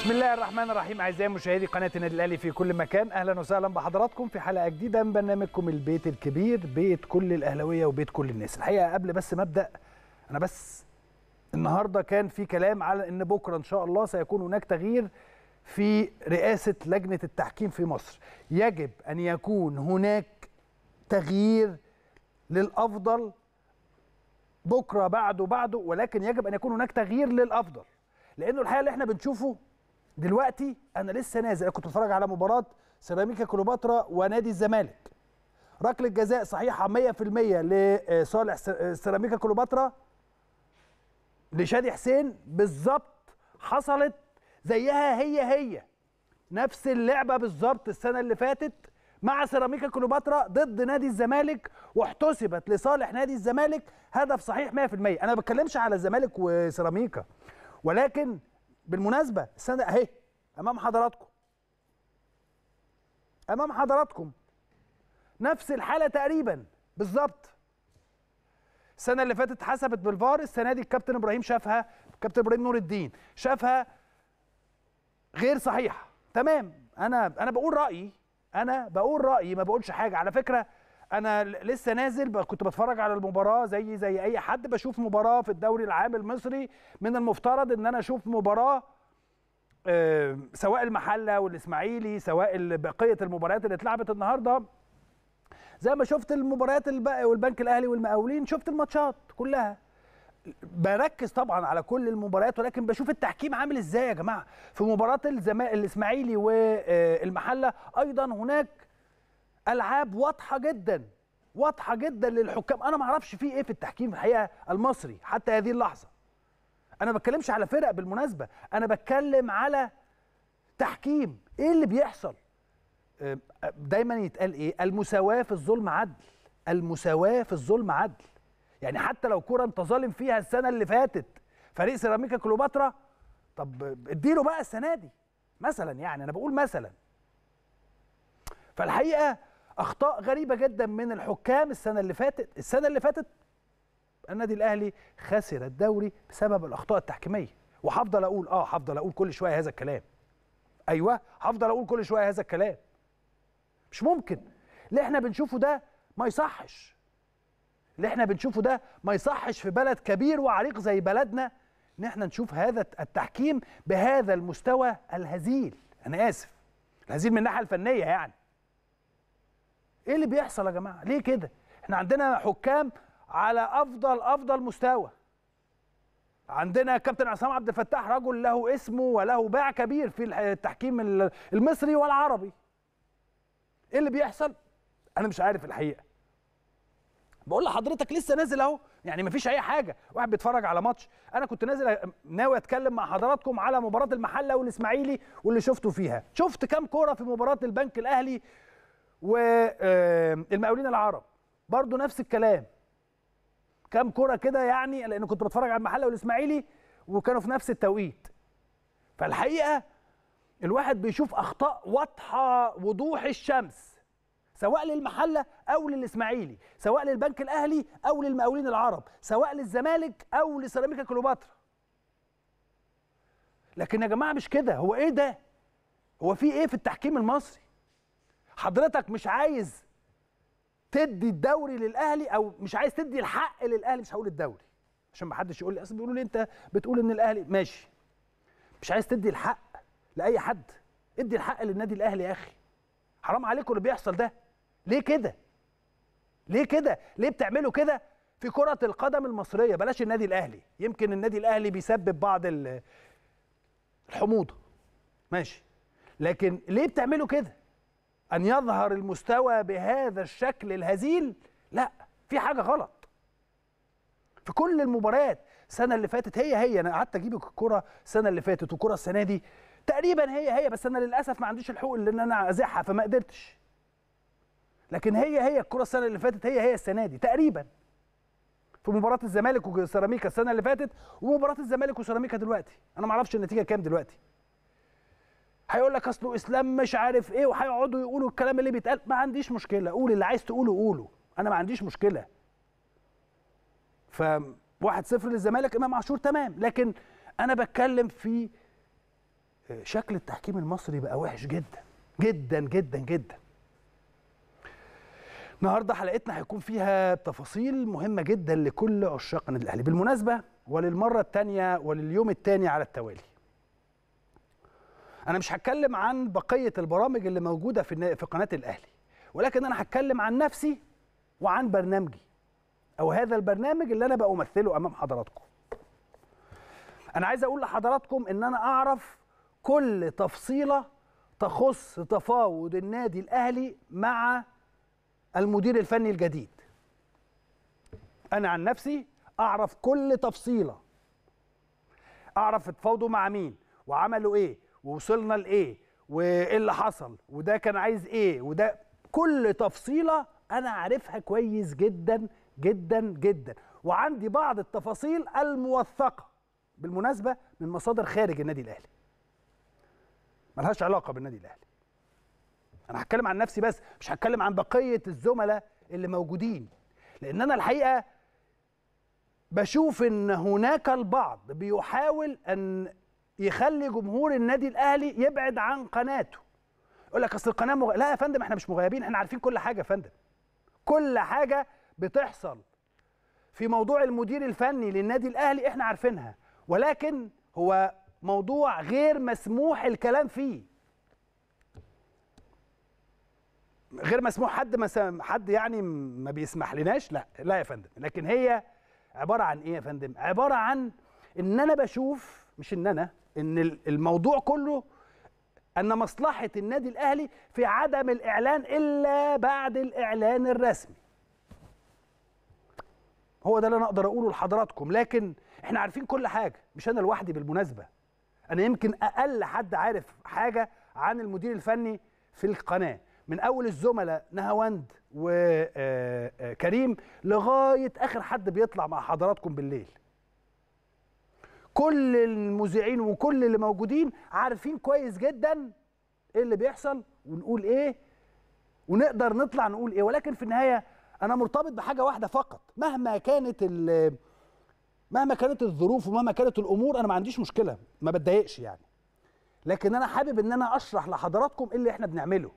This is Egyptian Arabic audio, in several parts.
بسم الله الرحمن الرحيم اعزائي مشاهدي قناه النادي الاهلي في كل مكان اهلا وسهلا بحضراتكم في حلقه جديده من برنامجكم البيت الكبير بيت كل الاهلاويه وبيت كل الناس الحقيقه قبل بس ما ابدا انا بس النهارده كان في كلام على ان بكره ان شاء الله سيكون هناك تغيير في رئاسه لجنه التحكيم في مصر يجب ان يكون هناك تغيير للافضل بكره بعده بعده ولكن يجب ان يكون هناك تغيير للافضل لانه الحقيقه اللي احنا بنشوفه دلوقتي انا لسه نازل انا كنت بتفرج على مباراه سيراميكا كليوباترا ونادي الزمالك ركله جزاء صحيحه 100% لصالح سيراميكا كليوباترا لشادي حسين بالظبط حصلت زيها هي هي نفس اللعبه بالظبط السنه اللي فاتت مع سيراميكا كليوباترا ضد نادي الزمالك واحتسبت لصالح نادي الزمالك هدف صحيح 100% انا ما بتكلمش على الزمالك وسيراميكا ولكن بالمناسبه السنه اهي امام حضراتكم امام حضراتكم نفس الحاله تقريبا بالظبط السنه اللي فاتت حسبت بالفار السنه دي الكابتن ابراهيم شافها الكابتن ابراهيم نور الدين شافها غير صحيحه تمام انا انا بقول رايي انا بقول رايي ما بقولش حاجه على فكره انا لسه نازل كنت بتفرج على المباراه زي زي اي حد بشوف مباراه في الدوري العام المصري من المفترض ان انا اشوف مباراه آه سواء المحله والاسماعيلي سواء بقيه المباريات اللي اتلعبت النهارده زي ما شفت المباريات والبنك الاهلي والمقاولين شفت الماتشات كلها بركز طبعا على كل المباريات ولكن بشوف التحكيم عامل ازاي يا جماعه في مباراه الزما... الاسماعيلي والمحله ايضا هناك العاب واضحه جدا واضحه جدا للحكام انا ما اعرفش في ايه في التحكيم الحقيقه المصري حتى هذه اللحظه انا ما بتكلمش على فرق بالمناسبه انا بتكلم على تحكيم ايه اللي بيحصل دايما يتقال ايه المساواه في الظلم عدل المساواه في الظلم عدل يعني حتى لو كره انت ظالم فيها السنه اللي فاتت فريق سيراميكا كليوباترا طب اديله بقى السنه دي مثلا يعني انا بقول مثلا فالحقيقه اخطاء غريبه جدا من الحكام السنه اللي فاتت السنه اللي فاتت النادي الاهلي خسر الدوري بسبب الاخطاء التحكيميه وهفضل اقول اه هفضل اقول كل شويه هذا الكلام ايوه هفضل اقول كل شويه هذا الكلام مش ممكن اللي احنا بنشوفه ده ما يصحش اللي احنا بنشوفه ده ما يصحش في بلد كبير وعريق زي بلدنا ان احنا نشوف هذا التحكيم بهذا المستوى الهزيل انا اسف الهزيل من الناحيه الفنيه يعني ايه اللي بيحصل يا جماعه ليه كده احنا عندنا حكام على افضل افضل مستوى عندنا كابتن عصام عبد الفتاح رجل له اسمه وله باع كبير في التحكيم المصري والعربي ايه اللي بيحصل انا مش عارف الحقيقه بقول لحضرتك لسه نازل اهو يعني مفيش اي حاجه واحد بيتفرج على ماتش انا كنت نازل ناوي اتكلم مع حضراتكم على مباراه المحله والاسماعيلي واللي شفته فيها شفت كام كوره في مباراه البنك الاهلي والمقاولين العرب برضو نفس الكلام كام كوره كده يعني لان كنت بتفرج على المحله والاسماعيلي وكانوا في نفس التوقيت فالحقيقه الواحد بيشوف اخطاء واضحه وضوح الشمس سواء للمحله او للاسماعيلي سواء للبنك الاهلي او للمقاولين العرب سواء للزمالك او لسيراميكا كليوباترا لكن يا جماعه مش كده هو ايه ده هو في ايه في التحكيم المصري حضرتك مش عايز تدي الدوري للاهلي او مش عايز تدي الحق للاهلي مش هقول الدوري عشان ما حدش يقول لي اصل بيقولوا لي انت بتقول ان الاهلي ماشي مش عايز تدي الحق لاي حد ادي الحق للنادي الاهلي يا اخي حرام عليكم اللي بيحصل ده ليه كده ليه كده ليه بتعملوا كده في كرة القدم المصرية بلاش النادي الأهلي يمكن النادي الأهلي بيسبب بعض الحموضة ماشي لكن ليه بتعملوا كده أن يظهر المستوى بهذا الشكل الهزيل لا في حاجة غلط في كل المباريات السنة اللي فاتت هي هي أنا قعدت أجيب الكرة السنة اللي فاتت والكرة السنة دي تقريبا هي هي بس أنا للأسف ما عنديش الحقوق اللي أنا أزعها فما قدرتش لكن هي هي الكره السنه اللي فاتت هي هي السنه دي تقريبا في مباراه الزمالك وسيراميكا السنه اللي فاتت ومباراه الزمالك وسيراميكا دلوقتي انا ما اعرفش النتيجه كام دلوقتي هيقول لك اصله اسلام مش عارف ايه وهيقعدوا يقولوا الكلام اللي بيتقال ما عنديش مشكله قول اللي عايز تقوله قوله انا ما عنديش مشكله ف 1-0 للزمالك امام عاشور تمام لكن انا بتكلم في شكل التحكيم المصري بقى وحش جدا جدا جدا جدا النهارده حلقتنا هيكون فيها تفاصيل مهمه جدا لكل عشاق النادي الاهلي بالمناسبه وللمره الثانيه ولليوم الثاني على التوالي انا مش هتكلم عن بقيه البرامج اللي موجوده في في قناه الاهلي ولكن انا هتكلم عن نفسي وعن برنامجي او هذا البرنامج اللي انا بقى امثله امام حضراتكم انا عايز اقول لحضراتكم ان انا اعرف كل تفصيله تخص تفاوض النادي الاهلي مع المدير الفني الجديد انا عن نفسي اعرف كل تفصيله اعرف اتفاوضوا مع مين وعملوا ايه ووصلنا لايه وايه اللي حصل وده كان عايز ايه وده كل تفصيله انا عارفها كويس جدا جدا جدا وعندي بعض التفاصيل الموثقه بالمناسبه من مصادر خارج النادي الاهلي ملهاش علاقه بالنادي الاهلي انا هتكلم عن نفسي بس مش هتكلم عن بقيه الزملاء اللي موجودين لان انا الحقيقه بشوف ان هناك البعض بيحاول ان يخلي جمهور النادي الاهلي يبعد عن قناته يقول لك اصل القناه مغ... لا يا فندم احنا مش مغيبين احنا عارفين كل حاجه يا فندم كل حاجه بتحصل في موضوع المدير الفني للنادي الاهلي احنا عارفينها ولكن هو موضوع غير مسموح الكلام فيه غير مسموح حد ما حد يعني ما بيسمح لناش لا لا يا فندم لكن هي عباره عن ايه يا فندم عباره عن ان انا بشوف مش ان انا ان الموضوع كله ان مصلحه النادي الاهلي في عدم الاعلان الا بعد الاعلان الرسمي هو ده اللي انا اقدر اقوله لحضراتكم لكن احنا عارفين كل حاجه مش انا لوحدي بالمناسبه انا يمكن اقل حد عارف حاجه عن المدير الفني في القناه من اول الزملاء نهاوند وكريم لغايه اخر حد بيطلع مع حضراتكم بالليل كل المذيعين وكل اللي موجودين عارفين كويس جدا ايه اللي بيحصل ونقول ايه ونقدر نطلع نقول ايه ولكن في النهايه انا مرتبط بحاجه واحده فقط مهما كانت مهما كانت الظروف ومهما كانت الامور انا ما عنديش مشكله ما بتضايقش يعني لكن انا حابب ان انا اشرح لحضراتكم ايه اللي احنا بنعمله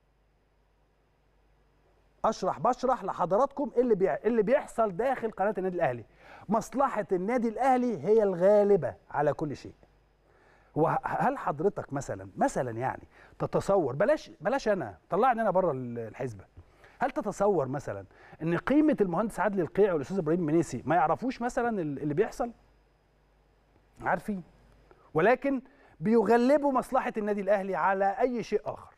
اشرح بشرح لحضراتكم ايه اللي بي... اللي بيحصل داخل قناه النادي الاهلي مصلحه النادي الاهلي هي الغالبه على كل شيء وهل حضرتك مثلا مثلا يعني تتصور بلاش بلاش انا طلعني انا بره الحسبه هل تتصور مثلا ان قيمه المهندس عادل القيع والاستاذ ابراهيم منيسي ما يعرفوش مثلا اللي بيحصل عارفين ولكن بيغلبوا مصلحه النادي الاهلي على اي شيء اخر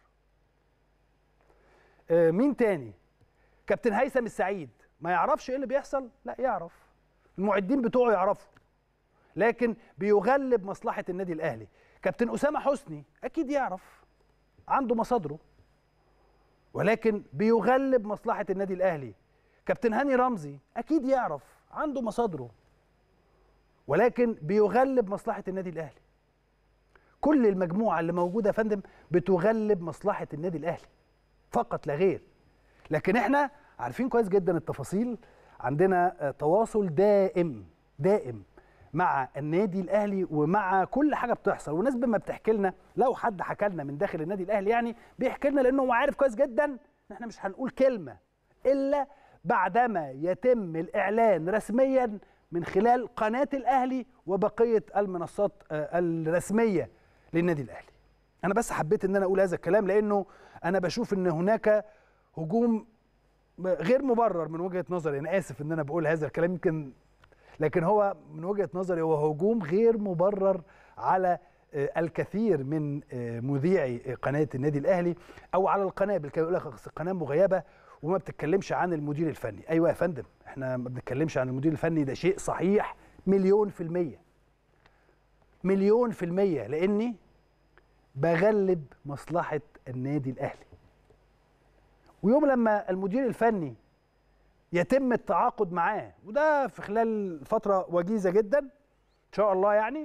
آه مين تاني كابتن هيثم السعيد ما يعرفش ايه اللي بيحصل لا يعرف المعدين بتوعه يعرفوا لكن بيغلب مصلحه النادي الاهلي كابتن اسامه حسني اكيد يعرف عنده مصادره ولكن بيغلب مصلحه النادي الاهلي كابتن هاني رمزي اكيد يعرف عنده مصادره ولكن بيغلب مصلحه النادي الاهلي كل المجموعه اللي موجوده يا فندم بتغلب مصلحه النادي الاهلي فقط لا غير لكن احنا عارفين كويس جدا التفاصيل عندنا تواصل دائم دائم مع النادي الاهلي ومع كل حاجه بتحصل والناس بما بتحكي لنا لو حد حكى لنا من داخل النادي الاهلي يعني بيحكي لنا لانه هو عارف كويس جدا ان احنا مش هنقول كلمه الا بعدما يتم الاعلان رسميا من خلال قناه الاهلي وبقيه المنصات الرسميه للنادي الاهلي. انا بس حبيت ان انا اقول هذا الكلام لانه انا بشوف ان هناك هجوم غير مبرر من وجهه نظري انا اسف ان انا بقول هذا الكلام يمكن لكن هو من وجهه نظري هو هجوم غير مبرر على الكثير من مذيعي قناه النادي الاهلي او على القناه يقول لك القناه مغيبه وما بتتكلمش عن المدير الفني ايوه يا فندم احنا ما بنتكلمش عن المدير الفني ده شيء صحيح مليون في الميه مليون في الميه لاني بغلب مصلحه النادي الاهلي ويوم لما المدير الفني يتم التعاقد معاه وده في خلال فتره وجيزه جدا ان شاء الله يعني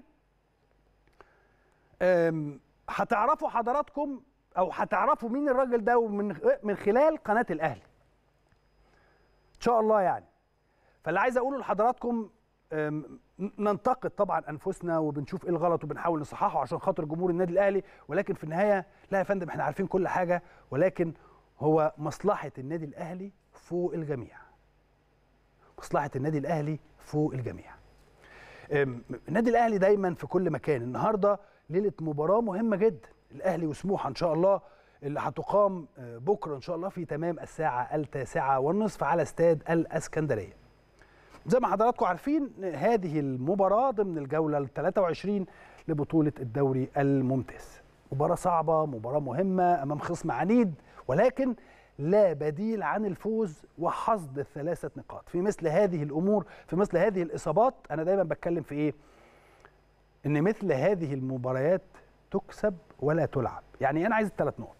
هتعرفوا حضراتكم او هتعرفوا مين الراجل ده من من خلال قناه الاهلي ان شاء الله يعني فاللي عايز اقوله لحضراتكم أم، ننتقد طبعا انفسنا وبنشوف ايه الغلط وبنحاول نصححه عشان خاطر جمهور النادي الاهلي ولكن في النهايه لا يا فندم احنا عارفين كل حاجه ولكن هو مصلحه النادي الاهلي فوق الجميع مصلحه النادي الاهلي فوق الجميع أم، النادي الاهلي دايما في كل مكان النهارده ليله مباراه مهمه جدا الاهلي وسموحه ان شاء الله اللي هتقام آه، بكره ان شاء الله في تمام الساعه التاسعه والنصف على استاد الاسكندريه زي ما حضراتكم عارفين هذه المباراة ضمن الجولة ال 23 لبطولة الدوري الممتاز. مباراة صعبة، مباراة مهمة أمام خصم عنيد ولكن لا بديل عن الفوز وحصد الثلاثة نقاط. في مثل هذه الأمور، في مثل هذه الإصابات، أنا دايما بتكلم في إيه؟ إن مثل هذه المباريات تكسب ولا تلعب. يعني أنا عايز الثلاث نقط.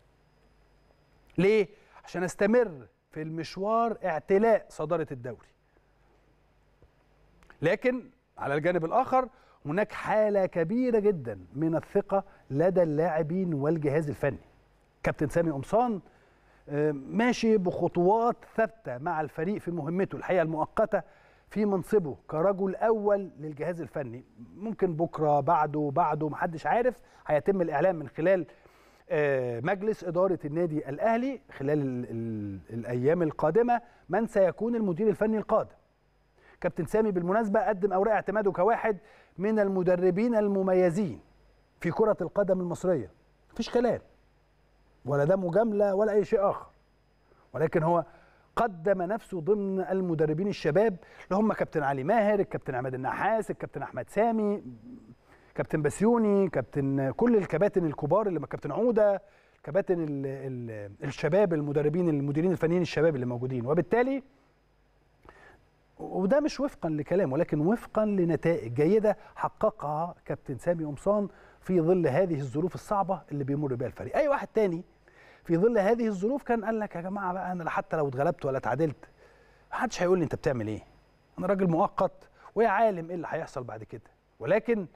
ليه؟ عشان استمر في المشوار اعتلاء صدارة الدوري. لكن على الجانب الاخر هناك حاله كبيره جدا من الثقه لدى اللاعبين والجهاز الفني كابتن سامي قمصان آه، ماشي بخطوات ثابته مع الفريق في مهمته الحقيقه المؤقته في منصبه كرجل اول للجهاز الفني ممكن بكره بعده بعده محدش عارف هيتم الاعلان من خلال آه، مجلس اداره النادي الاهلي خلال ال ال الايام القادمه من سيكون المدير الفني القادم كابتن سامي بالمناسبه قدم اوراق اعتماده كواحد من المدربين المميزين في كره القدم المصريه مفيش كلام ولا ده مجامله ولا اي شيء اخر ولكن هو قدم نفسه ضمن المدربين الشباب اللي هم كابتن علي ماهر الكابتن عماد النحاس الكابتن احمد سامي كابتن بسيوني كابتن كل الكباتن الكبار اللي كابتن عوده كباتن ال ال الشباب المدربين المديرين الفنيين الشباب اللي موجودين وبالتالي وده مش وفقا لكلام ولكن وفقا لنتائج جيده حققها كابتن سامي قمصان في ظل هذه الظروف الصعبه اللي بيمر بها الفريق اي واحد تاني في ظل هذه الظروف كان قال لك يا جماعه بقى انا حتى لو اتغلبت ولا اتعادلت محدش هيقول لي انت بتعمل ايه انا راجل مؤقت ويا عالم ايه اللي هيحصل بعد كده ولكن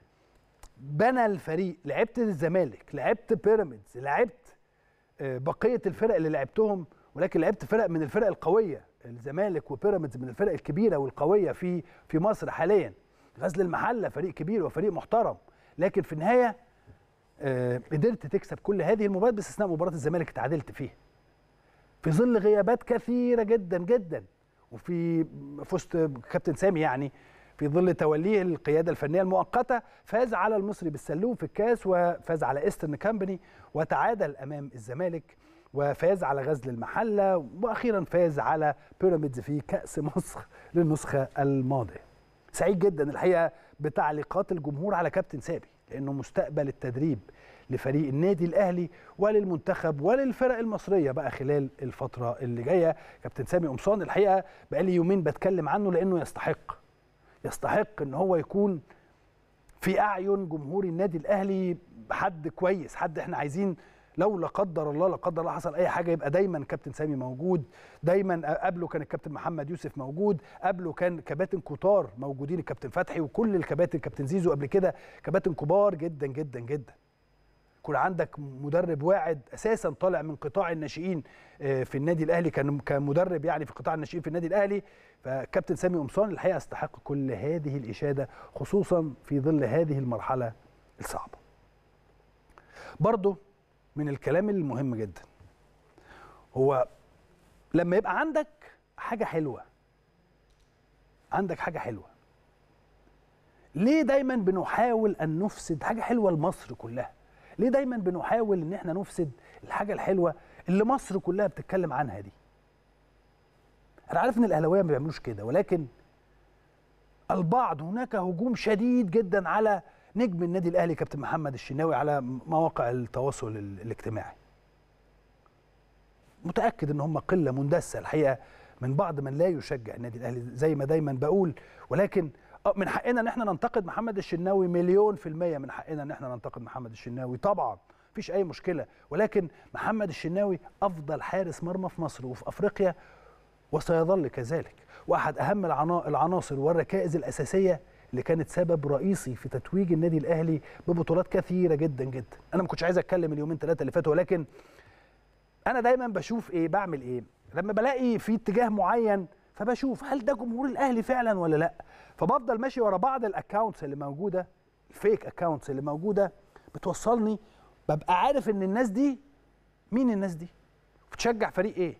بنى الفريق لعبت الزمالك لعبت بيراميدز لعبت آه، بقيه الفرق اللي لعبتهم ولكن لعبت فرق من الفرق القويه الزمالك وبيراميدز من الفرق الكبيره والقويه في في مصر حاليا غزل المحله فريق كبير وفريق محترم لكن في النهايه آه، قدرت تكسب كل هذه المباريات باستثناء مباراه الزمالك اتعادلت فيها في ظل غيابات كثيره جدا جدا وفي فزت كابتن سامي يعني في ظل توليه القياده الفنيه المؤقته فاز على المصري بالسلوم في الكاس وفاز على ايسترن كامباني وتعادل امام الزمالك وفاز على غزل المحله واخيرا فاز على بيراميدز في كاس مصر للنسخه الماضيه. سعيد جدا الحقيقه بتعليقات الجمهور على كابتن سامي لانه مستقبل التدريب لفريق النادي الاهلي وللمنتخب وللفرق المصريه بقى خلال الفتره اللي جايه كابتن سامي قمصان الحقيقه بقالي يومين بتكلم عنه لانه يستحق يستحق ان هو يكون في اعين جمهور النادي الاهلي حد كويس حد احنا عايزين لو لا قدر الله لا قدر الله حصل اي حاجه يبقى دايما كابتن سامي موجود دايما قبله كان الكابتن محمد يوسف موجود قبله كان كباتن كتار موجودين الكابتن فتحي وكل الكباتن كابتن زيزو قبل كده كباتن كبار جدا جدا جدا يكون عندك مدرب واعد اساسا طالع من قطاع الناشئين آه، في النادي الاهلي كان كمدرب يعني في قطاع الناشئين في النادي الاهلي فكابتن سامي قمصان الحقيقه يستحق كل هذه الاشاده خصوصا في ظل هذه المرحله الصعبه. برضه من الكلام المهم جدا هو لما يبقى عندك حاجه حلوه عندك حاجه حلوه ليه دايما بنحاول ان نفسد حاجه حلوه لمصر كلها ليه دايما بنحاول ان احنا نفسد الحاجه الحلوه اللي مصر كلها بتتكلم عنها دي انا عارف ان الاهلاويه ما بيعملوش كده ولكن البعض هناك هجوم شديد جدا على نجم النادي الاهلي كابتن محمد الشناوي على مواقع التواصل ال- الاجتماعي متاكد ان هم قله مندسه الحقيقه من بعض من لا يشجع النادي الاهلي زي ما دايما بقول ولكن آه، من حقنا ان احنا ننتقد محمد الشناوي مليون في المية من حقنا ان احنا ننتقد محمد الشناوي طبعا مفيش اي مشكله ولكن محمد الشناوي افضل حارس مرمى في مصر وفي افريقيا وسيظل كذلك واحد اهم العنا- العناصر والركائز الاساسيه اللي كانت سبب رئيسي في تتويج النادي الاهلي ببطولات كثيره جدا جدا انا ما كنتش عايز اتكلم اليومين ثلاثه اللي فاتوا ولكن انا دايما بشوف ايه بعمل ايه لما بلاقي في اتجاه معين فبشوف هل ده جمهور الاهلي فعلا ولا لا فبفضل ماشي ورا بعض الاكونتس اللي موجوده الفيك اكونتس اللي موجوده بتوصلني ببقى عارف ان الناس دي مين الناس دي بتشجع فريق ايه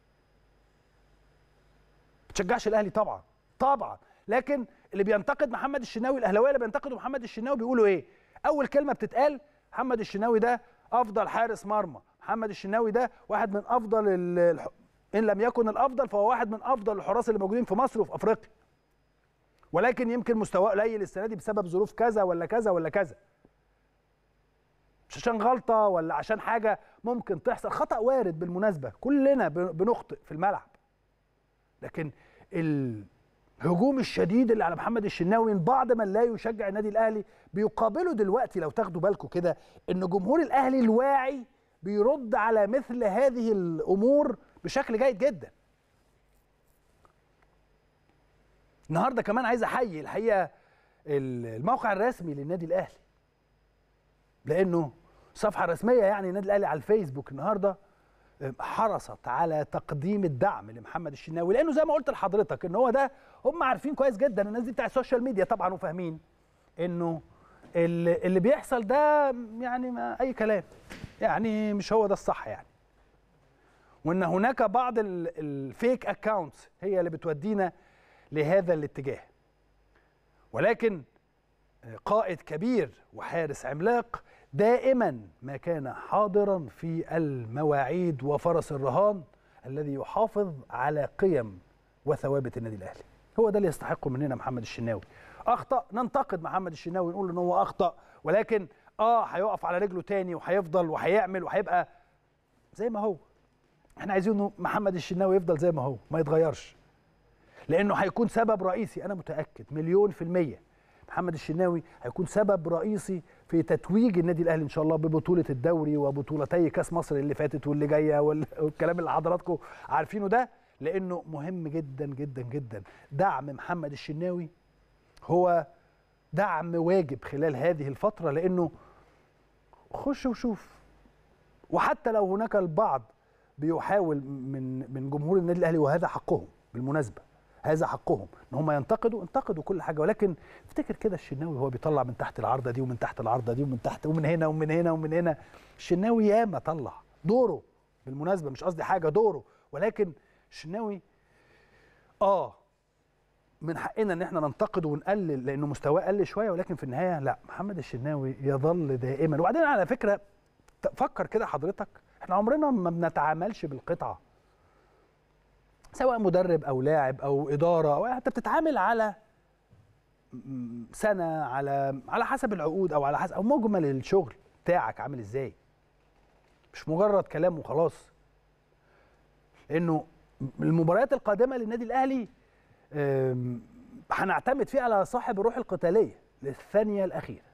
بتشجعش الاهلي طبعا طبعا لكن اللي بينتقد محمد الشناوي الاهلاويه اللي بينتقدوا محمد الشناوي بيقولوا ايه اول كلمه بتتقال محمد الشناوي ده افضل حارس مرمى محمد الشناوي ده واحد من افضل ال- الح... ان لم يكن الافضل فهو واحد من افضل الحراس اللي موجودين في مصر وفي افريقيا ولكن يمكن مستواه قليل السنه دي بسبب ظروف كذا ولا كذا ولا كذا مش عشان غلطه ولا عشان حاجه ممكن تحصل خطا وارد بالمناسبه كلنا بن- بنخطئ في الملعب لكن الهجوم الشديد اللي على محمد الشناوي من بعض من لا يشجع النادي الاهلي بيقابلوا دلوقتي لو تاخدوا بالكم كده ان جمهور الاهلي الواعي بيرد على مثل هذه الامور بشكل جيد جدا النهارده كمان عايز احيي الحقيقه الموقع الرسمي للنادي الاهلي لانه صفحه رسميه يعني النادي الاهلي على الفيسبوك النهارده حرصت على تقديم الدعم لمحمد الشناوي لانه زي ما قلت لحضرتك ان هو ده هم عارفين كويس جدا الناس دي بتاع السوشيال ميديا طبعا وفاهمين انه اللي اللي بيحصل ده يعني ما اي كلام يعني مش هو ده الصح يعني وان هناك بعض الفيك اكاونتس هي اللي بتودينا لهذا الاتجاه ولكن قائد كبير وحارس عملاق دائما ما كان حاضرا في المواعيد وفرس الرهان الذي يحافظ على قيم وثوابت النادي الاهلي هو ده اللي يستحقه مننا محمد الشناوي اخطا ننتقد محمد الشناوي نقول ان هو اخطا ولكن اه هيقف على رجله تاني وهيفضل وهيعمل وهيبقى زي ما هو احنا عايزين انه محمد الشناوي يفضل زي ما هو ما يتغيرش لانه هيكون سبب رئيسي انا متاكد مليون في الميه محمد الشناوي هيكون سبب رئيسي في تتويج النادي الاهلي ان شاء الله ببطوله الدوري وبطولتي كاس مصر اللي فاتت واللي جايه والكلام اللي حضراتكم عارفينه ده لانه مهم جدا جدا جدا دعم محمد الشناوي هو دعم واجب خلال هذه الفتره لانه خش وشوف وحتى لو هناك البعض بيحاول من من جمهور النادي الاهلي وهذا حقهم بالمناسبه هذا حقهم ان هم ينتقدوا انتقدوا كل حاجه ولكن افتكر كده الشناوي هو بيطلع من تحت العارضه دي ومن تحت العارضه دي ومن تحت ومن هنا ومن هنا ومن هنا الشناوي ياما طلع دوره بالمناسبه مش قصدي حاجه دوره ولكن الشناوي اه من حقنا ان احنا ننتقد ونقلل لانه مستواه قل شويه ولكن في النهايه لا محمد الشناوي يظل دائما وبعدين على فكره فكر كده حضرتك احنا عمرنا ما بنتعاملش بالقطعه سواء مدرب او لاعب او اداره او انت بتتعامل على سنه على على حسب العقود او على حسب او مجمل الشغل بتاعك عامل ازاي مش مجرد كلام وخلاص لانه المباريات القادمه للنادي الاهلي هنعتمد فيها على صاحب الروح القتاليه للثانيه الاخيره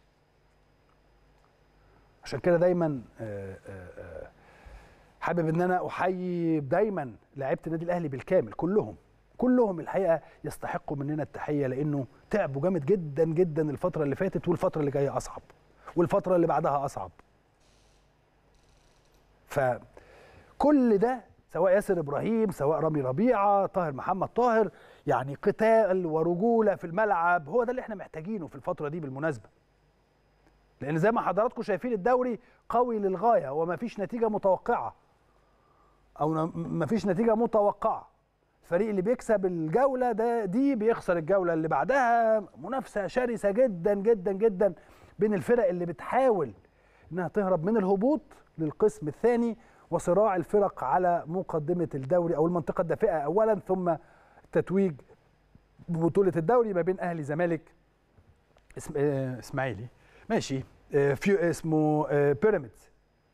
عشان كده دايما آآ آآ حابب ان انا احيي دايما لعيبه النادي الاهلي بالكامل كلهم كلهم الحقيقه يستحقوا مننا التحيه لانه تعبوا جامد جدا جدا الفتره اللي فاتت والفتره اللي جايه اصعب والفتره اللي بعدها اصعب فكل ده سواء ياسر ابراهيم سواء رامي ربيعه طاهر محمد طاهر يعني قتال ورجوله في الملعب هو ده اللي احنا محتاجينه في الفتره دي بالمناسبه لان زي ما حضراتكم شايفين الدوري قوي للغايه وما فيش نتيجه متوقعه او ما فيش نتيجه متوقعه الفريق اللي بيكسب الجوله ده دي بيخسر الجوله اللي بعدها منافسه شرسه جدا جدا جدا بين الفرق اللي بتحاول انها تهرب من الهبوط للقسم الثاني وصراع الفرق على مقدمه الدوري او المنطقه الدافئه اولا ثم التتويج ببطوله الدوري ما بين اهلي زمالك اسم آه اسماعيلي ماشي آه في اسمه آه بيراميدز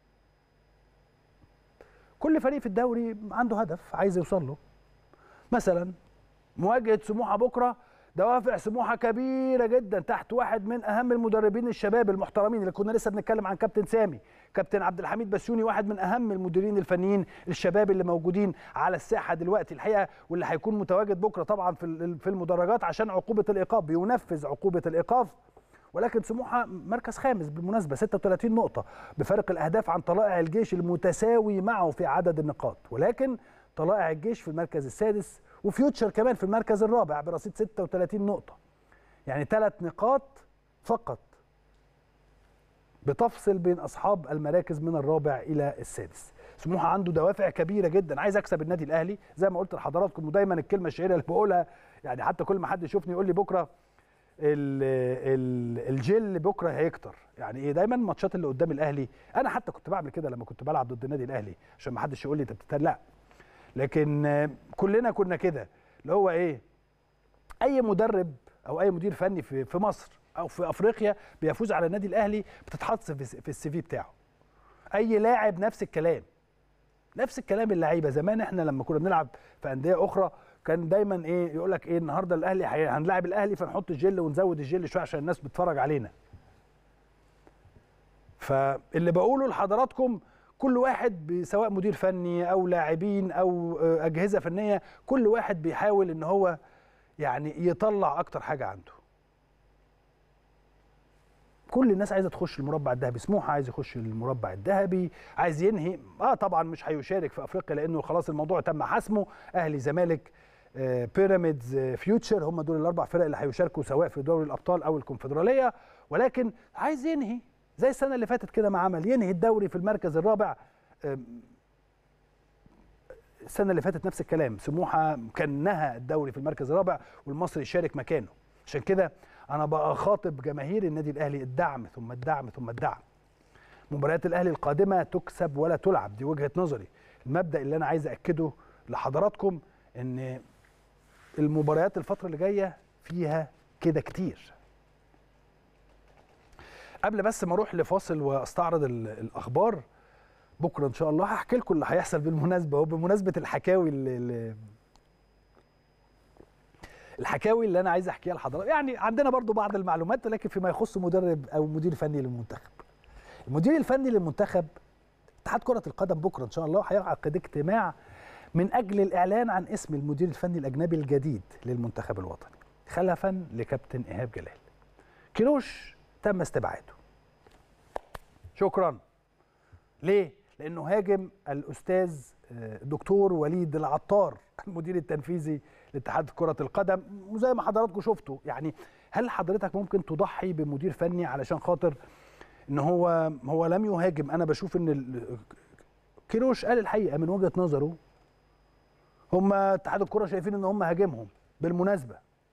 كل فريق في الدوري عنده هدف عايز يوصل له مثلا مواجهه سموحه بكره دوافع سموحه كبيره جدا تحت واحد من اهم المدربين الشباب المحترمين اللي كنا لسه بنتكلم عن كابتن سامي كابتن عبد الحميد بسيوني واحد من اهم المديرين الفنيين الشباب اللي موجودين على الساحه دلوقتي الحقيقه واللي هيكون متواجد بكره طبعا في في المدرجات عشان عقوبه الايقاف بينفذ عقوبه الايقاف ولكن سموحه مركز خامس بالمناسبه 36 نقطه بفارق الاهداف عن طلائع الجيش المتساوي معه في عدد النقاط ولكن طلائع الجيش في المركز السادس وفيوتشر كمان في المركز الرابع برصيد 36 نقطه يعني ثلاث نقاط فقط بتفصل بين اصحاب المراكز من الرابع الى السادس سموحه عنده دوافع كبيره جدا عايز اكسب النادي الاهلي زي ما قلت لحضراتكم ودايما الكلمه الشهيره اللي بقولها يعني حتى كل ما حد يشوفني يقول لي بكره ال ال الجل بكره هيكتر يعني ايه دايما الماتشات اللي قدام الاهلي انا حتى كنت بعمل كده لما كنت بلعب ضد النادي الاهلي عشان ما حدش يقول لي انت بتتهيأ لا لكن آه، كلنا كنا كده اللي هو ايه اي مدرب او اي مدير فني في في مصر او في افريقيا بيفوز على النادي الاهلي بتتحط في في السي في بتاعه اي لاعب نفس الكلام نفس الكلام اللعيبه زمان احنا لما كنا بنلعب في انديه اخرى كان دايما ايه يقول لك ايه النهارده الاهلي هي- هنلاعب الاهلي فنحط الجل ونزود الجل شويه عشان الناس بتتفرج علينا فاللي بقوله لحضراتكم كل واحد ب- سواء مدير فني او لاعبين او آه، اجهزه فنيه كل واحد بيحاول ان هو يعني يطلع اكتر حاجه عنده كل الناس عايزه تخش المربع الذهبي سموحه عايز يخش المربع الذهبي عايز ينهي اه طبعا مش هيشارك في افريقيا لانه خلاص الموضوع تم حسمه اهلي زمالك آه، بيراميدز آه، فيوتشر هم دول الاربع فرق اللي هيشاركوا سواء في دوري الابطال او الكونفدراليه ولكن عايز ينهي زي السنه اللي فاتت كده ما عمل ينهي الدوري في المركز الرابع آم، السنه اللي فاتت نفس الكلام سموحه كان نهى الدوري في المركز الرابع والمصري يشارك مكانه عشان كده انا بقى خاطب جماهير النادي الاهلي الدعم ثم الدعم ثم الدعم مباريات الاهلي القادمه تكسب ولا تلعب دي وجهه نظري المبدا اللي انا عايز اكده لحضراتكم ان المباريات الفتره اللي جايه فيها كده كتير قبل بس ما اروح لفاصل واستعرض ال- الاخبار بكره ان شاء الله هحكي لكم اللي هيحصل بالمناسبه وبمناسبه الحكاوي اللي, اللي الحكاوي اللي انا عايز احكيها لحضرتك يعني عندنا برضو بعض المعلومات ولكن فيما يخص مدرب او مدير فني للمنتخب المدير الفني للمنتخب اتحاد كره القدم بكره ان شاء الله هيعقد اجتماع من اجل الاعلان عن اسم المدير الفني الاجنبي الجديد للمنتخب الوطني خلفا لكابتن ايهاب جلال كيروش تم استبعاده شكرا ليه لانه هاجم الاستاذ آه، الدكتور وليد العطار المدير التنفيذي لاتحاد كره القدم وزي ما حضراتكم شفتوا يعني هل حضرتك ممكن تضحي بمدير فني علشان خاطر ان هو هو لم يهاجم انا بشوف ان ال- كيروش قال الحقيقه من وجهه نظره هم اتحاد الكره شايفين ان هم هاجمهم بالمناسبه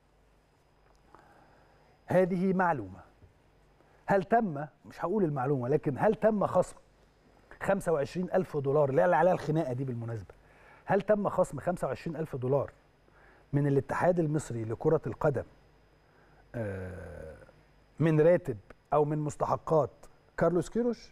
هذه معلومه هل تم مش هقول المعلومه لكن هل تم خصم 25 ألف دولار اللي قال عليها الخناقه دي بالمناسبه هل تم خصم 25 ألف دولار من الاتحاد المصري لكره القدم آه، من راتب او من مستحقات كارلوس كيروش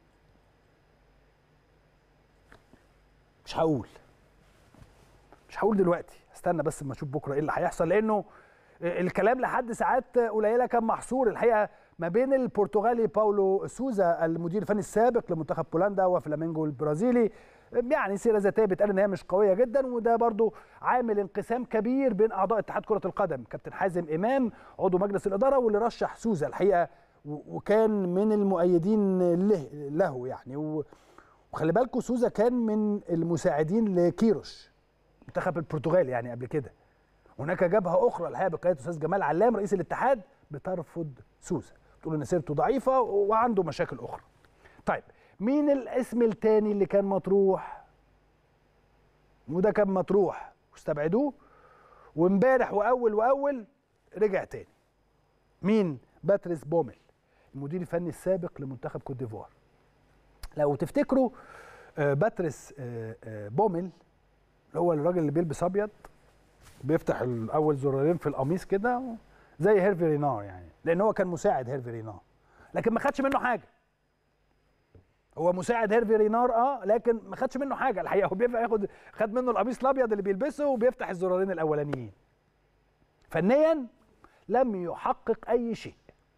مش هقول مش هقول دلوقتي استنى بس اما اشوف بكره ايه اللي هيحصل لانه الكلام لحد ساعات قليله كان محصور الحقيقه ما بين البرتغالي باولو سوزا المدير الفني السابق لمنتخب بولندا وفلامينجو البرازيلي يعني سيره ذاتيه بتقال ان هي مش قويه جدا وده برضو عامل انقسام كبير بين اعضاء اتحاد كره القدم كابتن حازم امام عضو مجلس الاداره واللي رشح سوزا الحقيقه و- وكان من المؤيدين له, له يعني و- وخلي بالكم سوزا كان من المساعدين لكيروش منتخب البرتغال يعني قبل كده هناك جبهه اخرى الحقيقه بقياده الاستاذ جمال علام رئيس الاتحاد بترفض سوزا تقول ان سيرته ضعيفه وعنده مشاكل اخرى طيب مين الاسم الثاني اللي كان مطروح وده كان مطروح واستبعدوه وامبارح واول واول رجع تاني مين باتريس بومل المدير الفني السابق لمنتخب كوت ديفوار لو تفتكروا آه، باتريس آه، آه، بومل اللي هو الراجل اللي بيلبس ابيض بيفتح الاول زرارين في القميص كده زي هيرفي رينار يعني لان هو كان مساعد هيرفي رينار لكن ما خدش منه حاجه هو مساعد هيرفي رينار اه لكن ما خدش منه حاجه الحقيقه هو بينفع ياخد خد منه القميص الابيض اللي بيلبسه وبيفتح الزرارين الاولانيين فنيا لم يحقق اي شيء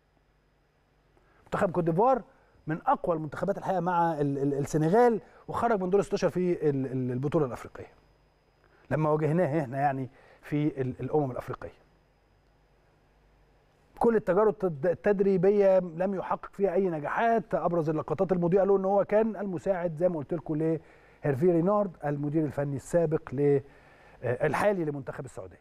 منتخب كوت ديفوار من اقوى المنتخبات الحقيقه مع ال- ال- السنغال وخرج من دور 16 في ال- ال- البطوله الافريقيه لما واجهناه هنا يعني في ال- الامم الافريقيه كل التجارب التد- التدريبيه لم يحقق فيها اي نجاحات ابرز اللقطات المضيئه له ان هو كان المساعد زي ما قلت لكم هيرفي رينارد المدير الفني السابق ل الحالي لمنتخب السعوديه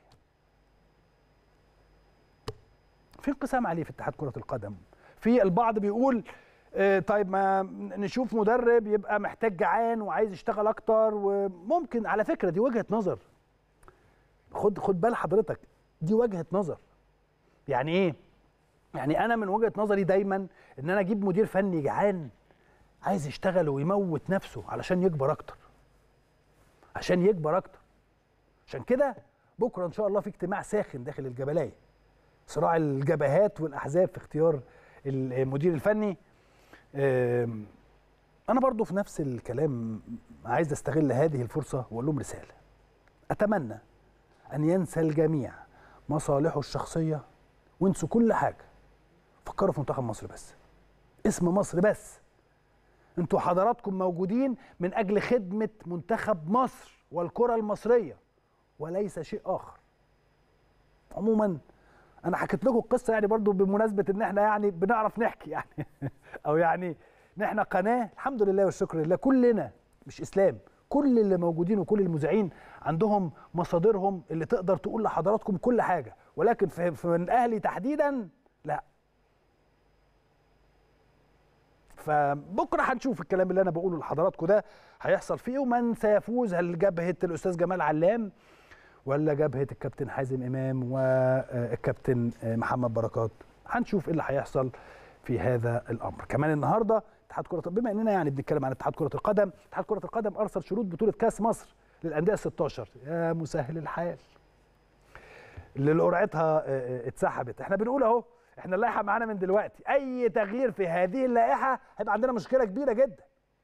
في انقسام عليه في اتحاد كره القدم في البعض بيقول آه، طيب ما نشوف مدرب يبقى محتاج جعان وعايز يشتغل اكتر وممكن على فكره دي وجهه نظر خد خد بال حضرتك دي وجهه نظر يعني ايه يعني انا من وجهه نظري دايما ان انا اجيب مدير فني جعان عايز يشتغل ويموت نفسه علشان يكبر اكتر عشان يكبر اكتر عشان كده بكره ان شاء الله في اجتماع ساخن داخل الجبلايه صراع الجبهات والاحزاب في اختيار المدير الفني آم، انا برضو في نفس الكلام عايز استغل هذه الفرصه واقول لهم رساله اتمنى ان ينسى الجميع مصالحه الشخصيه وانسوا كل حاجه فكروا في منتخب مصر بس اسم مصر بس انتوا حضراتكم موجودين من اجل خدمه منتخب مصر والكره المصريه وليس شيء اخر عموما انا حكيت لكم القصه يعني برضو بمناسبه ان احنا يعني بنعرف نحكي يعني او يعني ان احنا قناه الحمد لله والشكر لله كلنا مش اسلام كل اللي موجودين وكل المذيعين عندهم مصادرهم اللي تقدر تقول لحضراتكم كل حاجه ولكن في, في الاهلي تحديدا لا فبكره هنشوف الكلام اللي انا بقوله لحضراتكم ده هيحصل فيه ومن سيفوز هل جبهه الاستاذ جمال علام ولا جبهه الكابتن حازم امام والكابتن محمد بركات هنشوف ايه اللي هيحصل في هذا الامر كمان النهارده اتحاد كره بما اننا يعني بنتكلم عن اتحاد كره القدم اتحاد كره القدم ارسل شروط بطوله كاس مصر للانديه 16 يا مسهل الحال اللي قرعتها اتسحبت احنا بنقول اهو احنا اللائحه معانا من دلوقتي اي تغيير في هذه اللائحه هيبقى عندنا مشكله كبيره جدا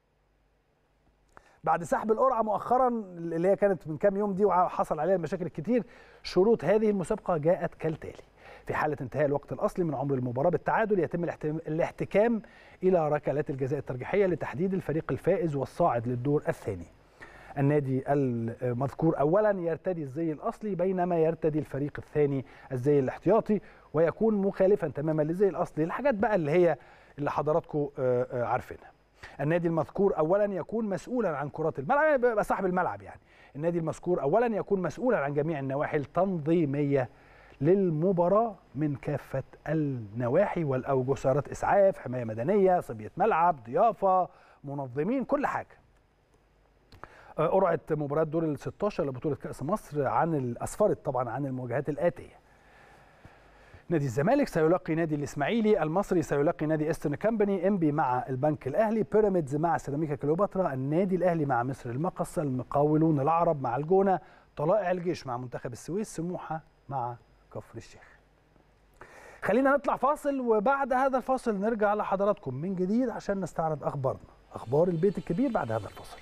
بعد سحب القرعه مؤخرا اللي هي كانت من كام يوم دي وحصل عليها المشاكل الكتير شروط هذه المسابقه جاءت كالتالي في حاله انتهاء الوقت الاصلي من عمر المباراه بالتعادل يتم الاحتكام الى ركلات الجزاء الترجيحيه لتحديد الفريق الفائز والصاعد للدور الثاني النادي المذكور اولا يرتدي الزي الاصلي بينما يرتدي الفريق الثاني الزي الاحتياطي ويكون مخالفا تماما للزي الاصلي الحاجات بقى اللي هي اللي حضراتكم عارفينها النادي المذكور اولا يكون مسؤولا عن كرات الملعب يعني بيبقى صاحب الملعب يعني النادي المذكور اولا يكون مسؤولا عن جميع النواحي التنظيميه للمباراه من كافه النواحي والاوجه سيارات اسعاف حمايه مدنيه صبيه ملعب ضيافه منظمين كل حاجه قرعه مباراه دور ال 16 لبطوله كاس مصر عن اسفرت طبعا عن المواجهات الاتيه نادي الزمالك سيلاقي نادي الاسماعيلي المصري سيلاقي نادي استرن كامباني انبي مع البنك الاهلي بيراميدز مع سيراميكا كليوباترا النادي الاهلي مع مصر المقصه المقاولون العرب مع الجونه طلائع الجيش مع منتخب السويس سموحه مع كفر الشيخ خلينا نطلع فاصل وبعد هذا الفاصل نرجع لحضراتكم من جديد عشان نستعرض اخبارنا اخبار البيت الكبير بعد هذا الفاصل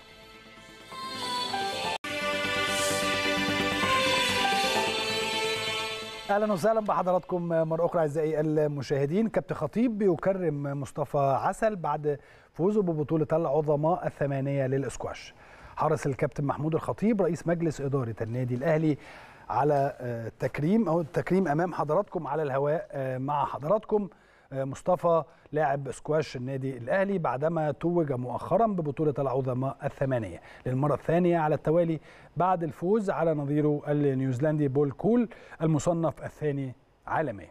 اهلا وسهلا بحضراتكم مره اخرى اعزائي المشاهدين كابتن خطيب بيكرم مصطفى عسل بعد فوزه ببطوله العظماء الثمانيه للاسكواش حرص الكابتن محمود الخطيب رئيس مجلس اداره النادي الاهلي على التكريم او التكريم امام حضراتكم على الهواء مع حضراتكم مصطفى لاعب سكواش النادي الاهلي بعدما توج مؤخرا ببطوله العظماء الثمانيه للمره الثانيه على التوالي بعد الفوز على نظيره النيوزيلندي بول كول المصنف الثاني عالميا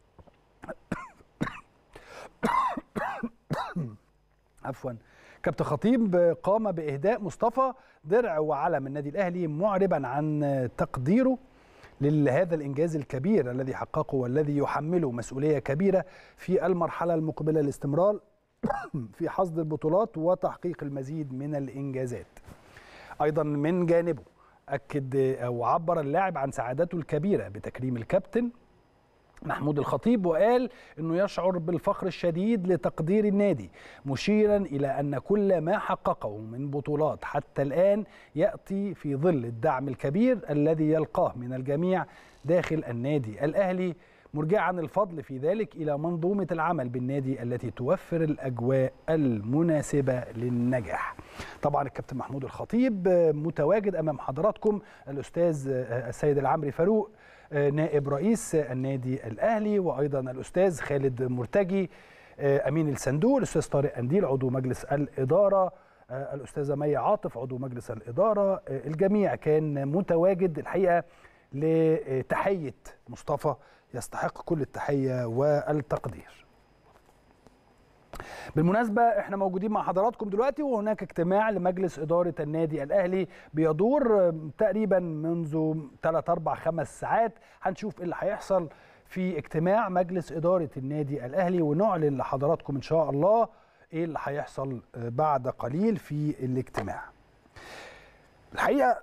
عفوا كابتن خطيب قام باهداء مصطفى درع وعلم النادي الاهلي معربا عن تقديره لهذا الانجاز الكبير الذي حققه والذي يحمله مسؤوليه كبيره في المرحله المقبله للاستمرار في حصد البطولات وتحقيق المزيد من الانجازات. ايضا من جانبه اكد او عبر اللاعب عن سعادته الكبيره بتكريم الكابتن محمود الخطيب وقال انه يشعر بالفخر الشديد لتقدير النادي مشيرا الى ان كل ما حققه من بطولات حتى الان ياتي في ظل الدعم الكبير الذي يلقاه من الجميع داخل النادي الاهلي مرجعا الفضل في ذلك الى منظومه العمل بالنادي التي توفر الاجواء المناسبه للنجاح. طبعا الكابتن محمود الخطيب متواجد امام حضراتكم الاستاذ السيد العمري فاروق نائب رئيس النادي الاهلي وايضا الاستاذ خالد مرتجي امين الصندوق الاستاذ طارق انديل عضو مجلس الاداره آه، الاستاذه مي عاطف عضو مجلس الاداره آه، الجميع كان متواجد الحقيقه لتحيه مصطفى يستحق كل التحيه والتقدير بالمناسبة احنا موجودين مع حضراتكم دلوقتي وهناك اجتماع لمجلس إدارة النادي الأهلي بيدور تقريبا منذ 3 4 5 ساعات هنشوف ايه اللي هيحصل في اجتماع مجلس إدارة النادي الأهلي ونعلن لحضراتكم إن شاء الله ايه اللي هيحصل بعد قليل في الاجتماع الحقيقة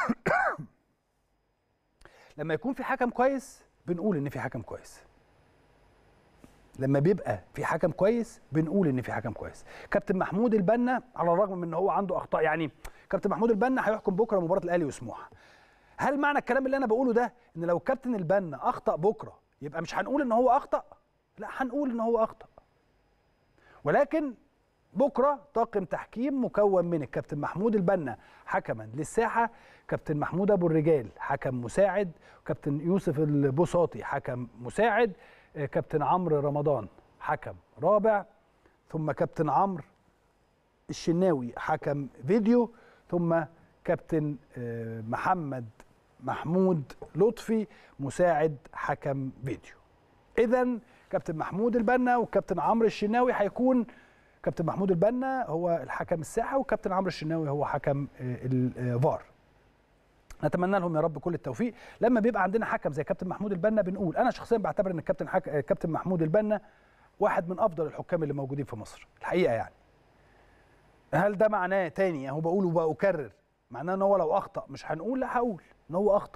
لما يكون في حكم كويس بنقول ان في حكم كويس لما بيبقى في حكم كويس بنقول ان في حكم كويس كابتن محمود البنا على الرغم من ان هو عنده اخطاء يعني كابتن محمود البنا هيحكم بكره مباراه الاهلي وسموحه هل معنى الكلام اللي انا بقوله ده ان لو كابتن البنا اخطا بكره يبقى مش هنقول ان هو اخطا لا هنقول ان هو اخطا ولكن بكره طاقم تحكيم مكون من الكابتن محمود البنا حكما للساحه كابتن محمود ابو الرجال حكم مساعد كابتن يوسف البساطي حكم مساعد كابتن عمرو رمضان حكم رابع ثم كابتن عمرو الشناوي حكم فيديو ثم كابتن محمد محمود لطفي مساعد حكم فيديو اذا كابتن محمود البنا وكابتن عمرو الشناوي هيكون كابتن محمود البنا هو الحكم الساحه وكابتن عمرو الشناوي هو حكم الفار نتمنى لهم يا رب كل التوفيق لما بيبقى عندنا حكم زي كابتن محمود البنا بنقول انا شخصيا بعتبر ان الكابتن حك... كابتن محمود البنا واحد من افضل الحكام اللي موجودين في مصر الحقيقه يعني هل ده معناه تاني اهو بقول وبأكرر معناه ان هو لو اخطا مش هنقول لا هقول ان هو اخطا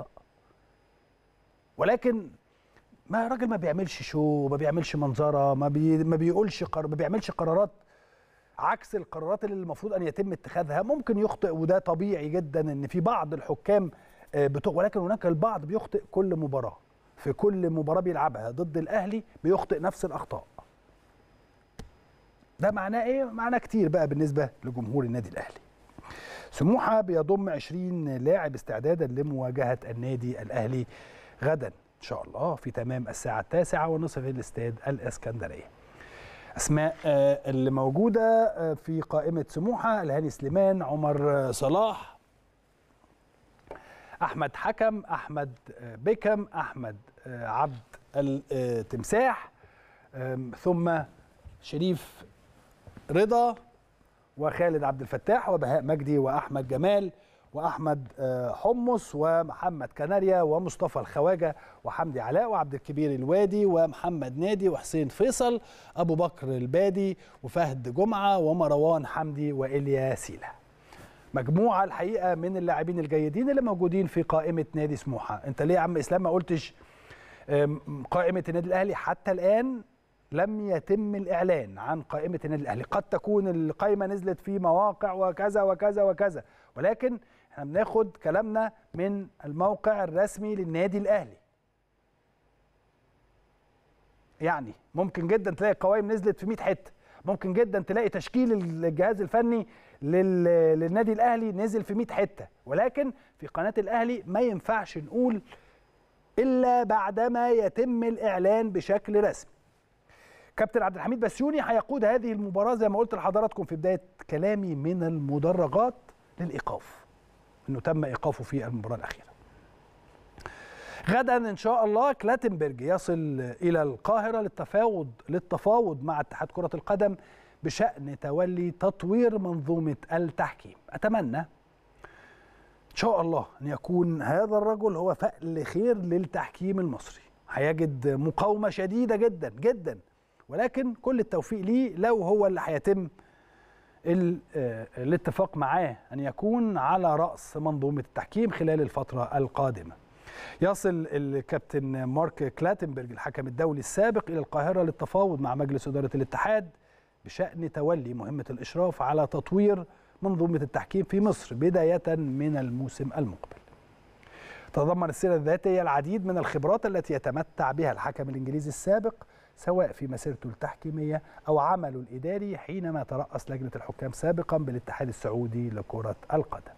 ولكن ما راجل ما بيعملش شو ما بيعملش منظره ما, بي... ما بيقولش قر... ما بيعملش قرارات عكس القرارات اللي المفروض ان يتم اتخاذها ممكن يخطئ وده طبيعي جدا ان في بعض الحكام بتوع ولكن هناك البعض بيخطئ كل مباراه في كل مباراه بيلعبها ضد الاهلي بيخطئ نفس الاخطاء ده معناه ايه معناه كتير بقى بالنسبه لجمهور النادي الاهلي سموحه بيضم 20 لاعب استعدادا لمواجهه النادي الاهلي غدا ان شاء الله في تمام الساعه التاسعة ونصف في الاستاد الاسكندريه اسماء اللي موجوده في قائمه سموحه الهاني سليمان عمر صلاح احمد حكم احمد بكم احمد عبد التمساح ثم شريف رضا وخالد عبد الفتاح وبهاء مجدي واحمد جمال واحمد حمص ومحمد كناريا ومصطفى الخواجه وحمدي علاء وعبد الكبير الوادي ومحمد نادي وحسين فيصل ابو بكر البادي وفهد جمعه ومروان حمدي واليا سيلا مجموعه الحقيقه من اللاعبين الجيدين اللي موجودين في قائمه نادي سموحه انت ليه يا عم اسلام ما قلتش قائمه النادي الاهلي حتى الان لم يتم الاعلان عن قائمه النادي الاهلي قد تكون القائمه نزلت في مواقع وكذا وكذا وكذا ولكن احنا بناخد كلامنا من الموقع الرسمي للنادي الاهلي يعني ممكن جدا تلاقي القوائم نزلت في 100 حته ممكن جدا تلاقي تشكيل الجهاز الفني للنادي الاهلي نزل في 100 حته ولكن في قناه الاهلي ما ينفعش نقول الا بعدما يتم الاعلان بشكل رسمي كابتن عبد الحميد بسيوني هيقود هذه المباراه زي ما قلت لحضراتكم في بدايه كلامي من المدرجات للايقاف انه تم ايقافه في المباراه الاخيره غدا ان شاء الله كلاتنبرج يصل الى القاهره للتفاوض للتفاوض مع اتحاد كره القدم بشان تولي تطوير منظومه التحكيم اتمنى ان شاء الله ان يكون هذا الرجل هو فأل خير للتحكيم المصري هيجد مقاومه شديده جدا جدا ولكن كل التوفيق ليه لو هو اللي هيتم الاتفاق معاه ان يكون على راس منظومه التحكيم خلال الفتره القادمه. يصل الكابتن مارك كلاتنبرج الحكم الدولي السابق الى القاهره للتفاوض مع مجلس اداره الاتحاد بشان تولي مهمه الاشراف على تطوير منظومه التحكيم في مصر بدايه من الموسم المقبل. تتضمن السيره الذاتيه العديد من الخبرات التي يتمتع بها الحكم الانجليزي السابق سواء في مسيرته التحكيميه او عمله الاداري حينما ترأس لجنه الحكام سابقا بالاتحاد السعودي لكره القدم.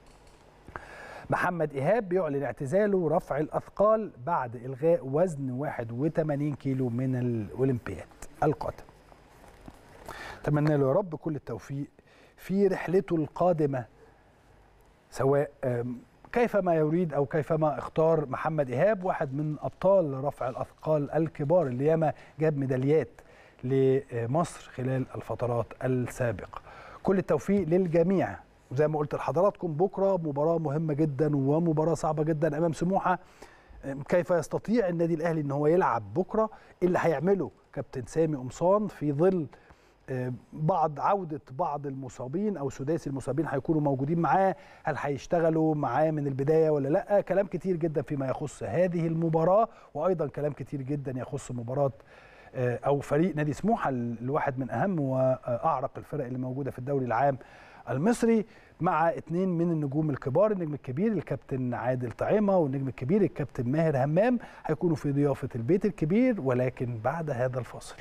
محمد ايهاب بيعلن اعتزاله رفع الاثقال بعد الغاء وزن 81 كيلو من الاولمبياد القادم. اتمنى له يا رب كل التوفيق في رحلته القادمه سواء آم، كيفما يريد او كيفما اختار محمد ايهاب واحد من ابطال رفع الاثقال الكبار اللي ياما جاب ميداليات لمصر خلال الفترات السابقه كل التوفيق للجميع وزي ما قلت لحضراتكم بكره مباراه مهمه جدا ومباراه صعبه جدا امام سموحه كيف يستطيع النادي الاهلي ان هو يلعب بكره إيه اللي هيعمله كابتن سامي قمصان في ظل آه، بعض عوده بعض المصابين او سداسي المصابين هيكونوا موجودين معاه هل هيشتغلوا معاه من البدايه ولا لا كلام كتير جدا فيما يخص هذه المباراه وايضا كلام كتير جدا يخص مباراه آه، او فريق نادي سموحه الواحد من اهم واعرق الفرق اللي موجوده في الدوري العام المصري مع اثنين من النجوم الكبار النجم الكبير الكابتن عادل طعيمه والنجم الكبير الكابتن ماهر همام هيكونوا في ضيافه البيت الكبير ولكن بعد هذا الفاصل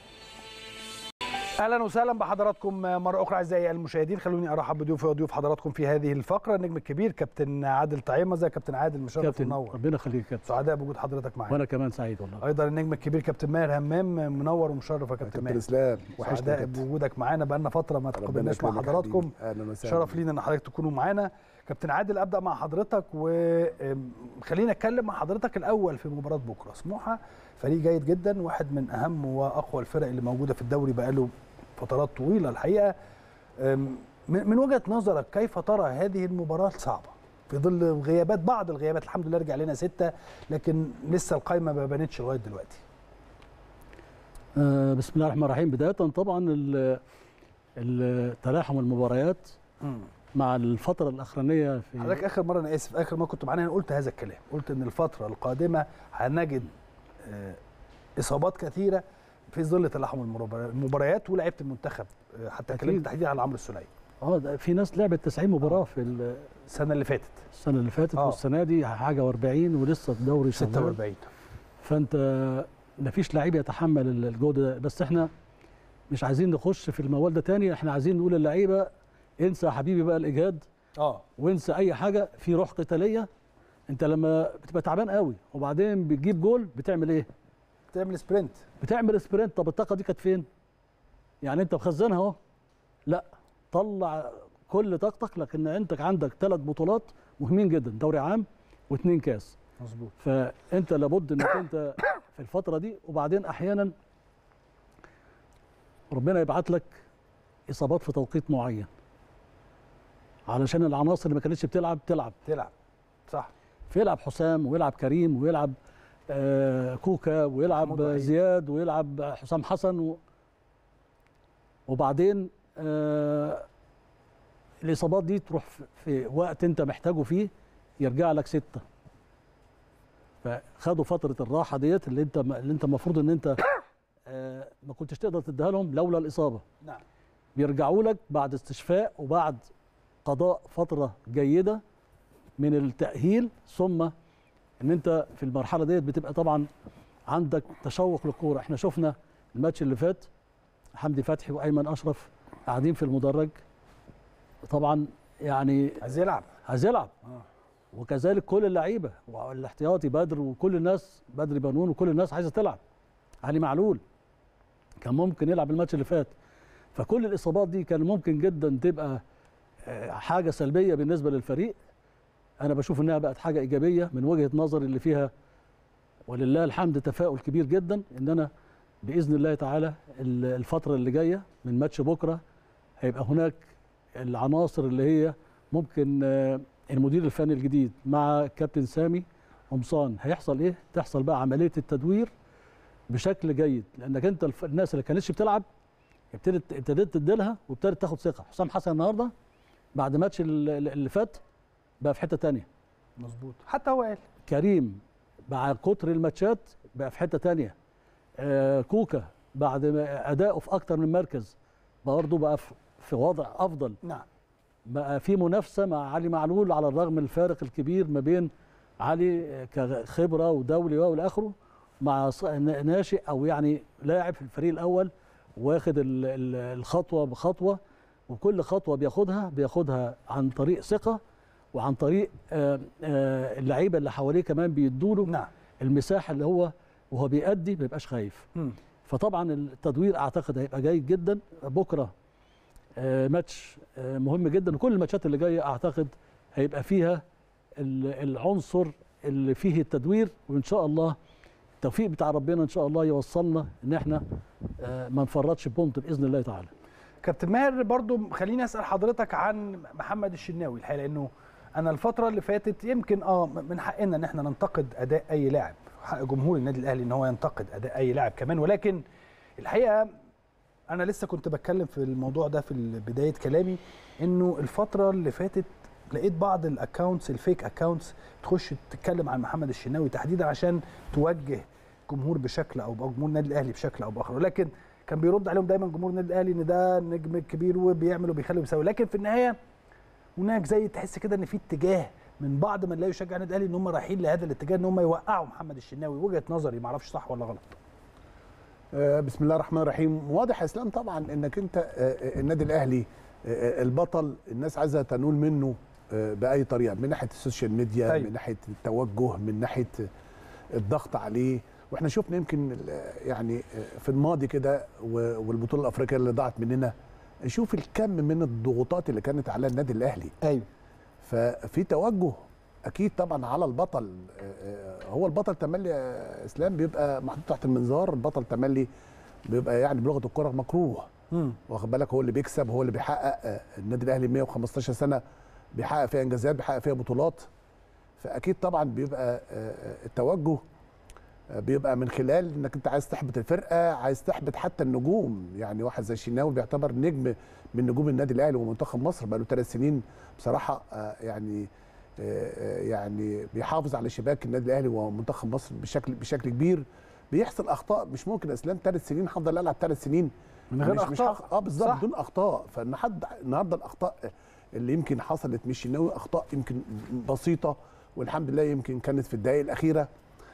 اهلا وسهلا بحضراتكم مره اخرى اعزائي المشاهدين خلوني ارحب بضيوفي وضيوف حضراتكم في هذه الفقره النجم الكبير كابتن عادل طعيمه زي كابتن عادل مشرف كابتن ومنور ربنا يخليك يا كابتن سعداء بوجود حضرتك معانا وانا كمان سعيد والله ايضا النجم الكبير كابتن ماهر همام منور ومشرف يا كابتن كابتن ماهر اسلام وحشنا يا سعداء كابتن بوجودك معانا بقالنا فتره ما ربنا تقابلناش مع يكرمك حضراتكم حبيبي. اهلا وسهلا شرف لينا ان حضرتك تكونوا معانا كابتن عادل ابدا مع حضرتك وخلينا اتكلم مع حضرتك الاول في مباراه بكره سموحه فريق جيد جدا واحد من اهم واقوى الفرق اللي موجوده في الدوري بقاله فترات طويله الحقيقه أم، من من وجهه نظرك كيف ترى هذه المباراه الصعبه في ظل غيابات بعض الغيابات الحمد لله رجع لنا سته لكن لسه القايمه ما بانتش لغايه دلوقتي آه بسم الله الرحمن الرحيم بدايه طبعا ال- ال- تلاحم المباريات مع الفتره الاخرانيه في حضرتك اخر مره انا اسف اخر مره كنت معانا انا قلت هذا الكلام قلت ان الفتره القادمه هنجد آه، اصابات كثيره في ظل تلاحم المبار- المباريات ولاعيبه المنتخب آه، حتى أكيد. اتكلمت تحديدا على عمرو السوليه اه ده في ناس لعبت 90 مباراه في ال- السنه اللي فاتت السنه اللي فاتت آه. والسنه دي حاجه و40 ولسه الدوري شغال 46 فانت مفيش لعيب يتحمل ال- الجهد ده بس احنا مش عايزين نخش في الموال ده تاني احنا عايزين نقول للعيبه انسى يا حبيبي بقى الاجهاد اه وانسى اي حاجه في روح قتاليه انت لما بتبقى تعبان قوي وبعدين بتجيب جول بتعمل ايه تعمل سبرنت بتعمل سبرنت طب الطاقه دي كانت فين يعني انت مخزنها اهو لا طلع كل طاقتك لكن انت عندك ثلاث بطولات مهمين جدا دوري عام واثنين كاس مظبوط فانت لابد انك انت في الفتره دي وبعدين احيانا ربنا يبعت لك اصابات في توقيت معين علشان العناصر اللي ما كانتش بتلعب تلعب تلعب صح فيلعب حسام ويلعب كريم ويلعب آه كوكا محمود ويلعب وحيد. زياد ويلعب حسام حسن و وبعدين آه الاصابات دي تروح في- في وقت انت محتاجه فيه يرجع لك سته فخدوا فتره الراحه ديت اللي انت اللي انت المفروض ان انت آه ما كنتش تقدر تديها لهم لولا الاصابه نعم بيرجعوا لك بعد استشفاء وبعد قضاء فتره جيده من التاهيل ثم ان انت في المرحله ديت بتبقى طبعا عندك تشوق للكوره احنا شفنا الماتش اللي فات حمدي فتحي وايمن اشرف قاعدين في المدرج طبعا يعني عايز يلعب عايز يلعب آه. وكذلك كل اللعيبه والاحتياطي بدر وكل الناس بدر بنون وكل الناس عايزه تلعب علي معلول كان ممكن يلعب الماتش اللي فات فكل الاصابات دي كان ممكن جدا تبقى آه، حاجه سلبيه بالنسبه للفريق انا بشوف انها بقت حاجه ايجابيه من وجهه نظري اللي فيها ولله الحمد تفاؤل كبير جدا ان انا باذن الله تعالى ال- الفتره اللي جايه من ماتش بكره هيبقى هناك العناصر اللي هي ممكن آه، المدير الفني الجديد مع كابتن سامي قمصان هيحصل ايه؟ تحصل بقى عمليه التدوير بشكل جيد لانك انت الف- الناس اللي كانتش بتلعب ابتدت ابتديت تديلها وابتدت تاخد ثقه حسام حسن النهارده بعد ماتش ال- ال- اللي فات بقى في حته تانية مظبوط حتى هو قال كريم مع كتر الماتشات بقى في حته تانية آه كوكا بعد ما اداؤه في اكتر من مركز برضه بقى في- في وضع افضل نعم بقى في منافسه مع علي معلول على الرغم من الفارق الكبير ما بين علي كخبره ودولي والى اخره مع ص- ناشئ او يعني لاعب في الفريق الاول واخد ال- ال- الخطوه بخطوه وكل خطوه بياخدها بياخدها عن طريق ثقه وعن طريق آه، آه، اللعيبه اللي حواليه كمان بيدوا له نعم المساحه اللي هو وهو بيأدي ما يبقاش خايف مم. فطبعا التدوير اعتقد هيبقى جيد جدا بكره آه، ماتش آه، مهم جدا وكل الماتشات اللي جايه اعتقد هيبقى فيها ال- العنصر اللي فيه التدوير وان شاء الله التوفيق بتاع ربنا ان شاء الله يوصلنا ان احنا آه، ما نفرطش بونت باذن الله تعالى كابتن ماهر برضو خليني اسال حضرتك عن محمد الشناوي الحقيقه لانه انا الفتره اللي فاتت يمكن اه من حقنا ان احنا ننتقد اداء اي لاعب حق جمهور النادي الاهلي ان هو ينتقد اداء اي لاعب كمان ولكن الحقيقه انا لسه كنت بتكلم في الموضوع ده في بدايه كلامي انه الفتره اللي فاتت لقيت بعض الاكونتس الفيك اكونتس تخش تتكلم عن محمد الشناوي تحديدا عشان توجه جمهور بشكل او جمهور النادي الاهلي بشكل او باخر ولكن كان بيرد عليهم دايما جمهور النادي الاهلي ان ده نجم كبير وبيعمل وبيخلي وبيسوي لكن في النهايه هناك زي تحس كده ان في اتجاه من بعض من لا يشجع النادي الاهلي ان هم رايحين لهذا الاتجاه ان هم يوقعوا محمد الشناوي وجهه نظري ما اعرفش صح ولا غلط آه، بسم الله الرحمن الرحيم واضح يا اسلام طبعا انك انت آه، آه، النادي الاهلي آه، البطل الناس عايزه تنول منه آه، باي طريقه من ناحيه السوشيال ميديا أيوة. من ناحيه التوجه من ناحيه الضغط عليه واحنا شفنا يمكن ال- يعني آه، في الماضي كده و- والبطوله الافريقيه اللي ضاعت مننا شوف الكم من الضغوطات اللي كانت على النادي الاهلي ايوه ففي توجه اكيد طبعا على البطل آه، آه، هو البطل تملي يا اسلام بيبقى محطوط تحت المنظار البطل تملي بيبقى يعني بلغه الكره مكروه امم واخد بالك هو اللي بيكسب هو اللي بيحقق آه، النادي الاهلي 115 سنه بيحقق فيها انجازات بيحقق فيها بطولات فاكيد طبعا بيبقى آه، آه، التوجه آه، بيبقى من خلال انك انت عايز تحبط الفرقه عايز تحبط حتى النجوم يعني واحد زي الشناوي بيعتبر نجم من نجوم النادي الاهلي ومنتخب مصر بقى له ثلاث سنين بصراحه آه، يعني آه، آه، يعني بيحافظ على شباك النادي الاهلي ومنتخب مصر بشكل بشكل كبير بيحصل اخطاء مش ممكن اسلام ثلاث سنين هفضل العب ثلاث سنين من غير مش مش أخطاء. هخ- اه بالظبط صح. بدون اخطاء فالنهارده النهارده الاخطاء اللي يمكن حصلت مش الشناوي اخطاء يمكن بسيطه والحمد لله يمكن كانت في الدقائق الاخيره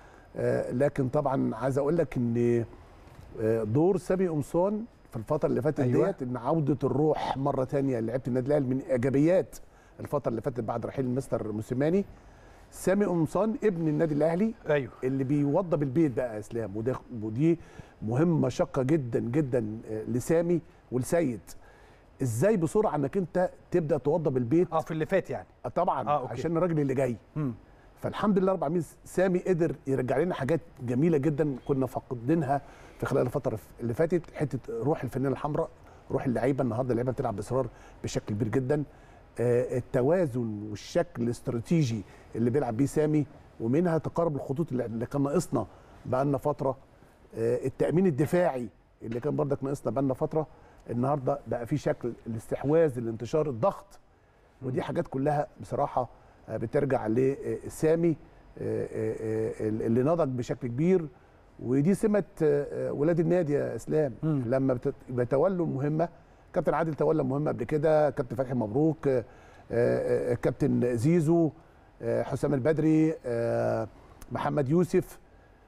آه لكن طبعا عايز اقول لك ان آه، دور سامي قمصان في الفتره اللي فاتت أيوة. أيوة. ديت ان عوده الروح مره ثانيه لعيبه النادي الاهلي من ايجابيات الفتره اللي فاتت بعد رحيل مستر موسيماني سامي قمصان ابن النادي الاهلي ايوه اللي بيوضب البيت بقى يا اسلام وده ودي مهمه شاقه جدا جدا آه، لسامي ولسيد ازاي بسرعه انك انت تبدا توضب البيت اه في اللي فات يعني آه طبعا آه، آه أوكي. عشان الراجل اللي جاي امم فالحمد لله رب العالمين سامي قدر يرجع لنا حاجات جميله جدا كنا فاقدينها في خلال الفتره اللي فاتت حته روح الفنانه الحمراء روح اللعيبه النهارده اللعيبه بتلعب باصرار بشكل كبير جدا آه، التوازن والشكل الاستراتيجي اللي بيلعب بيه سامي ومنها تقارب الخطوط اللي اللي كان ناقصنا بقالنا فتره آه، التامين الدفاعي اللي كان برضك ناقصنا بقالنا فتره النهارده بقى في شكل الاستحواذ الانتشار الضغط ودي حاجات كلها بصراحه آه، بترجع لسامي آه، آه، آه، اللي نضج بشكل كبير ودي سمه آه، آه، ولاد النادي يا اسلام مم. لما بت- بيتولوا المهمه كابتن عادل تولى مهمه قبل كده كابتن فتحي مبروك آه، آه، آه، كابتن زيزو آه، حسام البدري آه، محمد يوسف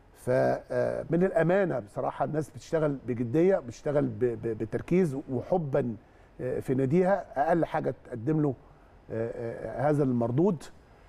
فمن الامانه بصراحه الناس بتشتغل بجديه بتشتغل ب- ب- بتركيز وحبا آه، في ناديها اقل حاجه تقدم له آه، آه، هذا المردود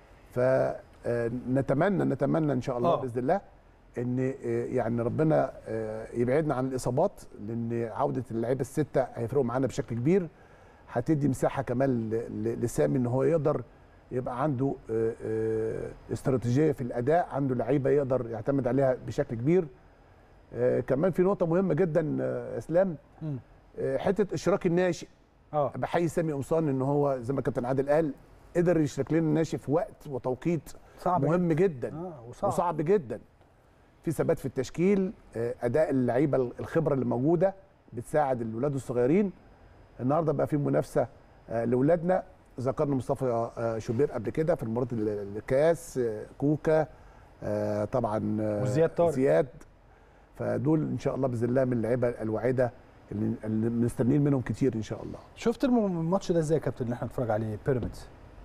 فنتمنى نتمنى ان شاء الله آه. باذن الله ان آه، يعني ربنا آه، يبعدنا عن الاصابات لان عوده اللعيبه السته هيفرقوا معانا بشكل كبير هتدي مساحه كمان ل- ل- لسامي ان هو يقدر يبقى عنده آه، آه، استراتيجيه في الاداء عنده لعيبه يقدر يعتمد عليها بشكل كبير آه، كمان في نقطه مهمه جدا آه، اسلام مم. آه، حته اشراك الناشئ اه بحيي سامي قمصان ان هو زي ما كابتن عادل قال قدر يشرك لنا الناشئ في وقت وتوقيت صعب مهم جدا اه وصعب وصعب جدا في ثبات في التشكيل آه، اداء اللعيبه الخبره اللي موجوده بتساعد الولاد الصغيرين النهارده بقى في منافسه آه، لاولادنا ذكرنا مصطفى آه، شوبير قبل كده في المباراه ال- الكاس آه، كوكا آه، طبعا آه، وزياد طارق. زياد فدول ان شاء الله باذن الله من اللعيبه الواعده اللي اللي مستنيين منهم كتير ان شاء الله شفت الم- الماتش ده ازاي يا كابتن اللي احنا بنتفرج عليه بيراميدز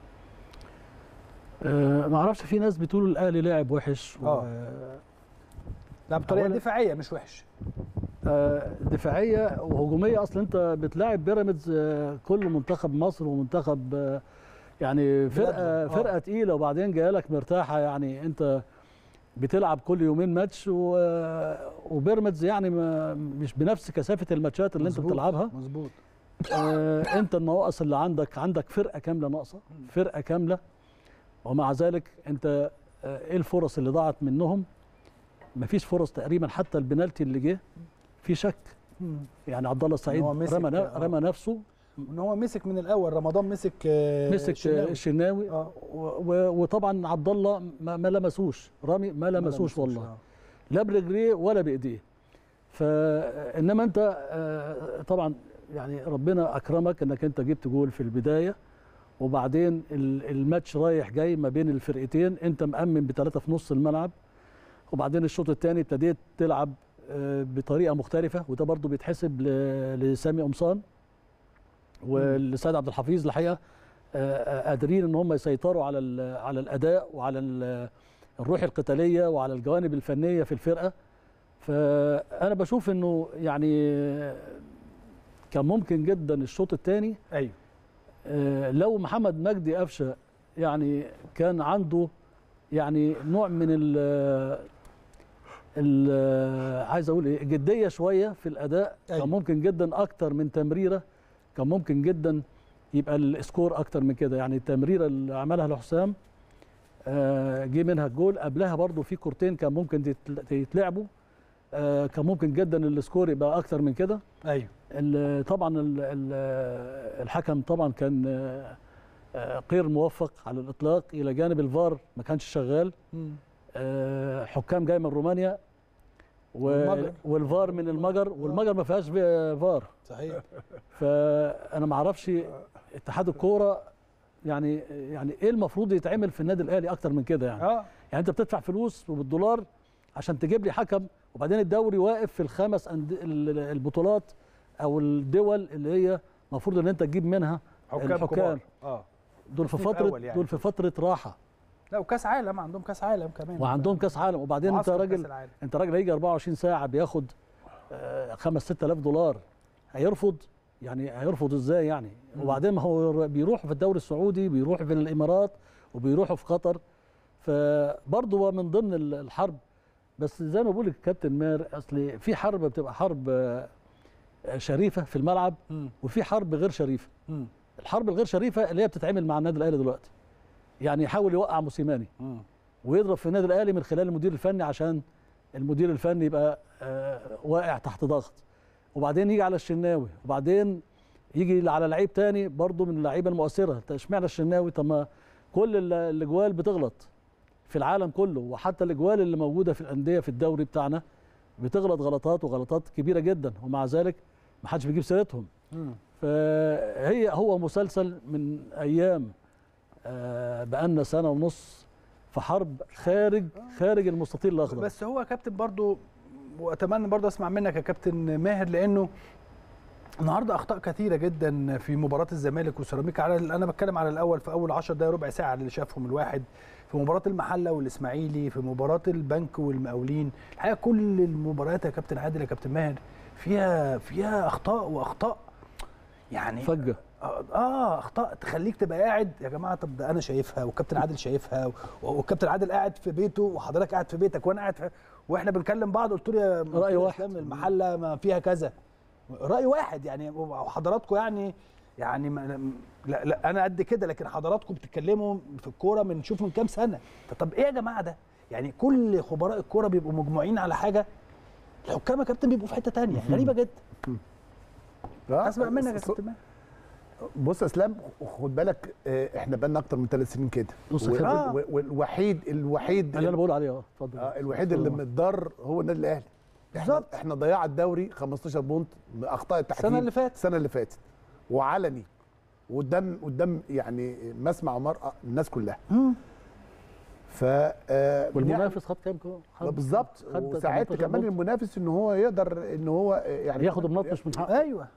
آه، ما اعرفش في ناس بتقول الاهلي لاعب وحش و- آه. لا بطريقه أولاً- دفاعيه مش وحش آه، دفاعيه وهجوميه اصل انت بتلاعب بيراميدز آه، كل منتخب مصر ومنتخب آه، يعني فرقه بلادهم، آه. فرقه تقيله وبعدين جايه لك مرتاحه يعني انت بتلعب كل يومين ماتش و- وبيراميدز يعني ما مش بنفس كثافه الماتشات اللي انت مظبوط، بتلعبها مظبوط آه انت النواقص اللي عندك عندك فرقه كامله ناقصه فرقه كامله ومع ذلك انت آه ايه الفرص اللي ضاعت منهم مفيش فرص تقريبا حتى البنالتي اللي جه في شك يعني عبد الله السعيد هو مسك- رمى ن- آه. رمى نفسه ان هو مسك من الاول رمضان مسك آه، مسك الشناوي. الشناوي اه و- و- وطبعا عبد الله ما ما لمسوش رامي ما لمسوش والله آه. لا برجليه ولا بايديه فانما انت آه، طبعا يعني ربنا اكرمك انك انت جبت جول في البدايه وبعدين ال- الماتش رايح جاي ما بين الفرقتين انت مأمن بثلاثه في نص الملعب وبعدين الشوط الثاني ابتديت تلعب آه، بطريقه مختلفه وده برضو بيتحسب ل- لسامي قمصان ولسيد عبد الحفيظ الحقيقه آه، آه، قادرين ان هم يسيطروا على ال- على الاداء وعلى ال- الروح القتاليه وعلى الجوانب الفنيه في الفرقه فانا بشوف انه يعني كان ممكن جدا الشوط الثاني ايوه لو محمد مجدي قفشه يعني كان عنده يعني نوع من ال ال- عايز اقول ايه جديه شويه في الاداء أيوة. كان ممكن جدا اكتر من تمريره كان ممكن جدا يبقى السكور اكتر من كده يعني التمريره اللي عملها لحسام آه، جه منها الجول قبلها برضو في كورتين كان ممكن تتل- يتلعبوا آه، كان ممكن جدا السكور يبقى اكتر من كده ايوه ال- طبعا ال- ال- الحكم طبعا كان آه، آه، غير موفق على الاطلاق الى جانب الفار ما كانش شغال آه، حكام جاي من رومانيا و- والمجر. والفار من المجر والمجر ما فيهاش في- فار صحيح فانا ما اعرفش اتحاد الكوره يعني يعني ايه المفروض يتعمل في النادي الاهلي اكتر من كده يعني اه يعني انت بتدفع فلوس وبالدولار عشان تجيب لي حكم وبعدين الدوري واقف في الخمس أند- ال- البطولات او الدول اللي هي المفروض ان انت تجيب منها حكام الحكام. كبار اه دول في تصنيف فتره أول يعني. دول في فتره راحه لا وكاس عالم عندهم كاس عالم كمان وعندهم كاس عالم وبعدين انت معسكر كأس راجل العالم. انت راجل هيجي 24 ساعه بياخد 5 6000 دولار هيرفض يعني هيرفض ازاي يعني وبعدين ما هو بيروحوا في الدوري السعودي بيروحوا في الامارات وبيروحوا في قطر فبرضه هو من ضمن ال- الحرب بس زي ما بقول الكابتن ماهر اصل في حرب بتبقى حرب آه، شريفه في الملعب مم. وفي حرب غير شريفه مم. الحرب الغير شريفه اللي هي بتتعمل مع النادي الاهلي دلوقتي يعني يحاول يوقع موسيماني مم. ويضرب في النادي الاهلي من خلال المدير الفني عشان المدير الفني يبقى آه، واقع تحت ضغط وبعدين يجي على الشناوي وبعدين يجي على لعيب تاني برضه من اللعيبه المؤثره انت اشمعنى الشناوي طب ما كل ال- الاجوال بتغلط في العالم كله وحتى الاجوال اللي موجوده في الانديه في الدوري بتاعنا بتغلط غلطات وغلطات كبيره جدا ومع ذلك ما حدش بيجيب سيرتهم مم. فهي هو مسلسل من ايام آه، بقالنا سنه ونص في حرب خارج خارج المستطيل الاخضر بس هو يا كابتن برضو واتمنى برضو اسمع منك يا كابتن ماهر لانه النهارده اخطاء كثيره جدا في مباراه الزمالك وسيراميكا على انا بتكلم على الاول في اول 10 دقائق ربع ساعه اللي شافهم الواحد في مباراه المحله والاسماعيلي في مباراه البنك والمقاولين الحقيقه كل المباريات يا كابتن عادل يا كابتن ماهر فيها فيها اخطاء واخطاء يعني فجه اه آه، اخطاء تخليك تبقى قاعد يا جماعه طب ده انا شايفها والكابتن عادل شايفها و- والكابتن عادل قاعد في بيته وحضرتك قاعد في بيتك وانا قاعد في واحنا بنكلم بعض قلت له يا رأي يا واحد. إسلام المحله ما فيها كذا راي واحد يعني وحضراتكم يعني يعني ما لا, لا انا قد كده لكن حضراتكم بتتكلموا في الكوره من شوف من كام سنه طب ايه يا جماعه ده يعني كل خبراء الكوره بيبقوا مجموعين على حاجه الحكام يا كابتن بيبقوا في حته تانية غريبه جدا آه، اسمع منك يا ص- كابتن ماهر. بص يا اسلام خد بالك آه، احنا بقالنا اكتر من ثلاث سنين كده نص و- خبرة. آه. و- والوحيد الوحيد اللي انا بقول عليه اه اتفضل آه، الوحيد اللي متضر هو النادي الاهلي احنا بالظبط. احنا ضياع الدوري 15 بونت باخطاء التحكيم السنة اللي فاتت. السنه اللي فاتت وعلني قدام قدام يعني مسمع ومرأة الناس كلها ف آه، والمنافس خد كام كو- يعني خد بالظبط خد وساعات 18 كمان نقطة. المنافس ان هو يقدر ان هو آه، يعني ياخد المنطش من حقه ايوه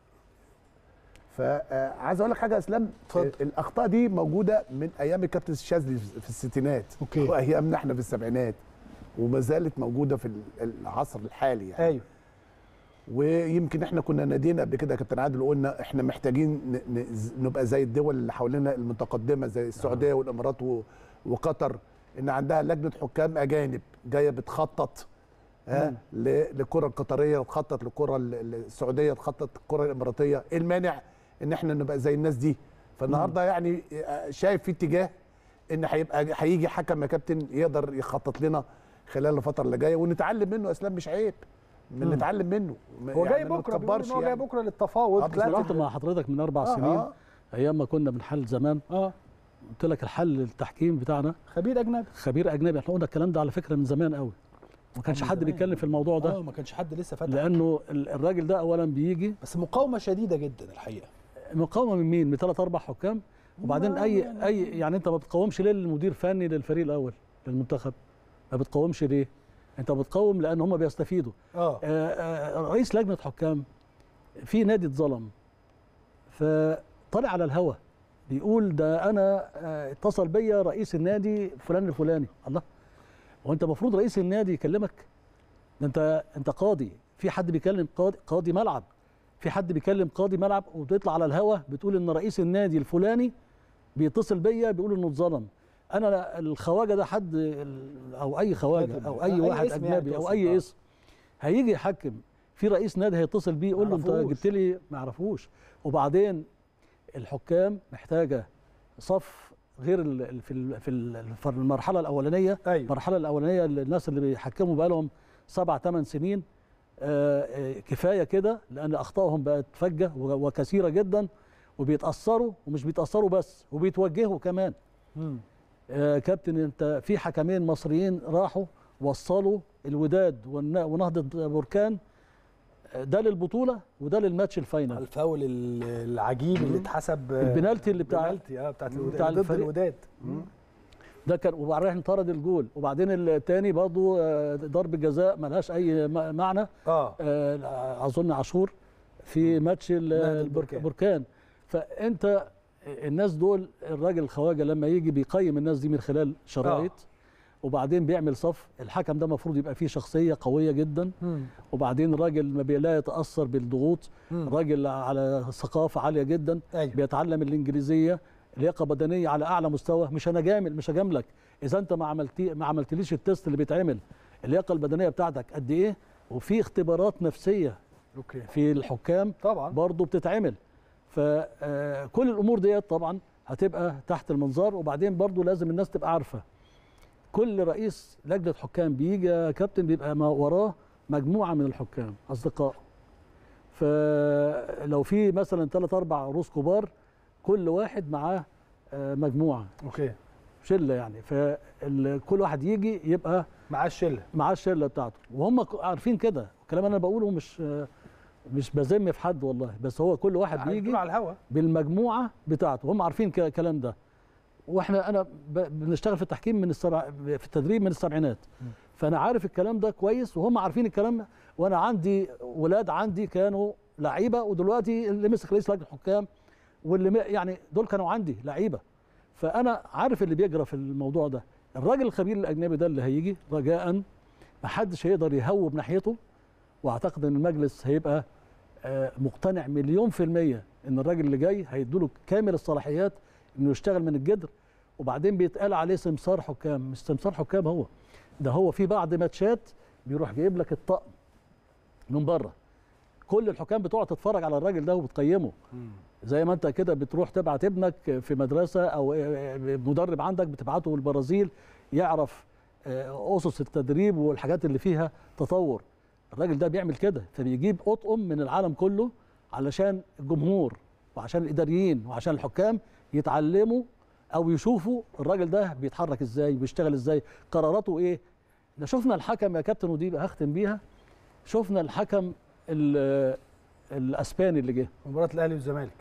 فعايز اقول لك حاجه يا اسلام اتفضل. آه، الاخطاء دي موجوده من ايام الكابتن الشاذلي في الستينات أوكي. وايامنا احنا في السبعينات وما زالت موجوده في العصر الحالي يعني ايوه ويمكن احنا كنا نادينا قبل كده يا كابتن عادل وقلنا احنا محتاجين ن- ن- نبقى زي الدول اللي حوالينا المتقدمه زي السعوديه والامارات و- وقطر ان عندها لجنه حكام اجانب جايه بتخطط ها ل- للكره القطريه وتخطط للكره ال- ال- السعوديه تخطط للكره الاماراتيه ايه المانع ان احنا نبقى زي الناس دي فالنهارده يعني آه، شايف في اتجاه ان هيبقى هيجي حكم يا كابتن يقدر يخطط لنا خلال الفتره اللي جايه ونتعلم منه اسلام مش عيب من نتعلم منه هو يعني جاي ما بكره بيقول نتكبرش ان هو جاي يعني. بكره للتفاوض آه، بس بالظبط. قلت مع حضرتك من اربع آه، سنين آه. ايام ما كنا بنحل زمان اه قلت لك الحل التحكيم بتاعنا خبير اجنبي خبير اجنبي احنا قلنا الكلام ده على فكره من زمان قوي ما كانش من حد زمان. بيتكلم في الموضوع ده اه ما كانش حد لسه فتح لانه ال- الراجل ده اولا بيجي بس مقاومه شديده جدا الحقيقه مقاومه من مين؟ من ثلاث اربع حكام وبعدين لا، اي لا، اي يعني انت ما بتقاومش ليه المدير فني للفريق الاول للمنتخب ما بتقاومش ليه؟ انت بتقاوم لان هم بيستفيدوا اه آه، آه، رئيس لجنه حكام في نادي اتظلم فطلع على الهوا بيقول ده انا آه، اتصل بيا رئيس النادي فلان الفلاني الله هو انت المفروض رئيس النادي يكلمك ده انت انت قاضي في حد بيكلم قاضي قاضي ملعب في حد بيكلم قاضي ملعب وبتطلع على الهوا بتقول ان رئيس النادي الفلاني بيتصل بيا بيقول انه اتظلم انا الخواجه ده حد ال- او اي خواجه كاتب. او آه، اي أي واحد اسم يعني اجنبي او تقصد، اي آه. اسم هيجي يحكم في رئيس نادي هيتصل بيه يقول له انت معرفوش. جبت لي ما يعرفوش وبعدين الحكام محتاجه صف غير ال- ال- في ال- في ال- في المرحله الاولانيه ايوه المرحله الاولانيه اللي الناس اللي بيحكموا بقالهم سبع ثمان سنين آه، آه، كفايه كده لان اخطائهم بقت فجه و- وكثيره جدا وبيتاثروا ومش بيتاثروا بس وبيتوجهوا كمان مم. آه، كابتن انت في حكمين مصريين راحوا وصلوا الوداد والن- ونهضه بركان آه، ده للبطوله وده للماتش الفاينل الفاول ال- العجيب اللي اتحسب آه، البنالتي اللي بتاع بنالتي اه بتاعت الوداد بتاع ضد الفريق. الوداد ده كان وبعدين انطرد الجول وبعدين الثاني برضه آه، ضربه جزاء ملهاش اي م- معنى اه آه، اظن عاشور في ماتش ال- نادي البرك- البركان. البركان فانت الناس دول الراجل الخواجه لما يجي بيقيم الناس دي من خلال شرايط وبعدين بيعمل صف الحكم ده المفروض يبقى فيه شخصيه قويه جدا مم. وبعدين راجل ما بي- لا يتاثر بالضغوط مم. راجل على ثقافه عاليه جدا ايوه بيتعلم الانجليزيه لياقه بدنيه على اعلى مستوى مش انا جامل مش هجاملك اذا انت ما عملتي ما عملتليش التست اللي بيتعمل اللياقه البدنيه بتاعتك قد ايه وفي اختبارات نفسيه اوكي في الحكام طبعا برضه بتتعمل فكل الامور ديت طبعا هتبقى تحت المنظار وبعدين برضه لازم الناس تبقى عارفه كل رئيس لجنه حكام بيجي يا كابتن بيبقى ما وراه مجموعه من الحكام اصدقاء فلو في مثلا ثلاث اربع رؤوس كبار كل واحد معاه آه، مجموعه اوكي شله يعني فكل واحد يجي يبقى معاه الشله معاه الشله بتاعته وهم ك- عارفين كده الكلام انا بقوله مش آه، مش بذم في حد والله بس هو كل واحد بيجي بيجي على الهوا بالمجموعه بتاعته هم عارفين ك- الكلام ده واحنا انا ب- بنشتغل في التحكيم من السبع في التدريب من السبعينات فانا عارف الكلام ده كويس وهم عارفين الكلام ده وانا عندي ولاد عندي كانوا لعيبه ودلوقتي اللي مسك رئيس لجنه الحكام واللي م- يعني دول كانوا عندي لعيبه فانا عارف اللي بيجرى في الموضوع ده الراجل الخبير الاجنبي ده اللي هيجي رجاء ما حدش هيقدر يهوب ناحيته واعتقد ان المجلس هيبقى آه، مقتنع مليون في المية ان الراجل اللي جاي هيدوله كامل الصلاحيات انه يشتغل من الجدر وبعدين بيتقال عليه سمسار حكام مش سمسار حكام هو ده هو في بعض ماتشات بيروح جايب لك الطقم من بره كل الحكام بتقعد تتفرج على الراجل ده وبتقيمه زي ما انت كده بتروح تبعت ابنك في مدرسه او مدرب عندك بتبعته البرازيل يعرف آه، اسس التدريب والحاجات اللي فيها تطور الراجل ده بيعمل كده فبيجيب اطقم من العالم كله علشان الجمهور وعشان الاداريين وعشان الحكام يتعلموا او يشوفوا الراجل ده بيتحرك ازاي وبيشتغل ازاي قراراته ايه ده شفنا الحكم يا كابتن ودي بقى هختم بيها شفنا الحكم ال- الاسباني اللي جه مباراه الاهلي والزمالك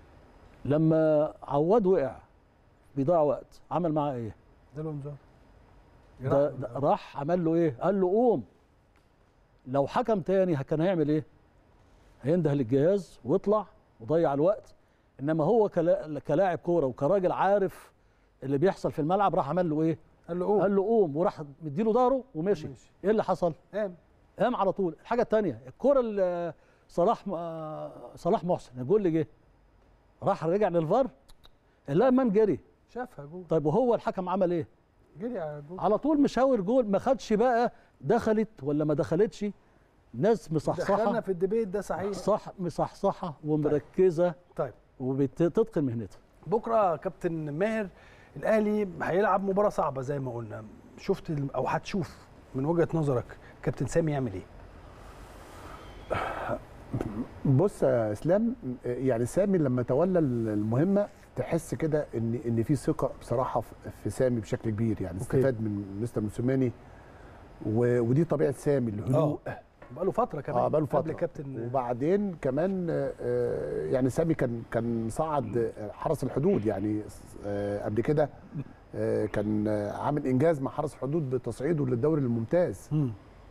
لما عواد وقع بيضيع وقت عمل معاه ايه ده له انذار ده, ده راح عمل له ايه قال له قوم لو حكم تاني كان هيعمل ايه هينده للجهاز ويطلع وضيع الوقت انما هو كلا- كلاعب كوره وكراجل عارف اللي بيحصل في الملعب راح عمل له ايه قال له قوم قال له قوم وراح مديله ظهره ومشي ماشي. ايه اللي حصل قام قام على طول الحاجه الثانيه الكره اللي صلاح آه، صلاح محسن الجول اللي جه راح رجع للفار لا من جري شافها جول طيب وهو الحكم عمل ايه جري على الجول على طول مشاور جول ما خدش بقى دخلت ولا ما دخلتش ناس دخلنا مصحصحه في الديبيت ده صحيح صح مصحصحه ومركزه طيب وبتتقن مهنتها بكره كابتن ماهر الاهلي هيلعب مباراه صعبه زي ما قلنا شفت ال- او هتشوف من وجهه نظرك كابتن سامي يعمل ايه بص يا اسلام يعني سامي لما تولى المهمه تحس كده ان ان في ثقه بصراحه في- في سامي بشكل كبير يعني أوكي. استفاد من مستر موسيماني و- ودي طبيعه سامي الهدوء بقاله فتره كمان اه بقاله فتره قبل كابتن وبعدين كمان آه، يعني سامي كان كان صعد حرس الحدود يعني آه، قبل كده آه، كان آه، عامل انجاز مع حرس الحدود بتصعيده للدوري الممتاز مم.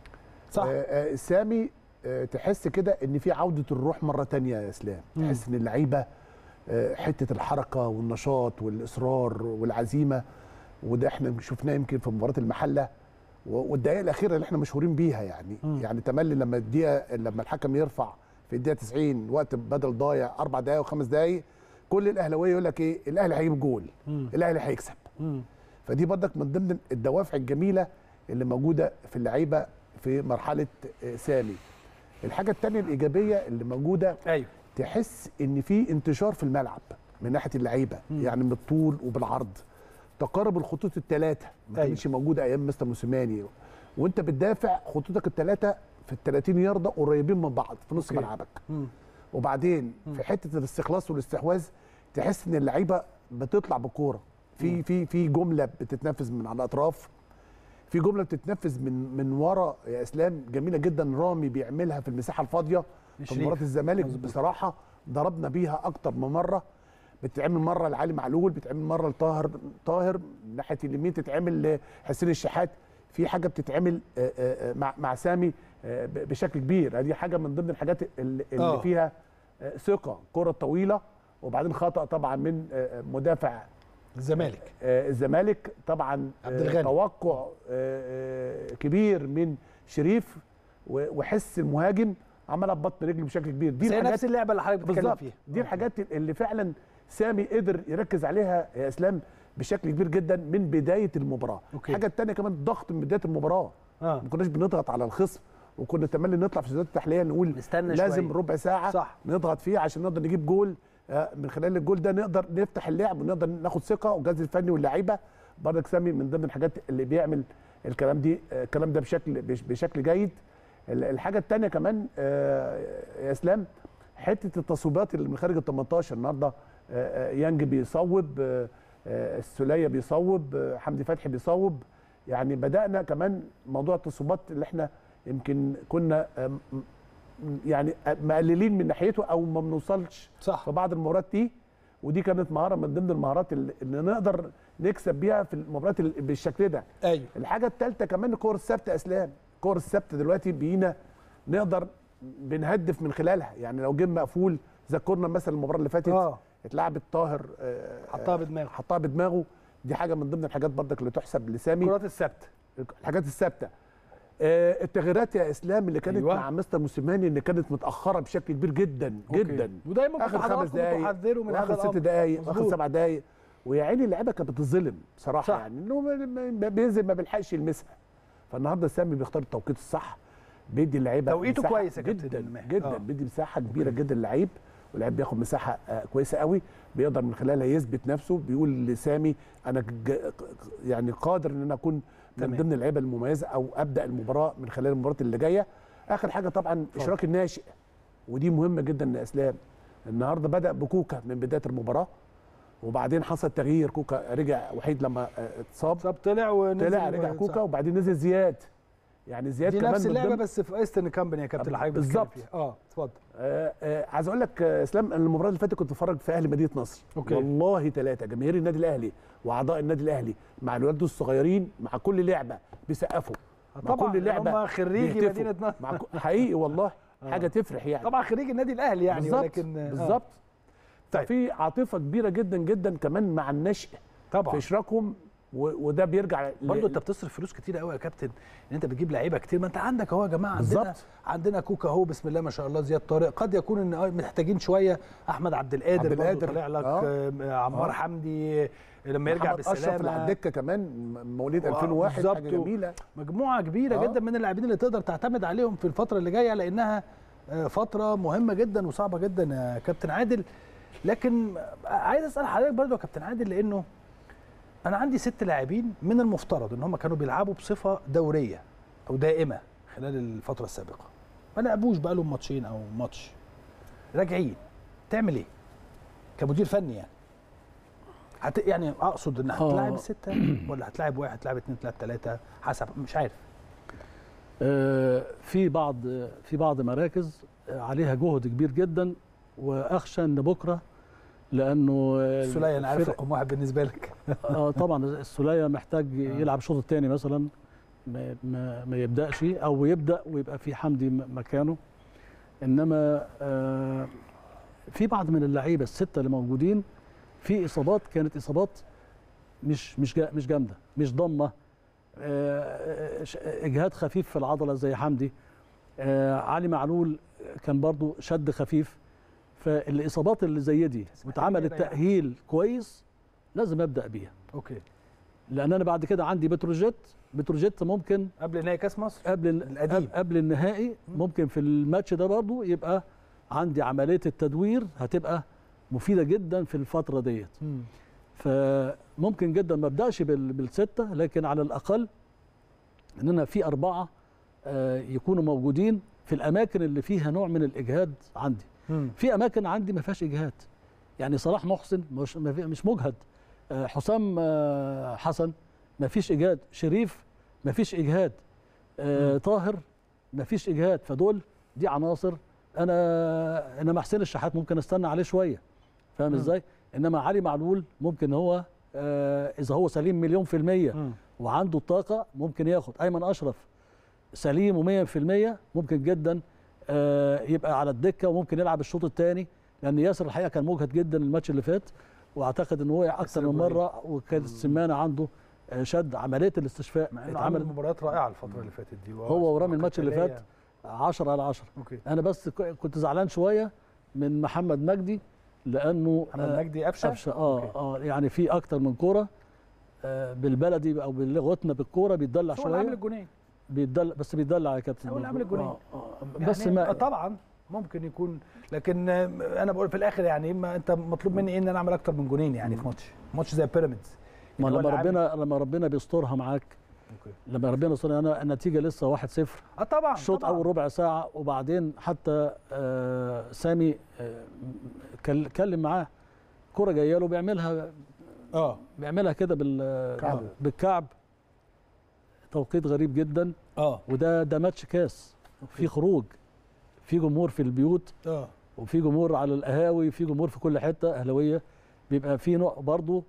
صح آه، آه، سامي آه، تحس كده ان في عوده الروح مره تانية يا اسلام مم. تحس ان اللعيبه آه، حته الحركه والنشاط والاصرار والعزيمه وده احنا شفناه يمكن في مباراه المحله و- والدقائق الاخيره اللي احنا مشهورين بيها يعني مم. يعني تملي لما الدقيقه لما الحكم يرفع في الدقيقه 90 وقت بدل ضايع اربع دقائق وخمس دقائق كل الاهلاويه يقول لك ايه الاهلي هيجيب جول مم. الاهلي هيكسب مم. فدي برضك من ضمن الدوافع الجميله اللي موجوده في اللعيبه في مرحله آه، سامي الحاجه الثانيه الايجابيه اللي موجوده ايوه تحس ان في انتشار في الملعب من ناحيه اللعيبه مم. يعني بالطول وبالعرض تقارب الخطوط الثلاثه ما أيوة. كانتش موجوده ايام مستر موسيماني وانت بتدافع خطوطك الثلاثه في ال 30 يارده قريبين من بعض في نص أوكي. ملعبك مم. وبعدين في حته الاستخلاص والاستحواذ تحس ان اللعيبه بتطلع بكوره في في في جمله بتتنفذ من على الاطراف في جمله بتتنفذ من من ورا يا اسلام جميله جدا رامي بيعملها في المساحه الفاضيه في شريف. مباراه الزمالك مظبوط. بصراحه ضربنا بيها اكتر من مره بتتعمل مره لعلي معلول بتتعمل مره لطاهر طاهر ناحيه اليمين تتعمل لحسين الشحات في حاجه بتتعمل آه، آه، آه، مع مع سامي آه، ب- بشكل كبير دي حاجه من ضمن الحاجات اللي, اللي آه. فيها آه، ثقه كره طويله وبعدين خطا طبعا من آه، مدافع الزمالك آه، الزمالك طبعا آه، عبد الغني. توقع آه، آه، كبير من شريف و- وحس المهاجم عملها ببطن رجل بشكل كبير دي بس هي الحاجات نفس اللعبه اللي حضرتك بتتكلم بالظبط فيها دي آه. الحاجات اللي فعلا سامي قدر يركز عليها يا اسلام بشكل كبير جدا من بدايه المباراه أوكي. الحاجه الثانيه كمان ضغط من بدايه المباراه اه ما كناش بنضغط على الخصم وكنا تملي نطلع في سدات التحليه نقول نستنى لازم شوية. ربع ساعه صح. نضغط فيه عشان نقدر نجيب جول آه، من خلال الجول ده نقدر نفتح اللعب ونقدر ناخد ثقه والجهاز الفني واللعيبه برضك سامي من ضمن الحاجات اللي بيعمل الكلام دي آه، الكلام ده بشكل بش- بشكل جيد ال- الحاجه الثانيه كمان آه، يا اسلام حته التصويبات اللي من خارج ال 18 النهارده آه، آه، يانج بيصوب آه، آه، السوليه بيصوب آه، حمدي فتحي بيصوب يعني بدانا كمان موضوع التصويبات اللي احنا يمكن كنا آم، يعني مقللين من ناحيته او ما بنوصلش صح في بعض المباريات دي ودي كانت مهاره من ضمن المهارات اللي اللي نقدر نكسب بيها في المباريات ال- بالشكل ده ايوه الحاجه الثالثه كمان الكور الثابته اسلام الكور الثابته دلوقتي بقينا نقدر بنهدف من خلالها يعني لو جيم مقفول ذكرنا مثلا المباراه اللي فاتت اه اتلعبت طاهر آه، حطها بدماغه حطها بدماغه دي حاجه من ضمن الحاجات برضك اللي تحسب لسامي الكرات الثابته الحاجات الثابته آه، التغييرات يا اسلام اللي كانت أيوة. أيوة. مع مستر موسيماني اللي كانت متاخره بشكل كبير جدا أوكي. جدا ودايما اخر كنت خمس حضراتكم دقائق بتحذروا من هذا واخر ست الامر دقائق واخر مظبوط. سبع دقائق ويا عيني اللعيبه كانت بتظلم بصراحه صح. صح. يعني انه ما- ما- بينزل ما بيلحقش يلمسها فالنهارده سامي بيختار التوقيت الصح بيدي اللعيبه توقيته مساحة كويس يا كابتن جدا ماهر. جدا آه. آه. بيدي مساحه كبيره جدا للعيب واللعيب بياخد مساحه آه، كويسه قوي بيقدر من خلالها يثبت نفسه بيقول لسامي انا ج- يعني قادر ان انا اكون من تمام. ضمن اللعيبه المميزه او ابدا المباراه من خلال المباراه اللي جايه اخر حاجه طبعا اشراك الناشئ ودي مهمه جدا يا اسلام النهارده بدا بكوكا من بدايه المباراه وبعدين حصل تغيير كوكا رجع وحيد لما آه، اتصاب طب طلع ونزل طلع رجع كوكا وبعين نزل زياد يعني زياد دي كمان نفس من اللعبه ضمن- بس في ايسترن كامباني يا كابتن اللي حضرتك بتتكلم بالظبط. فيها. اه اتفضل آه آه عايز اقول لك آه اسلام أنا المباراه اللي فاتت كنت بتفرج في اهلي مدينه نصر أوكي. والله ثلاثه جماهير النادي الاهلي واعضاء النادي الاهلي مع الولاد الصغيرين مع كل لعبه بيسقفوا مع طبعا كل لعبه هم خريجي بيهتفوا. مدينه نصر مع ك- حقيقي والله حاجه تفرح يعني طبعا خريج النادي الاهلي يعني بالظبط ولكن آه، بالظبط طيب. ففي عاطفه كبيره جدا جدا كمان مع النشء طبعا في اشراكهم و- وده بيرجع ل- برضه انت بتصرف فلوس كتير قوي يا كابتن ان انت بتجيب لعيبه كتير ما انت عندك اهو يا جماعه عندنا بالظبط. عندنا كوكا اهو بسم الله ما شاء الله زياد طارق قد يكون ان آه محتاجين شويه احمد عبد القادر عبد برضه القادر. طالع لك آه. آه. عمار آه. حمدي لما يرجع محمد اشرف اللي على بالسلامه الدكه كمان م- مواليد آه، 2001 بالظبط. حاجه جميله مجموعه كبيره آه. جدا من اللاعبين اللي تقدر تعتمد عليهم في الفتره اللي جايه لانها آه، فتره مهمه جدا وصعبه جدا يا كابتن عادل لكن عايز اسال حضرتك برضو يا كابتن عادل لانه انا عندي ست لاعبين من المفترض ان هم كانوا بيلعبوا بصفه دوريه او دائمه خلال الفتره السابقه ما لعبوش بقى لهم ماتشين او ماتش راجعين تعمل ايه كمدير فني يعني هت... يعني اقصد ان آه. هتلاعب السته ولا هتلاعب واحد هتلاعب اثنين هتلاعب ثلاثه حسب مش عارف آه، في بعض في بعض مراكز آه، عليها جهد كبير جدا واخشى ان بكره لانه آه، سلية انا عارف الفرق- رقم واحد بالنسبه لك اه طبعا السوليه محتاج يلعب الشوط الثاني مثلا ما, ما, ما يبداش او يبدا ويبقى في حمدي م- مكانه انما آه في بعض من اللعيبه السته اللي موجودين في اصابات كانت اصابات مش مش جا مش جامده مش ضمه آه ش- اجهاد خفيف في العضله زي حمدي آه علي معلول كان برضو شد خفيف فالاصابات اللي زي دي واتعمل يريح. التاهيل كويس لازم ابدا بيها اوكي لان انا بعد كده عندي بتروجيت بتروجيت ممكن قبل نهائي كاس مصر قبل القديم. قبل- قبل النهائي ممكن في الماتش ده برضو يبقى عندي عمليه التدوير هتبقى مفيده جدا في الفتره ديت فممكن جدا ما ابداش بال- بالسته لكن على الاقل ان انا في اربعه آه، يكونوا موجودين في الاماكن اللي فيها نوع من الاجهاد عندي مم. في اماكن عندي ما فيهاش اجهاد يعني صلاح محسن مش ما في- مش مجهد آه، حسام آه، حسن ما فيش اجهاد شريف ما فيش اجهاد آه، طاهر ما فيش اجهاد فدول دي عناصر انا انما حسين الشحات ممكن استنى عليه شويه فاهم مم. ازاي انما علي معلول ممكن هو آه، اذا هو سليم مليون في الميه مم. وعنده الطاقه ممكن ياخد ايمن اشرف سليم و100% ممكن جدا آه، يبقى على الدكه وممكن يلعب الشوط الثاني لان ياسر الحقيقه كان مجهد جدا الماتش اللي فات واعتقد ان هو اكثر ياسر من إبراهيم. مره وكانت السمانه عنده آه، شد عمليه الاستشفاء مع انه عمل اتعمل مباريات رائعه الفتره اللي فاتت دي هو ورامي الماتش اللي قتالية. فات 10 على 10 اوكي انا بس ك- كنت زعلان شويه من محمد مجدي لانه محمد آه، مجدي قفشه قفشه اه أوكي. اه يعني في اكتر من كوره آه، بالبلدي او بلغتنا بالكوره بيتدلع هو اللي عامل شويه الجونين بيتدلع بس بيتدلع يا كابتن هو اللي عامل الجونين. آه، آه، يعني بس ما آه، طبعا ممكن يكون لكن آه، انا بقول في الاخر يعني ما انت مطلوب مني إيه ان انا اعمل اكتر من جونين يعني في ماتش ماتش زي بيراميدز ما يعني هو لما اللي عامل- ربنا لما ربنا بيسترها معاك أوكي. لما ربنا يسترها انا النتيجه لسه 1-0 اه طبعا الشوط طبعاً. اول ربع ساعه وبعدين حتى آه، سامي آه، كل- كلم معاه كرة جايه له بيعملها اه بيعملها كده بال كعب. بالكعب توقيت غريب جدا اه وده ده ماتش كاس في خروج في جمهور في البيوت اه وفي جمهور على القهاوي في جمهور في كل حته اهلاويه بيبقى في نوع برضه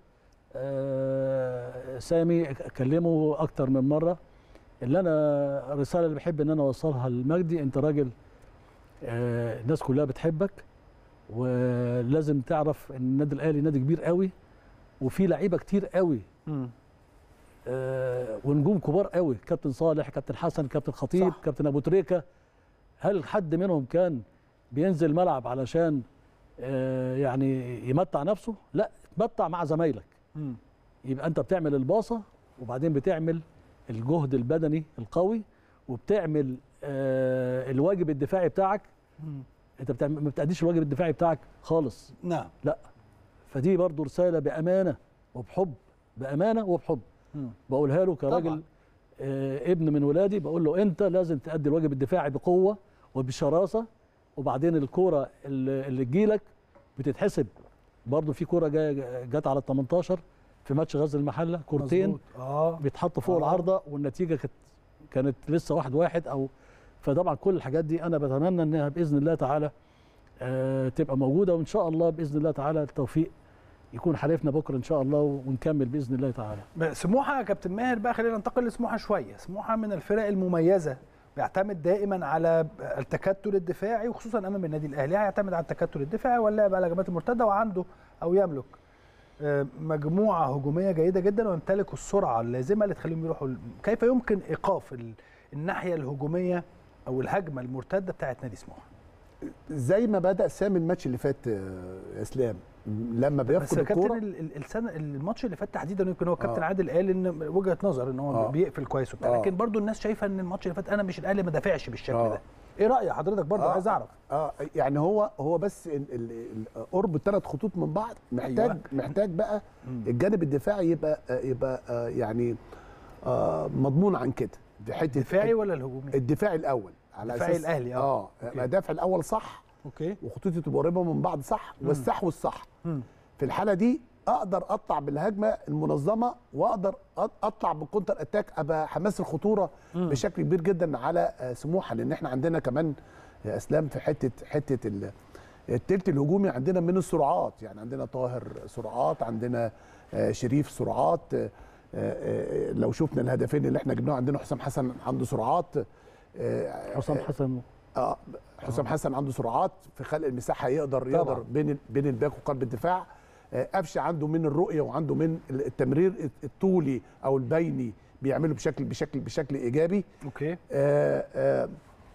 آه سامي كلمه اكتر من مره اللي انا الرساله اللي بحب ان انا اوصلها لمجدي انت راجل آه الناس كلها بتحبك ولازم تعرف ان النادي الاهلي نادي كبير قوي وفي لعيبه كتير قوي مم. آه، ونجوم كبار قوي كابتن صالح كابتن حسن كابتن خطيب صح. كابتن ابو تريكه هل حد منهم كان بينزل الملعب علشان آه، يعني يمتع نفسه لا اتمتع مع زمايلك مم. يبقى انت بتعمل الباصه وبعدين بتعمل الجهد البدني القوي وبتعمل آه، الواجب الدفاعي بتاعك مم. انت بتعمل ما بتأديش الواجب الدفاعي بتاعك خالص نعم فدي برضو رساله بامانه وبحب بامانه وبحب مم. بقولها له طبعاً. كراجل آه ابن من ولادي بقول له انت لازم تأدي الواجب الدفاعي بقوه وبشراسه وبعدين الكوره اللي اللي تجيلك بتتحسب برضه في كوره جا- جت على ال 18 في ماتش غزل المحله كورتين مظبوط. اه بيتحطوا فوق آه. العارضه والنتيجه كانت كانت لسه واحد واحد او فطبعا كل الحاجات دي انا بتمنى انها باذن الله تعالى آه تبقى موجوده وان شاء الله باذن الله تعالى التوفيق يكون حليفنا بكره ان شاء الله ونكمل باذن الله تعالى سموحه يا كابتن ماهر بقى خلينا ننتقل لسموحه شويه سموحه من الفرق المميزه بيعتمد دائما على التكتل الدفاعي وخصوصا امام النادي الاهلي هيعتمد على التكتل الدفاعي واللعب على الهجمات المرتده وعنده او يملك آه، مجموعه هجوميه جيده جدا ويمتلك السرعه اللازمه اللي تخليهم يروحوا ال- كيف يمكن ايقاف ال- الناحيه الهجوميه او الهجمه المرتده بتاعت نادي سموحه زي ما بدا سامي الماتش اللي فات آه، يا اسلام لما بس بيفقد يا كابتن الكوره ال- ال- السنه الماتش اللي فات تحديدا يمكن هو كابتن آه. عادل قال ان وجهه نظر ان هو آه. بيقفل كويس وبتاع آه. لكن برضو الناس شايفه ان الماتش اللي فات انا مش الاهلي ما دافعش بالشكل آه. ده ايه راي حضرتك برضه آه. عايز اعرف اه يعني هو هو بس ال- ال- ال- قرب الثلاث خطوط من بعض محتاج أيوة. أيوة. محتاج بقى الجانب الدفاعي يبقى آه، يبقى آه، يعني آه، مضمون عن كده دي حته دفاعي ولا الهجومي الدفاعي الاول على دفاعي اساس الأهلي، آه. اه أوكي. يبقى دافع الاول صح اوكي وخطوطي تبقى قريبه من بعض صح والسحو الصح مم. في الحاله دي اقدر اطلع بالهجمه المنظمه واقدر أط- اطلع بالكونتر اتاك ابقى حماس الخطوره بشكل كبير جدا على آه، سموحه لان احنا عندنا كمان يا اسلام في حته حته ال- التلت الهجومي عندنا من السرعات يعني عندنا طاهر سرعات عندنا آه، شريف سرعات آه، آه، لو شفنا الهدفين اللي احنا جبناهم عندنا حسام حسن عنده سرعات آه، حسام حسن اه حسام حسن عنده سرعات في خلق المساحه يقدر يقدر بين ال- بين الباك وقلب الدفاع آه، قفشه عنده من الرؤيه وعنده من التمرير الطولي او البيني بيعمله بشكل بشكل بشكل ايجابي اوكي آه، آه،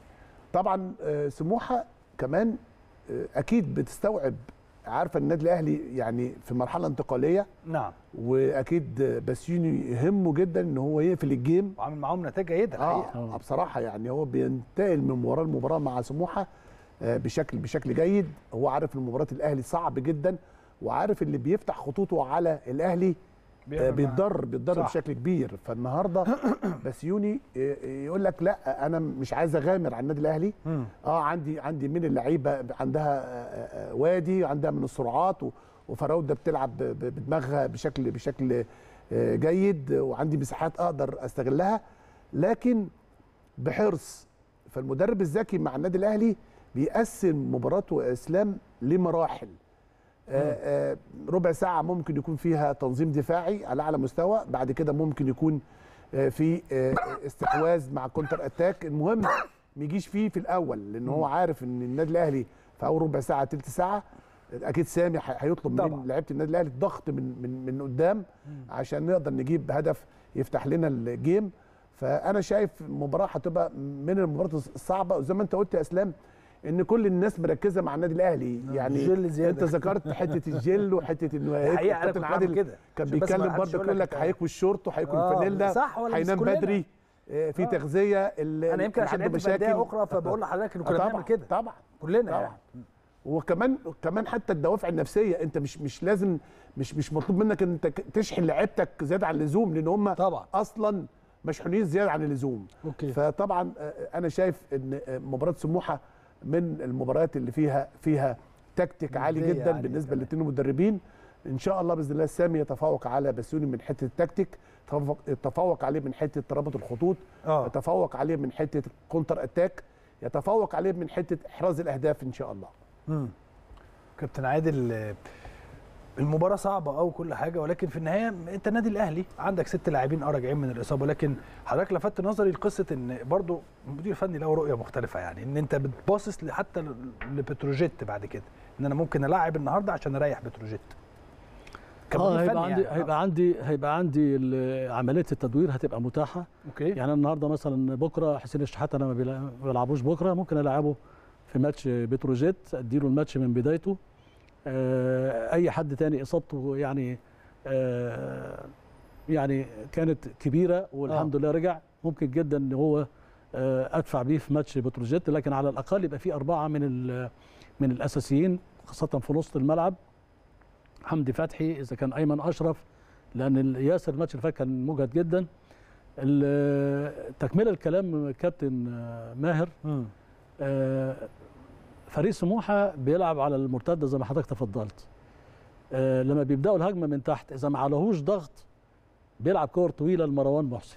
طبعا آه، سموحه كمان آه، اكيد بتستوعب عارفه النادي الاهلي يعني في مرحله انتقاليه نعم واكيد باسيوني يهمه جدا ان هو يقفل الجيم وعامل معاهم نتائج جيده الحقيقه اه بصراحه يعني هو بينتقل من مباراه لمباراه مع سموحه آه، بشكل بشكل جيد هو عارف ان مباراه الاهلي صعب جدا وعارف اللي بيفتح خطوطه على الاهلي آه، بيعمل معاه. بيتضر بيتضر صح. بشكل كبير فالنهارده بسيوني آه، يقول لك لا انا مش عايز اغامر على النادي الاهلي مم. اه عندي عندي من اللعيبه عندها آه، آه، وادي عندها من السرعات و- وفراوده بتلعب ب- ب- بدماغها بشكل بشكل آه، جيد وعندي مساحات اقدر استغلها لكن بحرص فالمدرب الذكي مع النادي الاهلي بيقسم مباراته اسلام لمراحل آه، آه، ربع ساعه ممكن يكون فيها تنظيم دفاعي على اعلى مستوى بعد كده ممكن يكون آه، في آه، استحواذ مع كونتر اتاك المهم ما يجيش فيه في الاول لان هو عارف ان النادي الاهلي في اول ربع ساعه تلت ساعه اكيد سامي ه- هيطلب طبعاً. من لعيبه النادي الاهلي الضغط من من من قدام عشان نقدر نجيب هدف يفتح لنا الجيم فانا شايف المباراه هتبقى من المباريات الصعبه وزي ما انت قلت يا اسلام ان كل الناس مركزه مع النادي الاهلي يعني الجل زيادة. انت ذكرت حته الجل وحته انه هيك- الحقيقة أنا كابتن كنت بعمل عادل كده. كان عشان بس ما بيتكلم حدش برضه يقول يقول لك لك هيكوي الشورت وهيكوي آه، الفانيلا صح ولا مش هينام كلنا؟ بدري آه، في آه. تغذيه ال- انا يمكن عشان عنده لعبت في انديه اخرى فبقول لحضرتك ان آه، كنا طبعا بنعمل كده طبعا كلنا طبعا يعني وكمان كمان حتى الدوافع النفسيه انت مش مش لازم مش مش مطلوب منك ان انت ك- تشحن لعيبتك زياده عن اللزوم لان هم طبعا. اصلا مشحونين زياده عن اللزوم اوكي فطبعا آه، انا شايف ان آه، مباراه سموحه من المباريات اللي فيها فيها تكتيك عالي جدية جدا عالية بالنسبه كمان. للاثنين المدربين ان شاء الله باذن الله سامي يتفوق على بسيوني من حته التكتيك يتفوق- يتفوق عليه من حته ترابط الخطوط اه يتفوق عليه من حته كونتر اتاك يتفوق عليه من حته احراز الاهداف ان شاء الله مم. كابتن عادل آه، المباراة صعبة أو كل حاجة ولكن في النهاية أنت النادي الأهلي عندك ست لاعبين أه راجعين من الإصابة ولكن حضرتك لفت نظري لقصة إن برضو المدير الفني له رؤية مختلفة يعني إن أنت بتباصص حتى لبتروجيت بعد كده إن أنا ممكن ألاعب النهاردة عشان أريح بتروجيت اه هيبقى عندي يعني. هيبقى عندي هيبقى عندي ال- عمليه التدوير هتبقى متاحه أوكي يعني أنا النهارده مثلا بكره حسين الشحات انا ما بيلع- ما بيلعبوش بكره ممكن العبه في ماتش بتروجيت اديله الماتش من بدايته آه، اي حد تاني اصابته يعني آه، يعني كانت كبيره والحمد لله رجع ممكن جدا ان هو آه، ادفع بيه في ماتش بتروجيت لكن على الاقل يبقى في اربعه من ال- من الاساسيين خاصه في نص الملعب حمدي فتحي اذا كان ايمن اشرف لان ال- ياسر الماتش اللي فات كان مجهد جدا ال- تكمله الكلام كابتن آه، ماهر مم. آه، فريق سموحه بيلعب على المرتده زي ما حضرتك تفضلت آه، لما بيبداوا الهجمه من تحت اذا ما عليهوش ضغط بيلعب كور طويله لمروان محسن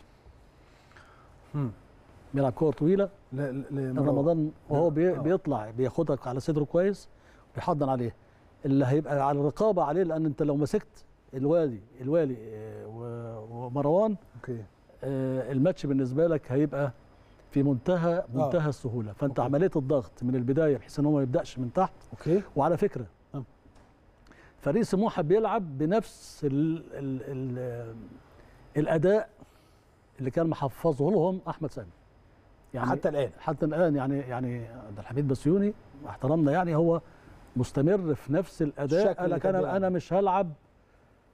مم. بيلعب كور طويله ل- ل- رمضان وهو بي آه. بيطلع بياخدك على صدره كويس بيحضن عليه اللي هيبقى على الرقابه عليه لان انت لو مسكت الوالي الوالي آه، و- ومروان أوكي آه، الماتش بالنسبه لك هيبقى في منتهى منتهى السهوله فانت أوكي. عمليه الضغط من البدايه بحيث ان هو ما يبداش من تحت أوكي وعلى فكره آه. فريق سموحه بيلعب بنفس ال ال ال الاداء اللي كان محفظه لهم احمد سامي يعني حتى الآن حتى الان يعني يعني عبد الحميد بسيوني مع احترامنا يعني هو مستمر في نفس الاداء الشكل قال اللي لك كان انا بيلعب انا مش هلعب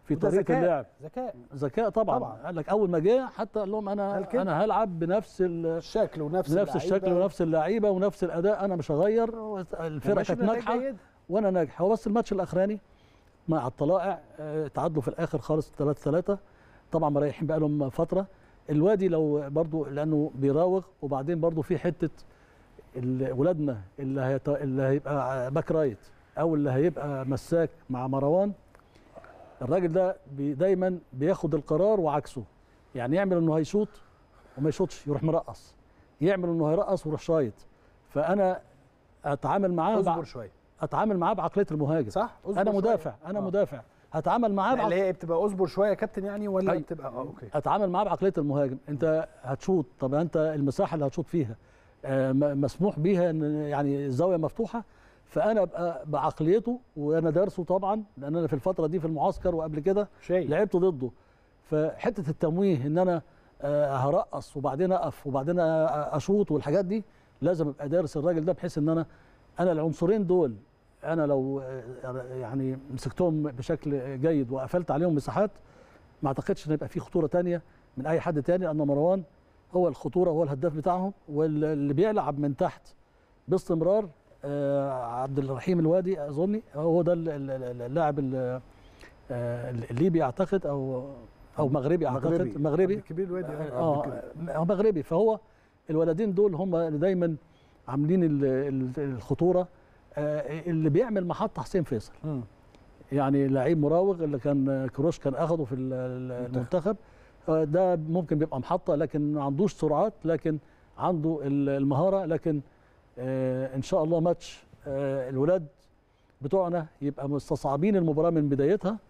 في وده طريقه ذكاء. اللعب ذكاء ذكاء طبعا. طبعاً. قال لك اول ما جه حتى قال لهم قال انا كده. انا هلعب بنفس ال- الشكل ونفس بنفس الشكل اللعيبة. ونفس اللعيبه ونفس الاداء انا مش هغير الفرقه وماشي كانت بنتائج ناجحه جيدة. وانا ناجح هو بس الماتش الاخراني مع الطلائع آه، تعادلوا في الاخر خالص 3 3 طبعا مريحين بقى لهم فتره الوادي لو برضو لانه بيراوغ وبعدين برضو في حته ال- ولادنا اللي هيت... اللي هيبقى باك رايت او اللي هيبقى مساك مع مروان الراجل ده بي دايما بياخد القرار وعكسه يعني يعمل انه هيشوط وما يشوطش يروح مرقص يعمل انه هيرقص ويروح شايط فانا اتعامل معاه اصبر بع- شويه اتعامل معاه بعقليه المهاجم صح اصبر انا شوية. مدافع انا آه. مدافع هتعامل معاه لا، اللي بعق... هي بتبقى اصبر شويه يا كابتن يعني ولا أيوة. بتبقى اه اوكي اتعامل معاه بعقليه المهاجم انت هتشوط طب انت المساحه اللي هتشوط فيها آه، م- مسموح بيها ان يعني الزاويه مفتوحه فانا ابقى بعقليته وانا دارسه طبعا لان انا في الفتره دي في المعسكر وقبل كده شيء لعبت ضده فحته التمويه ان انا آه، هرقص وبعدين اقف وبعدين أ- اشوط والحاجات دي لازم ابقى دارس الراجل ده بحيث ان انا انا العنصرين دول انا لو آه، يعني مسكتهم بشكل جيد وقفلت عليهم مساحات ما اعتقدش ان يبقى في خطوره تانية من اي حد تاني لان مروان هو الخطوره هو الهداف بتاعهم واللي بيلعب من تحت باستمرار آه، عبد الرحيم الوادي اظني هو ده ال- ال- ال- اللاعب ال- آه، الليبي اعتقد او او مغربي اعتقد مغربي. مغربي كبير الوادي آه. اه هو مغربي فهو الولدين دول هم اللي دايما عاملين ال- ال- الخطوره آه، اللي بيعمل محطه حسين فيصل مم. يعني لعيب مراوغ اللي كان كروش كان اخده في ال- ال- المنتخب آه، ده ممكن بيبقى محطه لكن ما عندوش سرعات لكن عنده ال- المهاره لكن آه، ان شاء الله ماتش آه، الولاد بتوعنا يبقى مستصعبين المباراه من بدايتها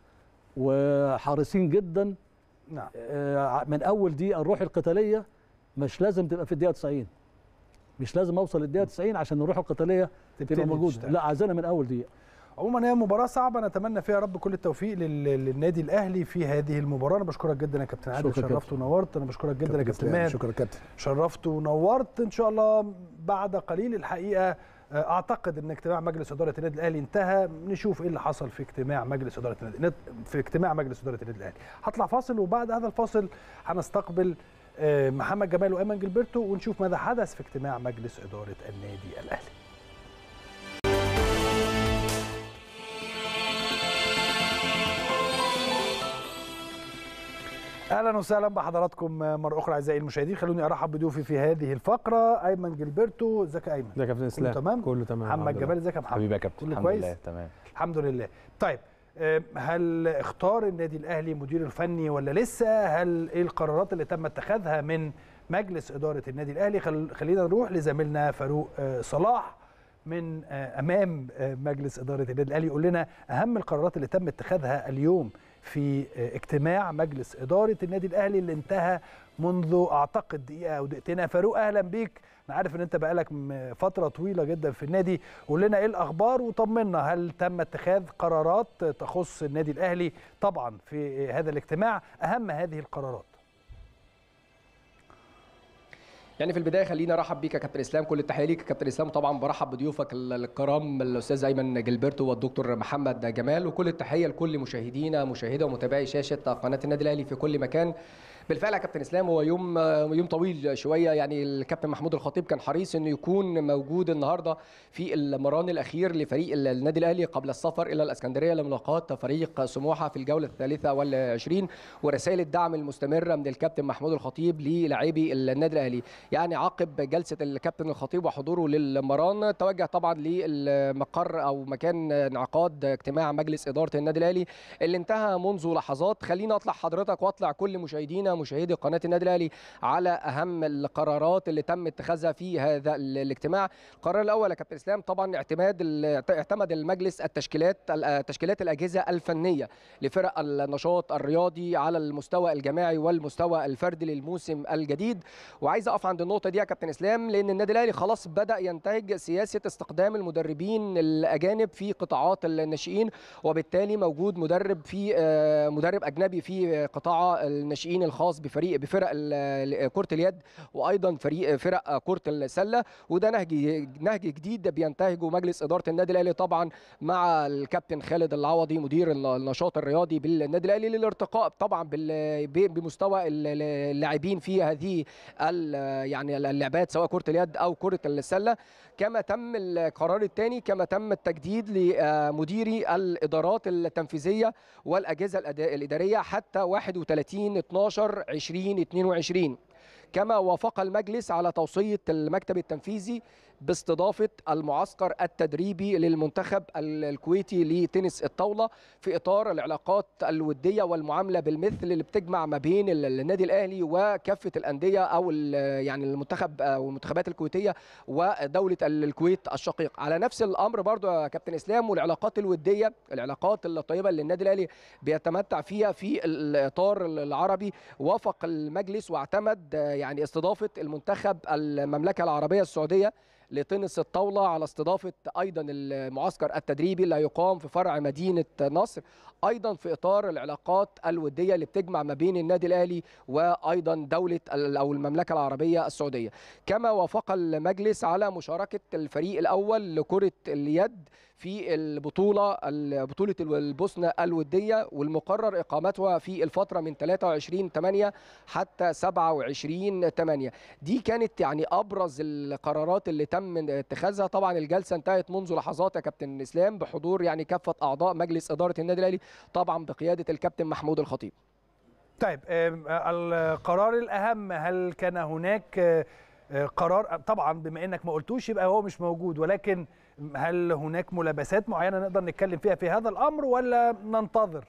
وحريصين جدا نعم آه، من اول دقيقه الروح القتاليه مش لازم تبقى في الدقيقه 90 مش لازم اوصل للدقيقه 90 عشان الروح القتاليه تبتدي تبقى موجوده تشتغل. لا عايزينها من اول دقيقه عموما هي مباراة صعبة نتمنى فيها يا رب كل التوفيق لل- للنادي الأهلي في هذه المباراة أنا بشكرك جدا يا كابتن عادل شكرا شرفت ونورت أنا بشكرك جدا يا كابتن ماهر شكرا كابتن شرفت ونورت ان شاء الله بعد قليل الحقيقه آه، اعتقد ان اجتماع مجلس اداره النادي الاهلي انتهى نشوف ايه اللي حصل في اجتماع مجلس اداره النادي في اجتماع مجلس اداره النادي الاهلي هطلع فاصل وبعد هذا الفاصل هنستقبل آه، محمد جمال وايمن جilberto ونشوف ماذا حدث في اجتماع مجلس اداره النادي الاهلي اهلا وسهلا بحضراتكم مره اخرى اعزائي المشاهدين خلوني ارحب بضيوفي في هذه الفقره ايمن جilberto ازيك يا ايمن ازيك يا كابتن اسلام تمام؟ كله تمام محمد الحمد لله. جمال ازيك يا محمد حبيبي يا كابتن كله الحمد كويس؟ لله تمام الحمد لله طيب آه، هل اختار النادي الاهلي مدير الفني ولا لسه هل ايه القرارات اللي تم اتخاذها من مجلس اداره النادي الاهلي خل... خلينا نروح لزميلنا فاروق آه، صلاح من آه، امام آه، مجلس اداره النادي الاهلي يقول لنا اهم القرارات اللي تم اتخاذها اليوم في آه، اجتماع مجلس اداره النادي الاهلي اللي انتهى منذ اعتقد دقيقه او دقيقتين يا فاروق اهلا بيك انا عارف ان انت بقالك م- فتره طويله جدا في النادي قول لنا ايه الاخبار وطمنا هل تم اتخاذ قرارات تخص النادي الاهلي طبعا في هذا الاجتماع اهم هذه القرارات يعني في البدايه خلينا ارحب بيك يا كابتن اسلام كل التحيه ليك يا كابتن اسلام طبعا برحب بضيوفك ال- الكرام الاستاذ ايمن جilberto والدكتور محمد جمال وكل التحيه لكل مشاهدينا مشاهده ومتابعي شاشه قناه النادي الاهلي في كل مكان بالفعل يا كابتن اسلام هو يوم يوم طويل شويه يعني الكابتن محمود الخطيب كان حريص انه يكون موجود النهارده في المران الاخير لفريق النادي الاهلي قبل السفر الى الاسكندريه لملاقاه فريق سموحه في الجوله الثالثه والعشرين ورسائل الدعم المستمره من الكابتن محمود الخطيب للاعبي النادي الاهلي يعني عقب جلسه الكابتن الخطيب وحضوره للمران توجه طبعا للمقر او مكان انعقاد اجتماع مجلس اداره النادي الاهلي اللي انتهى منذ لحظات خلينا اطلع حضرتك واطلع كل مشاهدينا مشاهدي قناه النادي الاهلي على اهم القرارات اللي تم اتخاذها في هذا ال- الاجتماع القرار الاول يا كابتن اسلام طبعا اعتماد ال- اعتمد المجلس التشكيلات ال- تشكيلات الاجهزه الفنيه لفرق النشاط الرياضي على المستوى الجماعي والمستوى الفردي للموسم الجديد وعايز اقف عند النقطه دي يا كابتن اسلام لان النادي الاهلي خلاص بدا ينتهج سياسه استخدام المدربين الاجانب في قطاعات الناشئين وبالتالي موجود مدرب في آه، مدرب اجنبي في قطاع الناشئين الخاص الخاص بفريق بفرق ال- كره اليد وايضا فريق فرق كره السله وده نهج نهج جديد بينتهجه مجلس اداره النادي الاهلي طبعا مع الكابتن خالد العوضي مدير النشاط الرياضي بالنادي الاهلي للارتقاء طبعا بال- ب- بمستوى ال- اللاعبين في هذه ال- يعني اللعبات سواء كره اليد او كره السله كما تم القرار الثاني كما تم التجديد لمديري الادارات التنفيذيه والاجهزه الأدا- الاداريه حتى 31 12 2022 كما وافق المجلس على توصيه المكتب التنفيذي باستضافه المعسكر التدريبي للمنتخب ال- الكويتي لتنس الطاوله في اطار العلاقات الوديه والمعامله بالمثل اللي بتجمع ما بين ال- النادي الاهلي وكافه الانديه او ال- يعني المنتخب او المنتخبات الكويتيه ودوله ال- الكويت الشقيق على نفس الامر برضو يا كابتن اسلام والعلاقات الوديه العلاقات الطيبه اللي النادي الاهلي بيتمتع فيها في الاطار العربي وافق المجلس واعتمد آه، يعني استضافه المنتخب المملكه العربيه السعوديه لتنس الطاوله على استضافه ايضا المعسكر التدريبي اللي هيقام في فرع مدينه نصر ايضا في اطار العلاقات الوديه اللي بتجمع ما بين النادي الاهلي وايضا دوله ال- او المملكه العربيه السعوديه كما وافق المجلس على مشاركه الفريق الاول لكره اليد في البطوله ال- بطوله البوسنه الوديه والمقرر اقامتها في الفتره من 23 8 حتى 27 8 دي كانت يعني ابرز القرارات اللي تم اتخاذها طبعا الجلسه انتهت منذ لحظات يا كابتن اسلام بحضور يعني كافه اعضاء مجلس اداره النادي الاهلي طبعا بقياده الكابتن محمود الخطيب طيب آم، القرار الاهم هل كان هناك آه، آه، قرار طبعا بما انك ما قلتوش يبقى هو مش موجود ولكن هل هناك ملابسات معينه نقدر نتكلم فيها في هذا الامر ولا ننتظر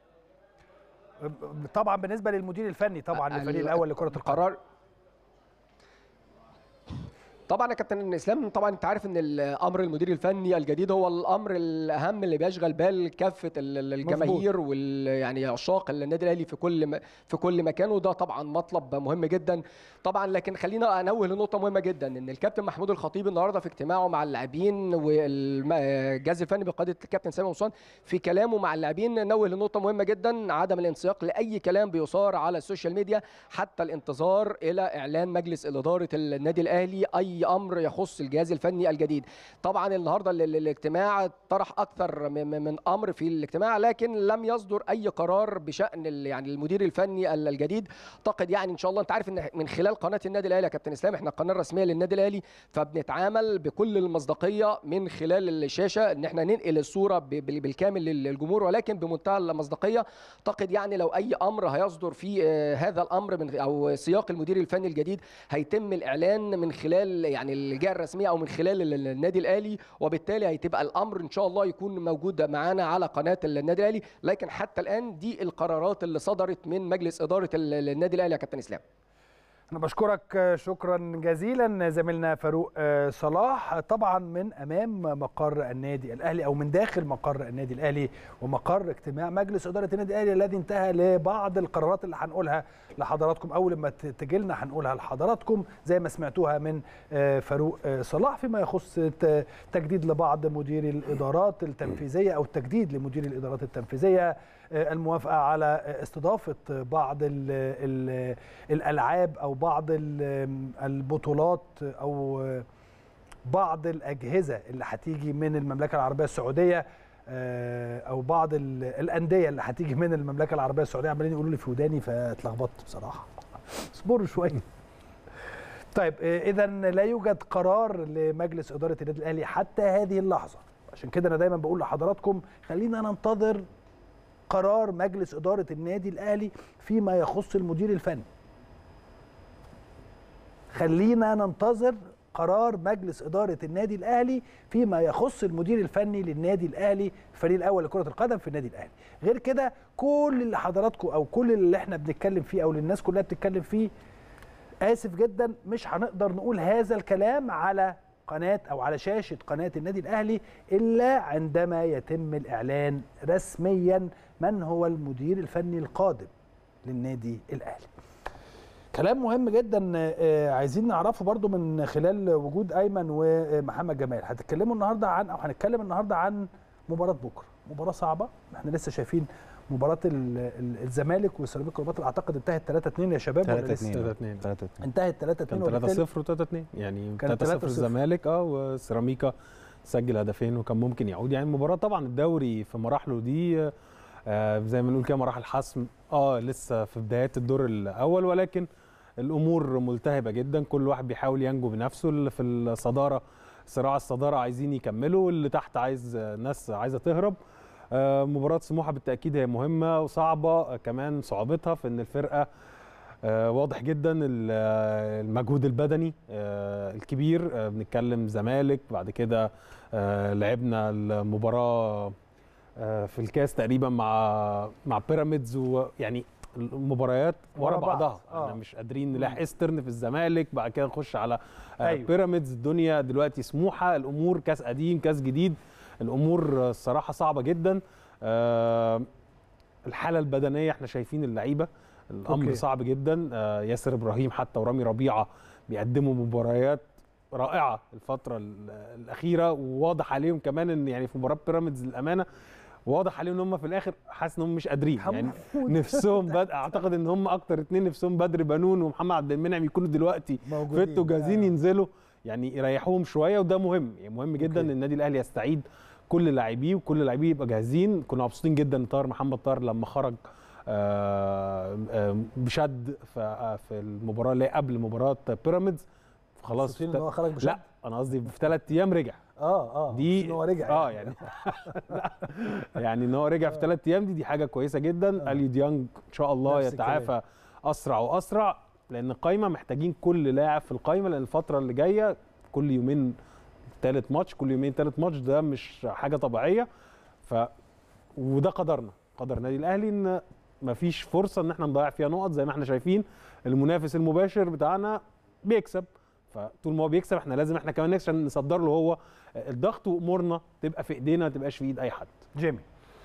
طبعا بالنسبه للمدير الفني طبعا للفريق ال- الاول لكره القدم القرار طبعا يا كابتن اسلام طبعا انت عارف ان الامر المدير الفني الجديد هو الامر الاهم اللي بيشغل بال كافه ال- ال- الجماهير وال يعني عشاق النادي الاهلي في كل م- في كل مكان وده طبعا مطلب مهم جدا طبعا لكن خلينا انوه لنقطه مهمه جدا ان الكابتن محمود الخطيب النهارده في اجتماعه مع اللاعبين والجهاز الفني بقياده الكابتن سامي قمصان في كلامه مع اللاعبين نوه لنقطه مهمه جدا عدم الانسياق لاي كلام بيثار على السوشيال ميديا حتى الانتظار الى اعلان مجلس اداره النادي الاهلي اي امر يخص الجهاز الفني الجديد طبعا النهارده ال- ال- الاجتماع طرح اكثر من- من من امر في الاجتماع لكن لم يصدر اي قرار بشان ال- يعني المدير الفني ال- الجديد اعتقد يعني ان شاء الله انت عارف ان من خلال قناه النادي الاهلي يا كابتن اسلام احنا القناه الرسميه للنادي الاهلي فبنتعامل بكل المصداقيه من خلال الشاشه ان احنا ننقل الصوره ب- بال- بالكامل للجمهور ولكن بمنتهى المصداقيه اعتقد يعني لو اي امر هيصدر في آه، هذا الامر من او سياق المدير الفني الجديد هيتم الاعلان من خلال يعني الجهه الرسميه او من خلال ال- النادي الاهلي وبالتالي هيتبقى الامر ان شاء الله يكون موجود معانا على قناه النادي الاهلي لكن حتى الان دي القرارات اللي صدرت من مجلس اداره ال- النادي الاهلي يا كابتن اسلام انا بشكرك شكرا جزيلا زميلنا فاروق آه، صلاح طبعا من امام مقر النادي الاهلي او من داخل مقر النادي الاهلي ومقر اجتماع مجلس اداره النادي الاهلي الذي انتهى لبعض القرارات اللي هنقولها لحضراتكم اول ما تجي لنا هنقولها لحضراتكم زي ما سمعتوها من آه، فاروق آه، صلاح فيما يخص ت- تجديد لبعض مديري الادارات التنفيذيه او التجديد لمدير الادارات التنفيذيه آه، الموافقه على آه، استضافه بعض ال ال الالعاب او بعض ال- البطولات او بعض الاجهزه اللي هتيجي من المملكه العربيه السعوديه آه، او بعض ال- الانديه اللي هتيجي من المملكه العربيه السعوديه عمالين يقولوا لي في وداني فاتلخبطت بصراحه اصبروا شويه طيب اذا لا يوجد قرار لمجلس اداره النادي الاهلي حتى هذه اللحظه عشان كده انا دايما بقول لحضراتكم خلينا ننتظر قرار مجلس اداره النادي الاهلي فيما يخص المدير الفني خلينا ننتظر قرار مجلس إدارة النادي الأهلي فيما يخص المدير الفني للنادي الأهلي الفريق الأول لكرة القدم في النادي الأهلي غير كده كل اللي حضراتكم أو كل اللي احنا بنتكلم فيه أو اللي الناس كلها بتتكلم فيه آسف جدا مش هنقدر نقول هذا الكلام على قناة أو على شاشة قناة النادي الأهلي إلا عندما يتم الإعلان رسميا من هو المدير الفني القادم للنادي الأهلي كلام مهم جدا آه، عايزين نعرفه برضو من خلال وجود ايمن ومحمد جمال هتتكلموا النهارده عن او هنتكلم النهارده عن مباراه بكره مباراه صعبه احنا لسه شايفين مباراه ال- ال- الزمالك وسيراميكا كليوباترا اعتقد انتهت 3 2 يا شباب ولا 3 لسه؟ 2 3 2 3 2 انتهت 3 2 كان 3 0 و 3 2 يعني كان 3 0 3-0. الزمالك اه وسيراميكا سجل هدفين وكان ممكن يعود يعني المباراه طبعا الدوري في مراحله دي آه زي ما نقول كده مراحل حسم اه لسه في بدايات الدور الاول ولكن الامور ملتهبه جدا كل واحد بيحاول ينجو بنفسه اللي في الصداره صراع الصداره عايزين يكملوا واللي تحت عايز آه، ناس عايزه تهرب آه، مباراة سموحة بالتأكيد هي مهمة وصعبة آه، كمان صعوبتها في إن الفرقة آه، واضح جدا ال- آه، المجهود البدني آه، الكبير آه، بنتكلم زمالك بعد كده آه، لعبنا المباراة آه، في الكاس تقريبا مع مع بيراميدز ويعني المباريات ورا ورا بعض. بعضها آه. احنا مش قادرين نلاحق ايسترن في الزمالك بعد كده نخش على آه، أيوة. بيراميدز الدنيا دلوقتي سموحه الامور كاس قديم كاس جديد الامور آه، الصراحه صعبه جدا آه، الحاله البدنيه احنا شايفين اللعيبه الامر أوكي. أوكي. صعب جدا آه، ياسر ابراهيم حتى ورامي ربيعه بيقدموا مباريات رائعه الفتره ال- الاخيره وواضح عليهم كمان ان يعني في مباراه بيراميدز للامانه واضح عليهم ان هم في الاخر حاسس ان هم مش قادرين يعني نفسهم بد... اعتقد ان هم اكتر اتنين نفسهم بدر بنون ومحمد عبد المنعم يكونوا دلوقتي موجودين. فت وجاهزين آه. ينزلوا يعني يريحوهم شويه وده مهم يعني مهم جدا ان النادي الاهلي يستعيد كل لاعبيه وكل لاعبيه يبقى جاهزين كنا مبسوطين جدا ان طاهر محمد طاهر لما خرج آه، آه، بشد في آه، في المباراه اللي هي قبل مباراه بيراميدز خلاص مبسوطين ان هو خرج بشكل لا انا قصدي في ثلاث ايام رجع اه اه دي ان هو رجع اه يعني يعني ان هو رجع في ثلاث ايام دي دي حاجه كويسه جدا اليو ديانج ان شاء الله نفس يتعافى اسرع واسرع لان القايمه محتاجين كل لاعب في القايمه لان الفتره اللي جايه كل يومين ثالث ماتش كل يومين ثالث ماتش ده مش حاجه طبيعيه ف وده قدرنا قدر النادي الاهلي ان مفيش فرصه ان احنا نضيع فيها نقط زي ما احنا شايفين المنافس المباشر بتاعنا بيكسب فطول ما هو بيكسب احنا لازم احنا كمان نكسب عشان نصدر له هو الضغط وامورنا تبقى في ايدينا ما تبقاش في ايد اي حد جيمي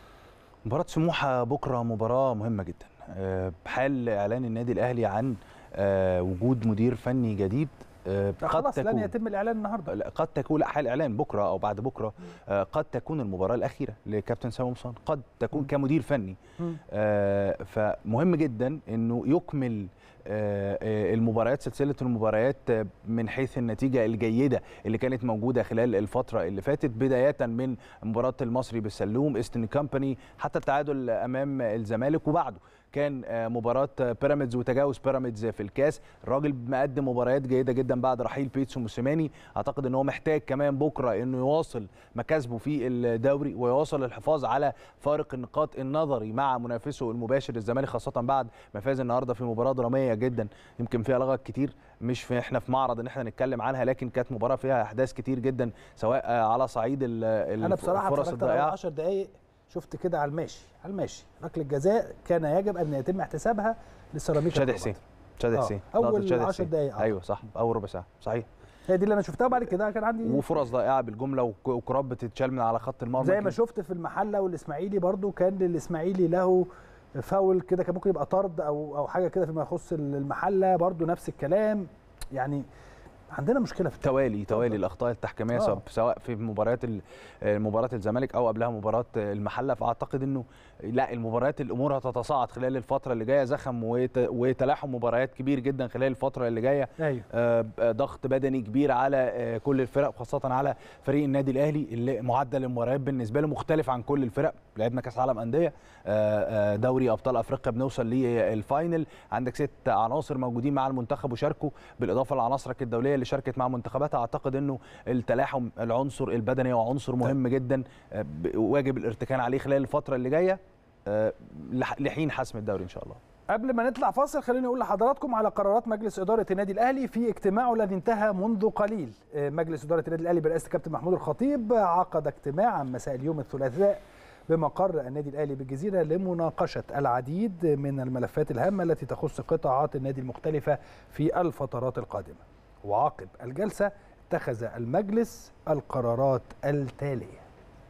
مباراة سموحة بكرة مباراة مهمة جدا آه، بحال إعلان النادي الأهلي عن آه، وجود مدير فني جديد آه، لا خلاص لن يتم الاعلان النهارده لا، قد تكون لا حال اعلان بكره او بعد بكره آه، قد تكون المباراه الاخيره لكابتن سامي قمصان قد تكون كمدير فني مم. آه، فمهم جدا انه يكمل آه، آه، المباريات سلسله المباريات آه، من حيث النتيجه الجيده اللي كانت موجوده خلال الفتره اللي فاتت بدايه من مباراه المصري بالسلوم ايسترن كامباني حتى التعادل امام الزمالك وبعده كان آه، مباراه آه، بيراميدز وتجاوز بيراميدز في الكاس الراجل مقدم مباريات جيده جدا بعد رحيل بيتسو موسيماني اعتقد ان هو محتاج كمان بكره انه يواصل مكاسبه في الدوري ويواصل الحفاظ على فارق النقاط النظري مع منافسه المباشر الزمالك خاصه بعد ما فاز النهارده في مباراه دراميه جدا يمكن فيها لغط كتير مش في احنا في معرض ان احنا نتكلم عنها لكن كانت مباراه فيها احداث كتير جدا سواء آه، على صعيد ال- ال- انا بصراحه الفرص اتفرجت على الضائعه 10 دقائق شفت كده على الماشي على الماشي ركله جزاء كان يجب ان يتم احتسابها لسيراميكا شادي كليوباترا. حسين شادي آه، حسين أول لقطة شادي 10 حسين. دقايق، آه. ايوه صح اول ربع ساعه صحيح هي دي اللي انا شفتها وبعد كده كان عندي وفرص ضائعه بالجمله وك- وكرات بتتشال من على خط المرمى زي ما يمكن شفت في المحله والاسماعيلي برضو كان للاسماعيلي له فاول كده كان ممكن يبقى طرد او او حاجه كده فيما يخص المحله برضو نفس الكلام يعني عندنا مشكله في توالي توالي الاخطاء التحكيميه آه. سواء سواء في مباريات ال- مباراه الزمالك او قبلها مباراه المحله فاعتقد انه لا المباريات الامور هتتصاعد خلال الفتره اللي جايه زخم وت- وتلاحم مباريات كبير جدا خلال الفتره اللي جايه ايوه آه، ضغط بدني كبير على آه، كل الفرق وخاصه على فريق النادي الاهلي اللي معدل المباريات بالنسبه له مختلف عن كل الفرق لعبنا كاس عالم انديه آه، آه، دوري ابطال افريقيا بنوصل للفاينل عندك ست عناصر موجودين مع المنتخب وشاركوا بالاضافه لعناصرك الدوليه اللي شاركت مع منتخباتها اعتقد انه التلاحم العنصر البدني هو عنصر مهم جدا آه، ب- واجب الارتكان عليه خلال الفتره اللي جايه آه، لح- لحين حسم الدوري ان شاء الله قبل ما نطلع فاصل خليني اقول لحضراتكم على قرارات مجلس اداره النادي الاهلي في اجتماعه الذي انتهى منذ قليل آه، مجلس اداره النادي الاهلي برئاسه الكابتن محمود الخطيب عقد اجتماعا مساء اليوم الثلاثاء بمقر النادي الاهلي بالجزيره لمناقشه العديد من الملفات الهامه التي تخص قطاعات النادي المختلفه في الفترات القادمه وعقب الجلسه اتخذ المجلس القرارات التاليه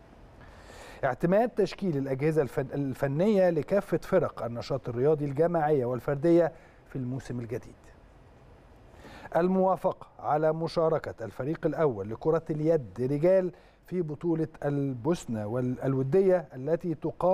اعتماد تشكيل الأجهزة الفن الفنية لكافة فرق النشاط الرياضي الجماعية والفردية في الموسم الجديد الموافقة على مشاركة الفريق الأول لكرة اليد رجال في بطولة البوسنة والودية التي تقام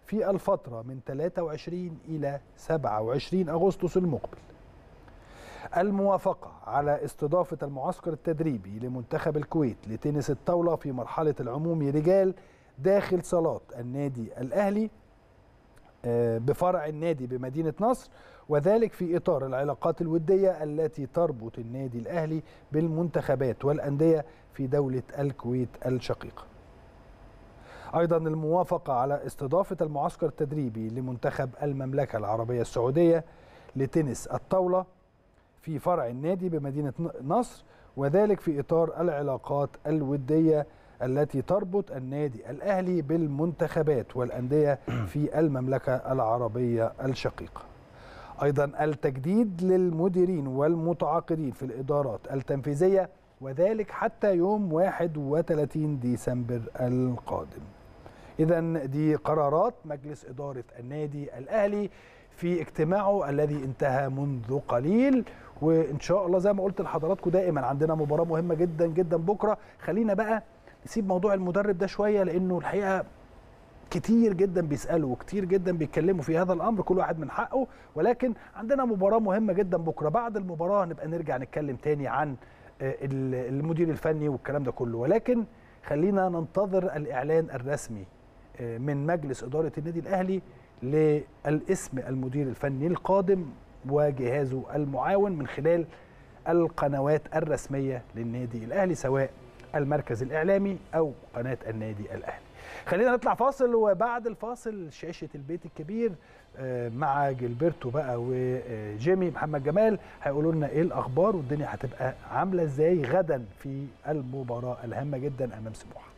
في الفترة من 23 إلى 27 أغسطس المقبل الموافقة على استضافة المعسكر التدريبي لمنتخب الكويت لتنس الطاولة في مرحلة العمومي رجال داخل صالات النادي الأهلي آه، بفرع النادي بمدينة نصر وذلك في إطار العلاقات الودية التي تربط النادي الأهلي بالمنتخبات والأندية في دولة الكويت الشقيقة أيضا الموافقة على استضافة المعسكر التدريبي لمنتخب المملكة العربية السعودية لتنس الطاولة في فرع النادي بمدينة نصر وذلك في إطار العلاقات الودية التي تربط النادي الأهلي بالمنتخبات والأندية في المملكة العربية الشقيقة أيضا التجديد للمديرين والمتعاقدين في الإدارات التنفيذية وذلك حتى يوم 31 ديسمبر القادم إذا دي قرارات مجلس إدارة النادي الأهلي في اجتماعه الذي انتهى منذ قليل وإن شاء الله زي ما قلت لحضراتكم دائما عندنا مباراة مهمة جدا جدا بكرة خلينا بقى نسيب موضوع المدرب ده شوية لأنه الحقيقة كتير جدا بيسالوا وكتير جدا بيتكلموا في هذا الامر كل واحد من حقه ولكن عندنا مباراه مهمه جدا بكره بعد المباراه نبقى نرجع نتكلم تاني عن آه، ال- المدير الفني والكلام ده كله ولكن خلينا ننتظر الاعلان الرسمي آه، من مجلس اداره النادي الاهلي للاسم المدير الفني القادم وجهازه المعاون من خلال القنوات الرسميه للنادي الاهلي سواء المركز الاعلامي او قناه النادي الاهلي خلينا نطلع فاصل وبعد الفاصل شاشة البيت الكبير آه، مع جilberto بقى وجيمي محمد جمال هيقولوا لنا ايه الاخبار والدنيا هتبقى عامله ازاي غدا في المباراه الهامه جدا امام سموحه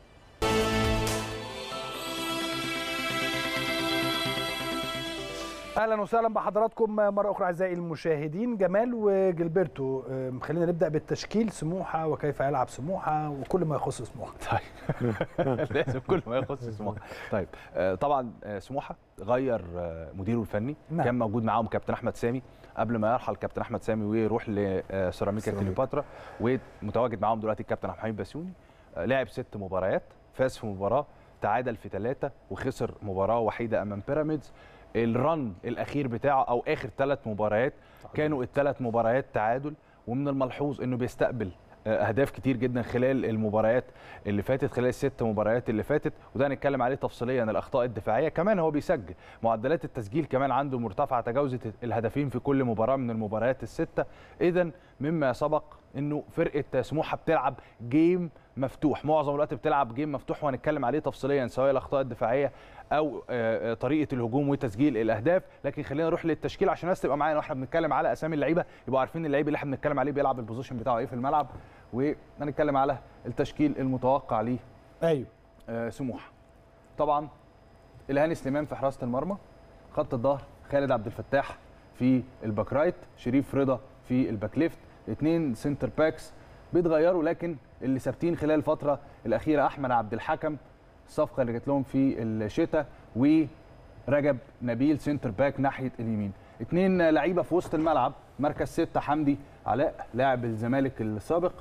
اهلا وسهلا بحضراتكم مره اخرى اعزائي المشاهدين جمال وجilberto آه، خلينا نبدا بالتشكيل سموحه وكيف يلعب سموحه وكل ما يخص سموحه طيب لازم كل ما يخص سموحه طيب آه، طبعا آه، سموحه غير آه، مديره الفني نعم. كان موجود معاهم كابتن احمد سامي قبل ما يرحل كابتن احمد سامي ويروح لسيراميكا كليوباترا ومتواجد معاهم دلوقتي الكابتن عبد الحميد بسيوني آه، لعب ست مباريات فاز في مباراه تعادل في ثلاثه وخسر مباراه وحيده امام بيراميدز الرن الاخير بتاعه او اخر ثلاث مباريات كانوا الثلاث مباريات تعادل ومن الملحوظ انه بيستقبل آه، اهداف كتير جدا خلال المباريات اللي فاتت خلال الست مباريات اللي فاتت وده هنتكلم عليه تفصيليا الاخطاء الدفاعيه كمان هو بيسجل معدلات التسجيل كمان عنده مرتفعه تجاوزت الهدفين في كل مباراه من المباريات السته اذا مما سبق انه فرقه سموحه بتلعب جيم مفتوح معظم الوقت بتلعب جيم مفتوح وهنتكلم عليه تفصيليا سواء الاخطاء الدفاعيه او آه، آه، طريقه الهجوم وتسجيل الاهداف لكن خلينا نروح للتشكيل عشان الناس تبقى معانا واحنا بنتكلم على اسامي اللعيبه يبقوا عارفين اللعيب اللي احنا بنتكلم عليه بيلعب البوزيشن بتاعه ايه في الملعب وهنتكلم على التشكيل المتوقع ليه ايوه آه، سموحه طبعا الهاني سليمان في حراسه المرمى خط الظهر خالد عبد الفتاح في الباك رايت شريف رضا في الباك ليفت اثنين سنتر باكس بيتغيروا لكن اللي ثابتين خلال الفتره الاخيره احمد عبد الحكم الصفقه اللي جت لهم في الشتاء ورجب نبيل سنتر باك ناحيه اليمين اثنين لعيبه في وسط الملعب مركز ستة حمدي علاء لاعب الزمالك السابق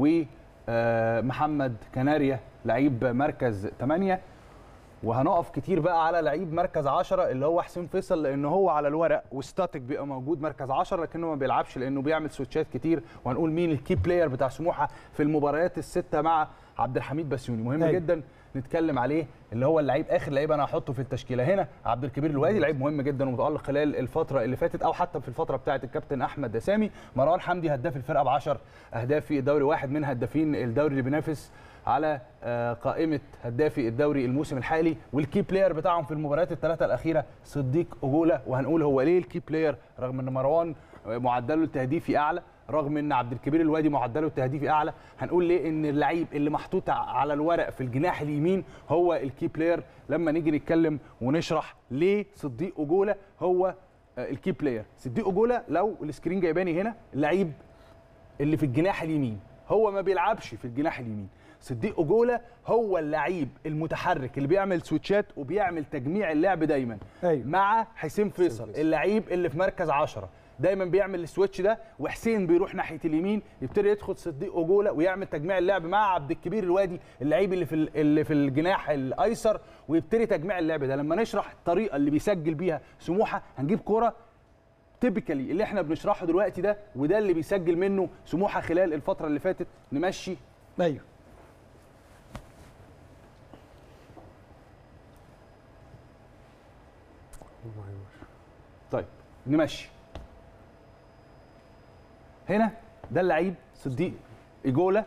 ومحمد كناريا لعيب مركز 8 وهنقف كتير بقى على لعيب مركز 10 اللي هو حسين فيصل لان هو على الورق وستاتيك بيبقى موجود مركز 10 لكنه ما بيلعبش لانه بيعمل سويتشات كتير وهنقول مين الكي بلاير بتاع سموحه في المباريات السته مع عبد الحميد بسيوني مهم أيوة. جدا نتكلم عليه اللي هو اللعيب اخر لعيب انا هحطه في التشكيله هنا عبد الكبير الوادي لعيب مهم جدا ومتالق خلال الفتره اللي فاتت او حتى في الفتره بتاعه الكابتن احمد سامي مروان حمدي هداف الفرقه ب 10 اهداف في الدوري واحد من هدافين الدوري اللي بينافس على آه، قائمه هدافي الدوري الموسم الحالي والكي بلاير بتاعهم في المباريات الثلاثه الاخيره صديق اجولا وهنقول هو ليه الكي بلاير رغم ان مروان آه، معدله التهديفي اعلى رغم ان عبد الكبير الوادي معدله التهديفي اعلى هنقول ليه ان اللعيب اللي محطوط على الورق في الجناح اليمين هو الكي بلاير لما نيجي نتكلم ونشرح ليه صديق اجولا هو آه، الكي بلاير صديق اجولا لو السكرين جايباني هنا اللعيب اللي في الجناح اليمين هو ما بيلعبش في الجناح اليمين صديق اجولا هو اللعيب المتحرك اللي بيعمل سويتشات وبيعمل تجميع اللعب دايما أيوة. مع حسين فيصل اللعيب اللي في مركز 10 دايما بيعمل السويتش ده وحسين بيروح ناحيه اليمين يبتدي يدخل صديق اوجولا ويعمل تجميع اللعب مع عبد الكبير الوادي اللعيب اللي في ال- اللي في الجناح الايسر ويبتدي تجميع اللعب ده لما نشرح الطريقه اللي بيسجل بيها سموحه هنجيب كوره تيبيكالي اللي احنا بنشرحه دلوقتي ده وده اللي بيسجل منه سموحه خلال الفتره اللي فاتت نمشي ايوه طيب نمشي هنا ده اللعيب صديق ايجولا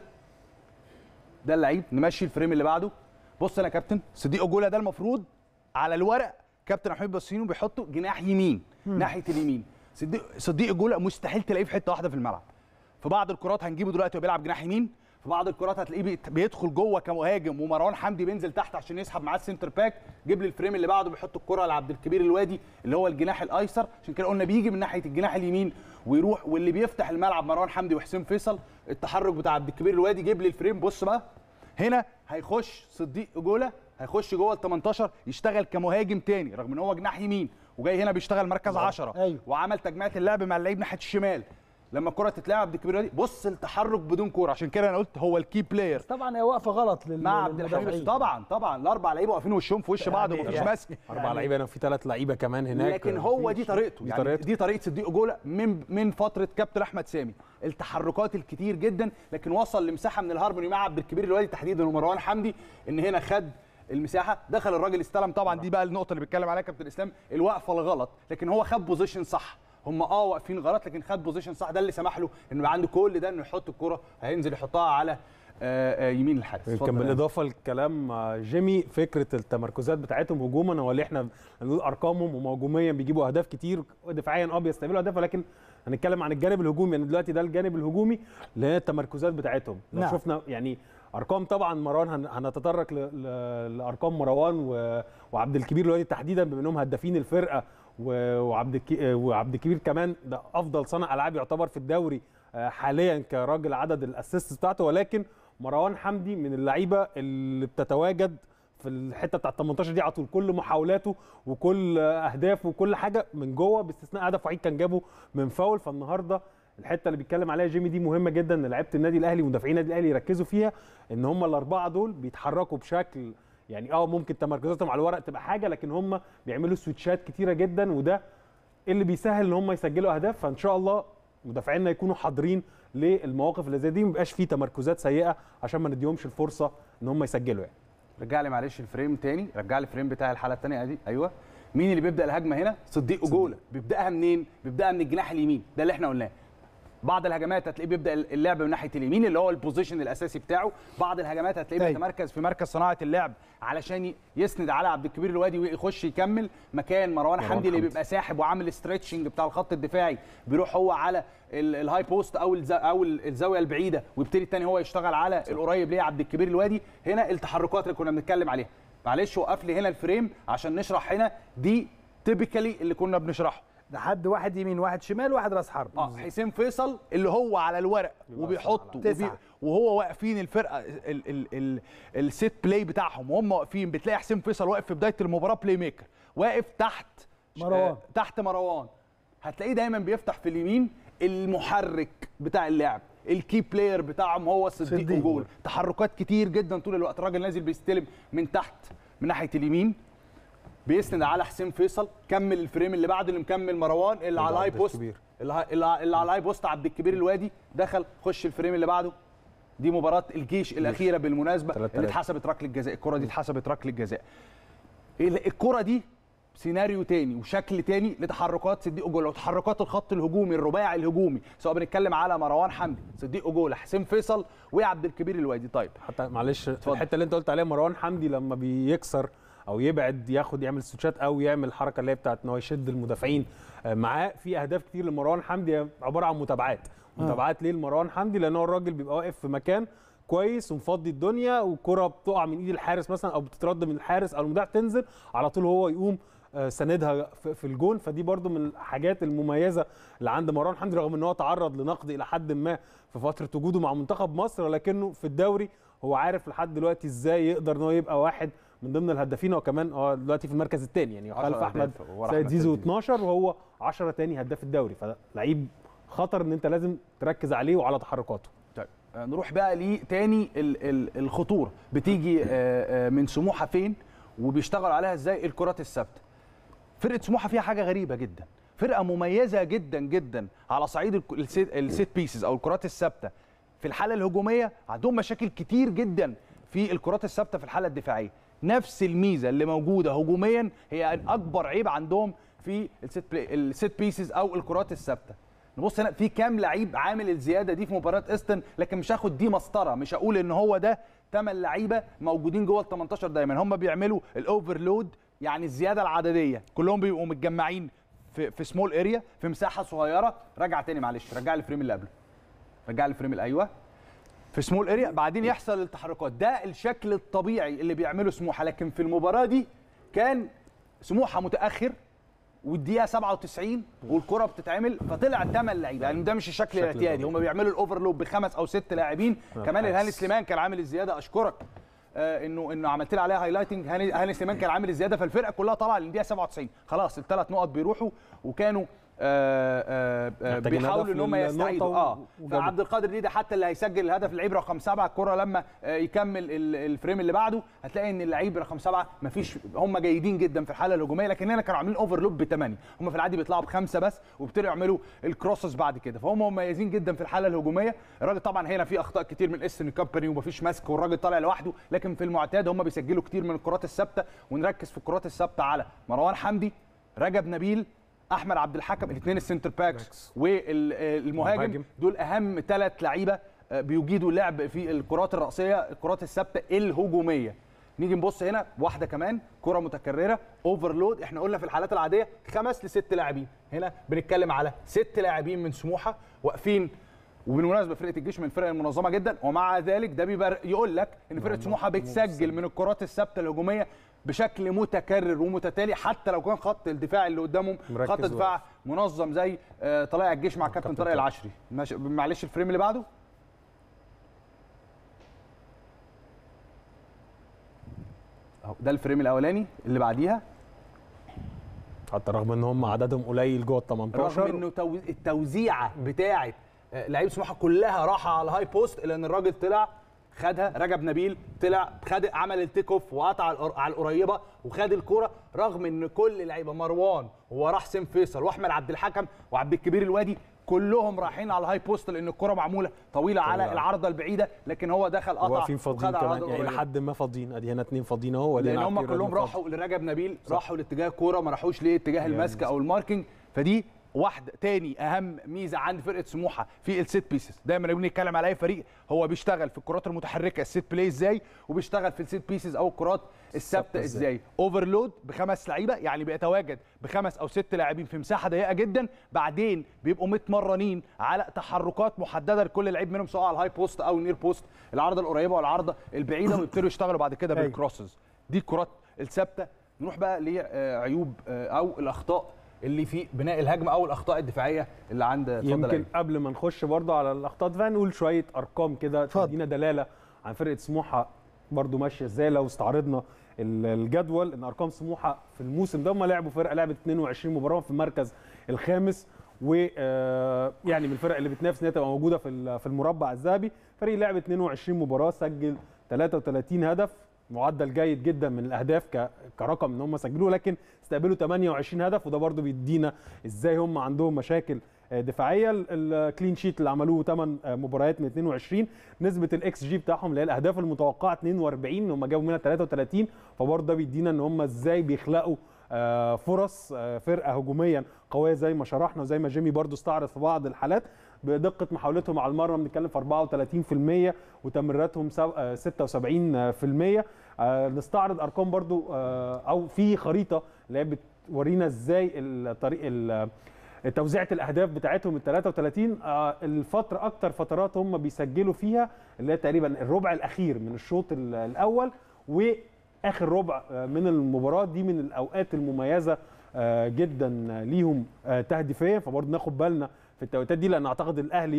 ده اللعيب نمشي الفريم اللي بعده بص انا يا كابتن صديق ايجولا ده المفروض على الورق كابتن حبيب بصينو بيحطه جناح يمين ناحيه اليمين صديق صديق ايجولا مستحيل تلاقيه في حته واحده في الملعب في بعض الكرات هنجيبه دلوقتي وهو بيلعب جناح يمين في بعض الكرات هتلاقيه بيت- بيدخل جوه كمهاجم ومروان حمدي بينزل تحت عشان يسحب معاه السنتر باك جيب لي الفريم اللي بعده بيحط الكره لعبد الكبير الوادي اللي هو الجناح الايسر عشان كده قلنا بيجي من ناحيه الجناح اليمين ويروح واللي بيفتح الملعب مروان حمدي وحسين فيصل التحرك بتاع عبد الكبير الوادي جيب لي الفريم بص بقى هنا هيخش صديق جوله هيخش جوه ال 18 يشتغل كمهاجم تاني رغم ان هو جناح يمين وجاي هنا بيشتغل مركز 10 أيوه. وعمل تجميعة اللعب مع اللعيب ناحيه الشمال لما الكره تتلعب عبد الكبير الوادي بص التحرك بدون كوره عشان كده انا قلت هو الكي بلاير طبعا هي واقفه غلط لل- مع عبد الحميد للمدافعين. طبعا طبعا الاربع لعيبه واقفين وشهم في وش بعض يعني- ومفيش يعني- ماسك اربع لعيبه هنا وفي ثلاث لعيبه كمان هناك لكن هو دي طريقته دي يعني طريقته. دي طريقه صديق جوله من من فتره كابتن احمد سامي التحركات الكتير جدا لكن وصل لمساحه من الهارموني مع عبد الكبير الوادي تحديدا ومروان حمدي ان هنا خد المساحه دخل الراجل استلم طبعا دي بقى النقطه اللي بيتكلم عليها كابتن اسلام الوقفه الغلط لكن هو خد بوزيشن صح هم اه واقفين غلط لكن خد بوزيشن صح ده اللي سمح له انه يبقى عنده كل ده انه يحط الكره هينزل يحطها على آه، آه، يمين الحارس كان اتفضل يا بالاضافه لكلام آه، جيمي فكره التمركزات بتاعتهم هجوما هو اللي احنا بنقول ارقامهم هم هجوميا بيجيبوا اهداف كتير ودفاعيا اه بيستقبلوا اهداف ولكن هنتكلم عن الجانب الهجومي يعني دلوقتي ده الجانب الهجومي اللي هي التمركزات بتاعتهم لو نعم. شفنا يعني ارقام طبعا مروان هن- هنتطرق ل- ل- لارقام مروان و- وعبد الكبير دلوقتي تحديدا بما انهم هدافين الفرقه و- وعبد الك- وعبد الكبير كمان ده افضل صانع العاب يعتبر في الدوري آه، حاليا كراجل عدد الاسيست بتاعته ولكن مروان حمدي من اللعيبه اللي بتتواجد في الحته بتاعت 18 دي على طول كل محاولاته وكل اهدافه وكل حاجه من جوه باستثناء هدف وحيد كان جابه من فاول فالنهارده الحته اللي بيتكلم عليها جيمي دي مهمه جدا ان لعيبه النادي الاهلي ومدافعين النادي الاهلي يركزوا فيها ان هم الاربعه دول بيتحركوا بشكل يعني اه ممكن تمركزاتهم على الورق تبقى حاجه لكن هم بيعملوا سويتشات كتيره جدا وده اللي بيسهل ان هم يسجلوا اهداف فان شاء الله مدافعينا يكونوا حاضرين للمواقف اللي زي دي ما يبقاش فيه تمركزات سيئه عشان ما نديهمش الفرصه ان هم يسجلوا يعني رجع لي معلش الفريم تاني رجع لي الفريم بتاع الحاله الثانيه دي ايوه مين اللي بيبدا الهجمه هنا صديق اجوله بيبداها منين بيبداها من الجناح اليمين ده اللي احنا قلناه بعض الهجمات هتلاقيه بيبدا اللعب من ناحيه اليمين اللي هو البوزيشن الاساسي بتاعه بعض الهجمات هتلاقيه أيوة. بيتمركز في مركز صناعه اللعب علشان يسند على عبد الكبير الوادي ويخش يكمل مكان مروان حمدي اللي حمدي. بيبقى ساحب وعامل ستريتشنج بتاع الخط الدفاعي بيروح هو على ال- الهاي بوست او الز- او ال- الزاويه البعيده ويبتدي التاني هو يشتغل على القريب ليه عبد الكبير الوادي هنا التحركات اللي كنا بنتكلم عليها معلش وقف لي هنا الفريم عشان نشرح هنا دي تيبيكالي اللي كنا بنشرحه ده حد واحد يمين واحد شمال واحد راس حرب اه حسين فيصل اللي هو على الورق وبيحطه تسعة. وبي وهو واقفين الفرقه ال ال ال السيت بلاي بتاعهم وهم واقفين بتلاقي حسين فيصل واقف في بدايه المباراه بلاي ميكر واقف تحت مروان. آه تحت مروان هتلاقيه دايما بيفتح في اليمين المحرك بتاع اللعب الكي بلاير بتاعهم هو صديق صديق. وجول تحركات كتير جدا طول الوقت الراجل نازل بيستلم من تحت من ناحيه اليمين بيسند على حسين فيصل كمل الفريم اللي بعده اللي مكمل مروان اللي على الهاي عبد بوست الكبير. اللي ه- اللي ع- اللي على الهاي بوست عبد الكبير الوادي دخل خش الفريم اللي بعده دي مباراه الجيش الاخيره بالمناسبه تلات اللي تلاتة. اتحسبت ركله جزاء الكره دي اتحسبت ركله جزاء ال- الكره دي سيناريو تاني وشكل تاني لتحركات صديق اجولا وتحركات الخط الهجومي الرباعي الهجومي سواء بنتكلم على مروان حمدي صديق اجولا حسين فيصل وعبد الكبير الوادي طيب حتى معلش في اتفضل. الحته اللي انت قلت عليها مروان حمدي لما بيكسر او يبعد ياخد يعمل سويتشات او يعمل الحركه اللي هي بتاعت ان هو يشد المدافعين آه، معاه في اهداف كتير لمروان حمدي عباره عن متابعات متابعات ليه لمروان حمدي لان هو الراجل بيبقى واقف في مكان كويس ومفضي الدنيا والكره بتقع من ايد الحارس مثلا او بتترد من الحارس او المدافع تنزل على طول هو يقوم آه، ساندها في في الجون فدي برضو من الحاجات المميزه اللي عند مروان حمدي رغم ان هو تعرض لنقد الى حد ما في فتره وجوده مع منتخب مصر ولكنه في الدوري هو عارف لحد دلوقتي ازاي يقدر ان هو يبقى واحد من ضمن الهدافين هو كمان هو دلوقتي في المركز الثاني يعني عشرة خلف احمد أهداف ورا سيد أحمد زيزو سيد زيزو. 12 وهو 10 تاني هداف الدوري فلعيب خطر ان انت لازم تركز عليه وعلى تحركاته طيب آه، نروح بقى لتاني ال- ال- الخطوره بتيجي آه، آه، من سموحه فين وبيشتغل عليها ازاي الكرات الثابته فرقه سموحه فيها حاجه غريبه جدا فرقه مميزه جدا جدا على صعيد الك- السيت, السيت بيسز او الكرات الثابته في الحاله الهجوميه عندهم مشاكل كتير جدا في الكرات الثابته في الحاله الدفاعيه نفس الميزه اللي موجوده هجوميا هي اكبر عيب عندهم في السيت بلاي السيت بيسز او الكرات الثابته نبص هنا في كام لعيب عامل الزياده دي في مباراه استن لكن مش هاخد دي مسطره مش هقول ان هو ده ثمان لعيبه موجودين جوه ال 18 دايما هم بيعملوا الاوفرلود يعني الزياده العدديه كلهم بيبقوا متجمعين في في سمول اريا في مساحه صغيره رجع تاني معلش رجع لي الفريم اللي قبله رجع لي الفريم الايوه في سمول اريا بعدين يحصل التحركات ده الشكل الطبيعي اللي بيعمله سموحه لكن في المباراه دي كان سموحه متاخر والدقيقه 97 والكره بتتعمل فطلع ثمان لعيبه يعني ده مش الشكل الاعتيادي هم بيعملوا الاوفرلود بخمس او ست لاعبين كمان الهاني سليمان كان عامل الزياده اشكرك آه انه انه عملت لي عليها هايلايتنج هاني هاني سليمان كان عامل الزياده فالفرقه كلها طالعه للدقيقه 97 خلاص الثلاث نقط بيروحوا وكانوا آه آه آه محتاجين بيحاولوا هدف ان هم للنقطة يستعيدوا و- اه وجابوا. فعبد القادر دي ده حتى اللي هيسجل الهدف اللعيب رقم سبعه الكره لما آه، يكمل ال- الفريم اللي بعده هتلاقي ان اللعيب رقم سبعه مفيش هم جيدين جدا في الحاله الهجوميه لكن هنا كانوا عاملين اوفرلود بثمانيه هم في العادي بيطلعوا بخمسه بس وابتدوا يعملوا الكروسز بعد كده فهم مميزين جدا في الحاله الهجوميه الراجل طبعا هنا في اخطاء كتير من استن كامباني ومفيش ماسك والراجل طالع لوحده لكن في المعتاد هم بيسجلوا كتير من الكرات الثابته ونركز في الكرات الثابته على مروان حمدي رجب نبيل احمد عبد الحكم الاثنين السنتر باكس والمهاجم المهاجم. دول اهم ثلاث لعيبه آه، بيجيدوا اللعب في الكرات الرأسية الكرات الثابتة الهجومية نيجي نبص هنا واحدة كمان كرة متكررة اوفرلود احنا قلنا في الحالات العادية خمس لست لاعبين هنا بنتكلم على ست لاعبين من سموحة واقفين وبالمناسبه فرقه الجيش من الفرق المنظمه جدا ومع ذلك ده بيبقى يقول لك ان فرقه سموحه بتسجل من الكرات الثابته الهجوميه بشكل متكرر ومتتالي حتى لو كان خط الدفاع اللي قدامهم مركز خط دفاع منظم زي آه، طلائع الجيش مع كابتن طارق العشري ماشي معلش الفريم اللي بعده اهو ده الفريم الاولاني اللي بعديها حتى رغم ان هم عددهم قليل جوه ال رغم 18 انه تو- التوزيعه بتاعه آه، لعيب سموحه كلها راحه على الهاي بوست الا ان الراجل طلع خدها رجب نبيل طلع خد عمل التيك اوف وقطع على القر- على القريبه وخد الكوره رغم ان كل لعيبه مروان ووراه حسين فيصل واحمد عبد الحكم وعبد الكبير الوادي كلهم رايحين على الهاي بوست لان الكوره معموله طويله على طويلة. العرضه البعيده لكن هو دخل قطع واقفين فاضيين وخد على كمان العرضة يعني القريبة. لحد ما فاضيين ادي هنا اثنين فاضيين اهو وادي لان هنا هم عبد كلهم الرحمن راحوا لرجب نبيل راحوا لاتجاه الكوره ما راحوش لاتجاه المسك او الماركينج فدي واحده تاني اهم ميزه عند فرقه سموحه في السيت بيسز دايما لما نتكلم على اي فريق هو بيشتغل في الكرات المتحركه السيت بلاي ازاي وبيشتغل في السيت بيسز او الكرات الثابته ازاي اوفرلود بخمس لعيبه يعني بيتواجد بخمس او ست لاعبين في مساحه ضيقه جدا بعدين بيبقوا متمرنين على تحركات محدده لكل لعيب منهم سواء على الهاي بوست او النير بوست العارضه القريبه والعارضه البعيده ويبتدوا يشتغلوا بعد كده أيوة. بالكروسز دي الكرات الثابته نروح بقى لعيوب او الاخطاء اللي في بناء الهجمه او الاخطاء الدفاعيه اللي عند اتفضل يا يمكن أيمن. قبل ما نخش برضه على الاخطاء دفاع نقول شويه ارقام كده تدينا دلاله عن فرقه سموحه برضه ماشيه ازاي لو استعرضنا ال- الجدول ان ارقام سموحه في الموسم ده هم لعبوا فرقه لعبت 22 مباراه في المركز الخامس و آه، يعني من الفرق اللي بتنافس ان هي تبقى موجوده في ال- في المربع الذهبي فريق لعب 22 مباراه سجل 33 هدف معدل جيد جدا من الاهداف ك- كرقم ان هم سجلوه لكن استقبلوا 28 هدف وده برضو بيدينا ازاي هم عندهم مشاكل آه، دفاعيه ال- الكلين شيت اللي عملوه 8 مباريات من 22 نسبه الاكس جي بتاعهم اللي هي الاهداف المتوقعه 42 هم جابوا منها 33 فبرضه ده بيدينا ان هم ازاي بيخلقوا آه، فرص آه، فرقه هجوميا قويه زي ما شرحنا وزي ما جيمي برضو استعرض في بعض الحالات بدقه محاولتهم على المرمى بنتكلم في 34% وتمريراتهم سو- آه، 76% آه، نستعرض ارقام برضو آه، او في خريطه اللي هي بتورينا ازاي الطريق ال- توزيعة الاهداف بتاعتهم ال 33 آه، الفتره اكتر فترات هم بيسجلوا فيها اللي هي تقريبا الربع الاخير من الشوط ال- الاول واخر ربع آه، من المباراه دي من الاوقات المميزه آه، جدا ليهم آه، تهديفيا فبرضه ناخد بالنا في التوقيتات دي لان اعتقد الاهلي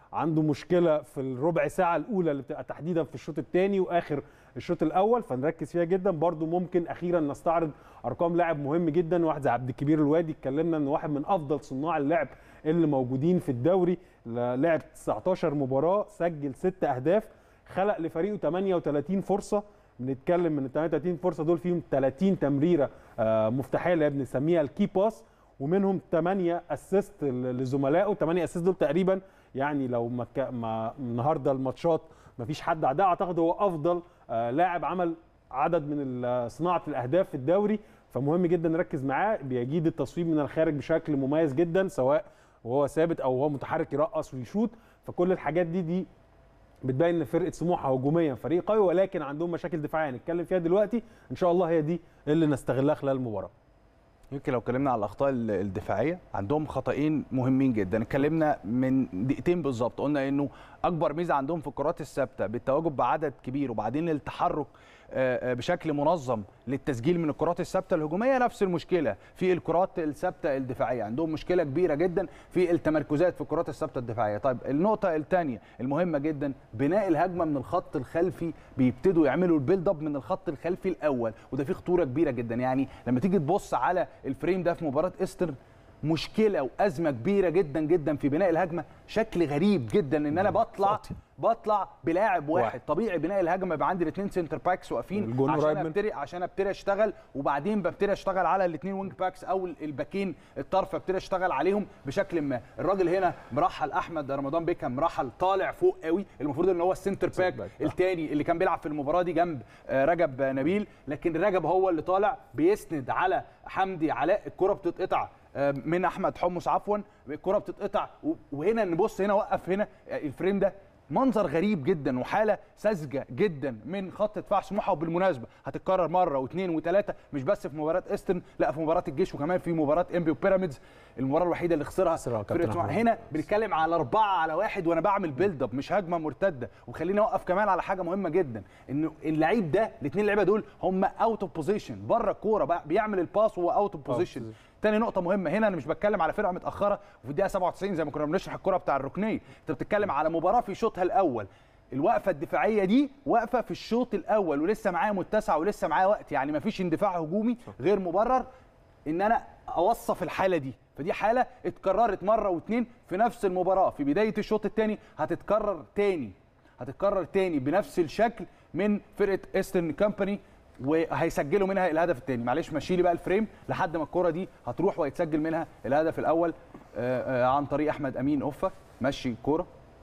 عنده مشكله في الربع ساعه الاولى اللي بتبقى تحديدا في الشوط الثاني واخر الشوط الاول فنركز فيها جدا برضو ممكن اخيرا نستعرض ارقام لاعب مهم جدا واحد زي عبد الكبير الوادي اتكلمنا ان واحد من افضل صناع اللعب اللي موجودين في الدوري لعب 19 مباراه سجل 6 اهداف خلق لفريقه 38 فرصه بنتكلم من ال 38 فرصه دول فيهم 30 تمريره آه، مفتاحيه اللي بنسميها الكي باس ومنهم 8 اسيست لزملائه 8 اسيست دول تقريبا يعني لو ما كا- ما النهارده الماتشات ما فيش حد عداه اعتقد هو افضل آه، لاعب عمل عدد من ال- صناعه الاهداف في الدوري فمهم جدا نركز معاه بيجيد التصويب من الخارج بشكل مميز جدا سواء وهو ثابت او هو متحرك يرقص ويشوط فكل الحاجات دي دي بتبين ان فرقه سموحه هجوميا فريق قوي ولكن عندهم مشاكل دفاعيه هنتكلم فيها دلوقتي ان شاء الله هي دي اللي نستغلها خلال المباراه يمكن لو اتكلمنا على الاخطاء ال- الدفاعيه عندهم خطأين مهمين جدا اتكلمنا من دقيقتين بالظبط قلنا انه اكبر ميزه عندهم في الكرات الثابته بالتواجد بعدد كبير وبعدين التحرك آه، آه، بشكل منظم للتسجيل من الكرات الثابته الهجوميه نفس المشكله في الكرات الثابته الدفاعيه عندهم مشكله كبيره جدا في التمركزات في الكرات الثابته الدفاعيه طيب النقطه الثانيه المهمه جدا بناء الهجمه من الخط الخلفي بيبتدوا يعملوا البيلد اب من الخط الخلفي الاول وده فيه خطوره كبيره جدا يعني لما تيجي تبص على الفريم ده في مباراه استر مشكله وازمه كبيره جدا جدا في بناء الهجمه شكل غريب جدا ان انا بطلع بطلع بلاعب واحد, واحد. طبيعي بناء الهجمه يبقى عندي الاثنين سنتر باكس واقفين الجون عشان قريب من- ابتدي عشان ابتدي اشتغل وبعدين ببتدي اشتغل على الاثنين وينج باكس او الباكين الطرف ابتدي اشتغل عليهم بشكل ما الراجل هنا مرحل احمد رمضان بيكهام مرحل طالع فوق قوي المفروض ان هو السنتر باك باك. الثاني اللي كان بيلعب في المباراه دي جنب آه، رجب نبيل لكن رجب هو اللي طالع بيسند على حمدي علاء الكره بتتقطع آه، من احمد حمص عفوا الكره بتتقطع و- وهنا نبص هنا وقف هنا آه، الفريم ده منظر غريب جدا وحاله ساذجه جدا من خط دفاع سموحه وبالمناسبه هتتكرر مره واثنين وثلاثه مش بس في مباراه استن لا في مباراه الجيش وكمان في مباراه انبي وبيراميدز المباراه الوحيده اللي خسرها خسرها كابتن فرقة سموحة. أحمد. هنا بنتكلم على أربعة على واحد وأنا بعمل بيلد أب مش هجمة مرتدة وخليني أوقف كمان على حاجة مهمة جدا إنه اللعيب ده الاثنين لعيبة دول هم أوت أوف بوزيشن بره الكورة بقى بيعمل الباس وهو أوت أوف بوزيشن تاني نقطة مهمة هنا أنا مش بتكلم على فرقة متأخرة وفي الدقيقة 97 زي ما كنا بنشرح الكرة بتاع الركنية أنت بتتكلم على مباراة في شوطها الأول الوقفة الدفاعية دي واقفة في الشوط الأول ولسه معايا متسع ولسه معايا وقت يعني مفيش اندفاع هجومي غير مبرر ان انا اوصف الحاله دي فدي حاله اتكررت مره واتنين في نفس المباراه في بدايه الشوط الثاني هتتكرر تاني هتتكرر تاني بنفس الشكل من فرقه ايسترن كامباني وهيسجلوا منها الهدف الثاني معلش مشي لي بقى الفريم لحد ما الكره دي هتروح وهيتسجل منها الهدف الاول آه، آه، عن طريق احمد امين اوفا مشي الكوره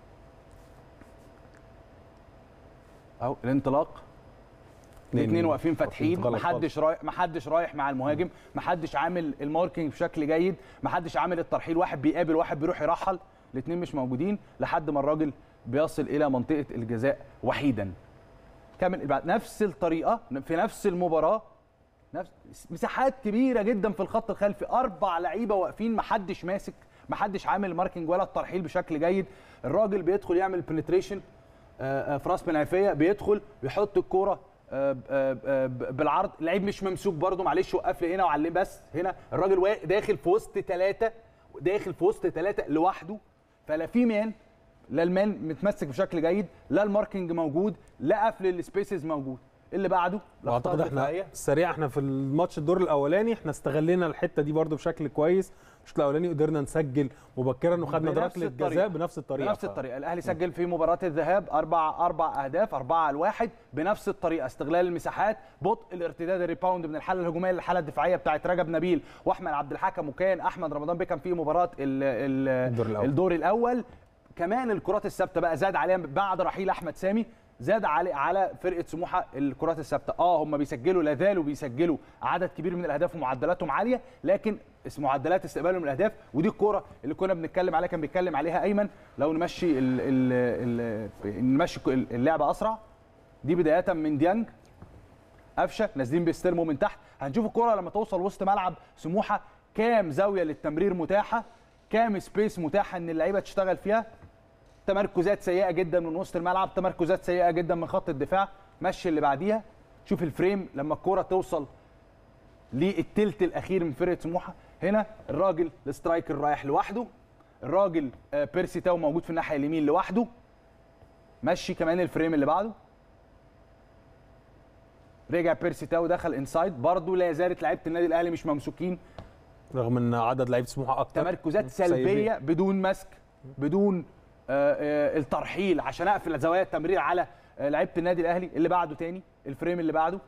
اهو الانطلاق الاثنين واقفين فاتحين غلط محدش رايح محدش رايح مع المهاجم محدش عامل الماركينج بشكل جيد محدش عامل الترحيل واحد بيقابل واحد بيروح يرحل الاثنين مش موجودين لحد ما الراجل بيصل الى منطقه الجزاء وحيدا كامل بعد نفس الطريقه في نفس المباراه نفس مساحات كبيره جدا في الخط الخلفي اربع لعيبه واقفين محدش ماسك محدش عامل ماركينج ولا الترحيل بشكل جيد الراجل بيدخل يعمل بنتريشن في راس منعفيه بيدخل بيحط الكوره آه، آه، آه، بالعرض لعيب مش ممسوك برده معلش وقف لي هنا وعلم بس هنا الراجل واقف داخل في وسط ثلاثه داخل في وسط ثلاثه لوحده فلا في مان لا المان متمسك بشكل جيد لا الماركينج موجود لا قفل السبيسز موجود اللي بعده الأخطاء واعتقد احنا الدفاعية. سريع احنا في الماتش الدور الاولاني احنا استغلينا الحته دي برده بشكل كويس الشوط الاولاني قدرنا نسجل مبكرا وخدنا بنفس ركله الطريقة. جزاء بنفس الطريقه بنفس ف- الطريقه الاهلي سجل في مباراه الذهاب اربع اربع اهداف اربعه لواحد بنفس الطريقه استغلال المساحات بطء الارتداد الريباوند من الحاله الهجوميه للحاله الدفاعيه بتاعت رجب نبيل واحمد عبد الحكم وكان احمد رمضان بيكم في مباراه ال ال الدور الأول. الدور الاول كمان الكرات الثابته بقى زاد عليها بعد رحيل احمد سامي زاد على على فرقه سموحه الكرات الثابته اه هم بيسجلوا لا زالوا بيسجلوا عدد كبير من الاهداف ومعدلاتهم عاليه لكن اس- معدلات استقبالهم الاهداف ودي الكوره اللي كنا بنتكلم عليها كان بيتكلم عليها ايمن لو نمشي ال ال ال نمشي اللعبه اسرع دي بدايه من ديانج قفشه نازلين بيستلموا من تحت هنشوف الكره لما توصل وسط ملعب سموحه كام زاويه للتمرير متاحه كام سبيس متاحه ان اللعيبه تشتغل فيها تمركزات سيئه جدا من وسط الملعب تمركزات سيئه جدا من خط الدفاع مشي اللي بعديها شوف الفريم لما الكوره توصل للتلت الاخير من فرقه سموحه هنا الراجل السترايكر رايح لوحده الراجل آه، بيرسي تاو موجود في الناحيه اليمين لوحده مشي كمان الفريم اللي بعده رجع بيرسي تاو دخل انسايد برضه لا زالت لعيبه النادي الاهلي مش ممسوكين رغم ان عدد لعيبه سموحه اكتر تمركزات سايبين. سلبيه بدون مسك بدون آه، آه، الترحيل عشان اقفل زوايا التمرير على آه، لعيبه النادي الاهلي اللي بعده تاني الفريم اللي بعده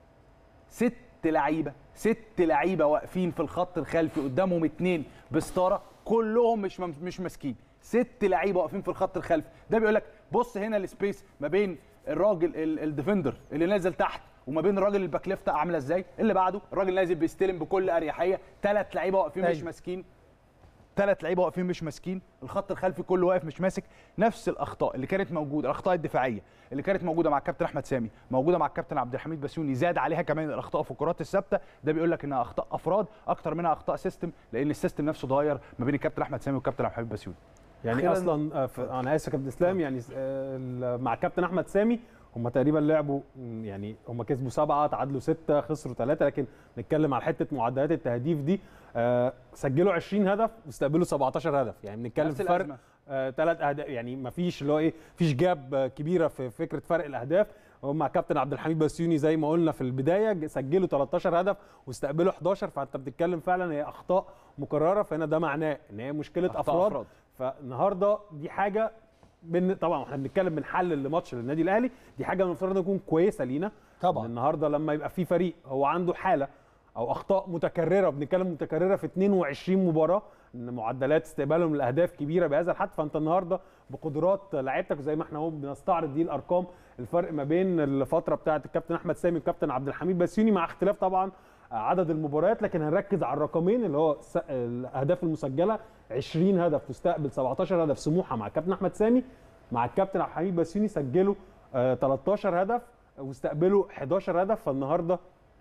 ست لعيبه ست لعيبه واقفين في الخط الخلفي قدامهم اتنين بستاره كلهم مش مم- مش ماسكين ست لعيبه واقفين في الخط الخلفي ده بيقول لك بص هنا السبيس ما بين الراجل ال- الديفندر اللي نازل تحت وما بين الراجل الباك ليفت عامله ازاي اللي بعده الراجل نازل بيستلم بكل اريحيه ثلاث لعيبه واقفين مش أيوة. ماسكين ثلاث لعيبه واقفين مش ماسكين الخط الخلفي كله واقف مش ماسك نفس الاخطاء اللي كانت موجوده الاخطاء الدفاعيه اللي كانت موجوده مع الكابتن احمد سامي موجوده مع الكابتن عبد الحميد بسيوني زاد عليها كمان الاخطاء في الكرات الثابته ده بيقول لك انها اخطاء افراد اكتر منها اخطاء سيستم لان السيستم نفسه اتغير ما بين الكابتن احمد سامي والكابتن عبد الحميد بسيوني يعني أخيراً- اصلا آه، ف- انا اسف يا كابتن اسلام يعني آه، ال- مع الكابتن احمد سامي هم تقريبا لعبوا م، يعني هم كسبوا سبعه تعادلوا سته خسروا ثلاثه لكن نتكلم على حته معدلات التهديف دي آه، سجلوا 20 هدف واستقبلوا 17 هدف يعني بنتكلم نفس في فرق الأزمة. ثلاث اهداف يعني ما فيش اللي هو ايه فيش جاب آه، كبيره في فكره فرق الاهداف هم مع كابتن عبد الحميد بسيوني زي ما قلنا في البدايه ج- سجلوا 13 هدف واستقبلوا 11 فانت بتتكلم فعلا هي اخطاء مكرره فهنا ده معناه ان هي مشكله أخطاء افراد, أفراد. فالنهارده دي حاجه بن... طبعا احنا بنتكلم بنحلل لماتش للنادي الاهلي دي حاجه المفترض تكون كويسه لينا طبعاً. إن النهارده لما يبقى في فريق هو عنده حاله او اخطاء متكرره بنتكلم متكرره في 22 مباراه ان معدلات استقبالهم للاهداف كبيره بهذا الحد فانت النهارده بقدرات لعيبتك زي ما احنا اهو بنستعرض دي الارقام الفرق ما بين الفتره بتاعه الكابتن احمد سامي والكابتن عبد الحميد بسيوني مع اختلاف طبعا عدد المباريات لكن هنركز على الرقمين اللي هو س- الاهداف المسجله 20 هدف تستقبل 17 هدف سموحه مع الكابتن احمد سامي مع الكابتن عبد الحميد بسيوني سجلوا آه، 13 هدف واستقبلوا 11 هدف فالنهارده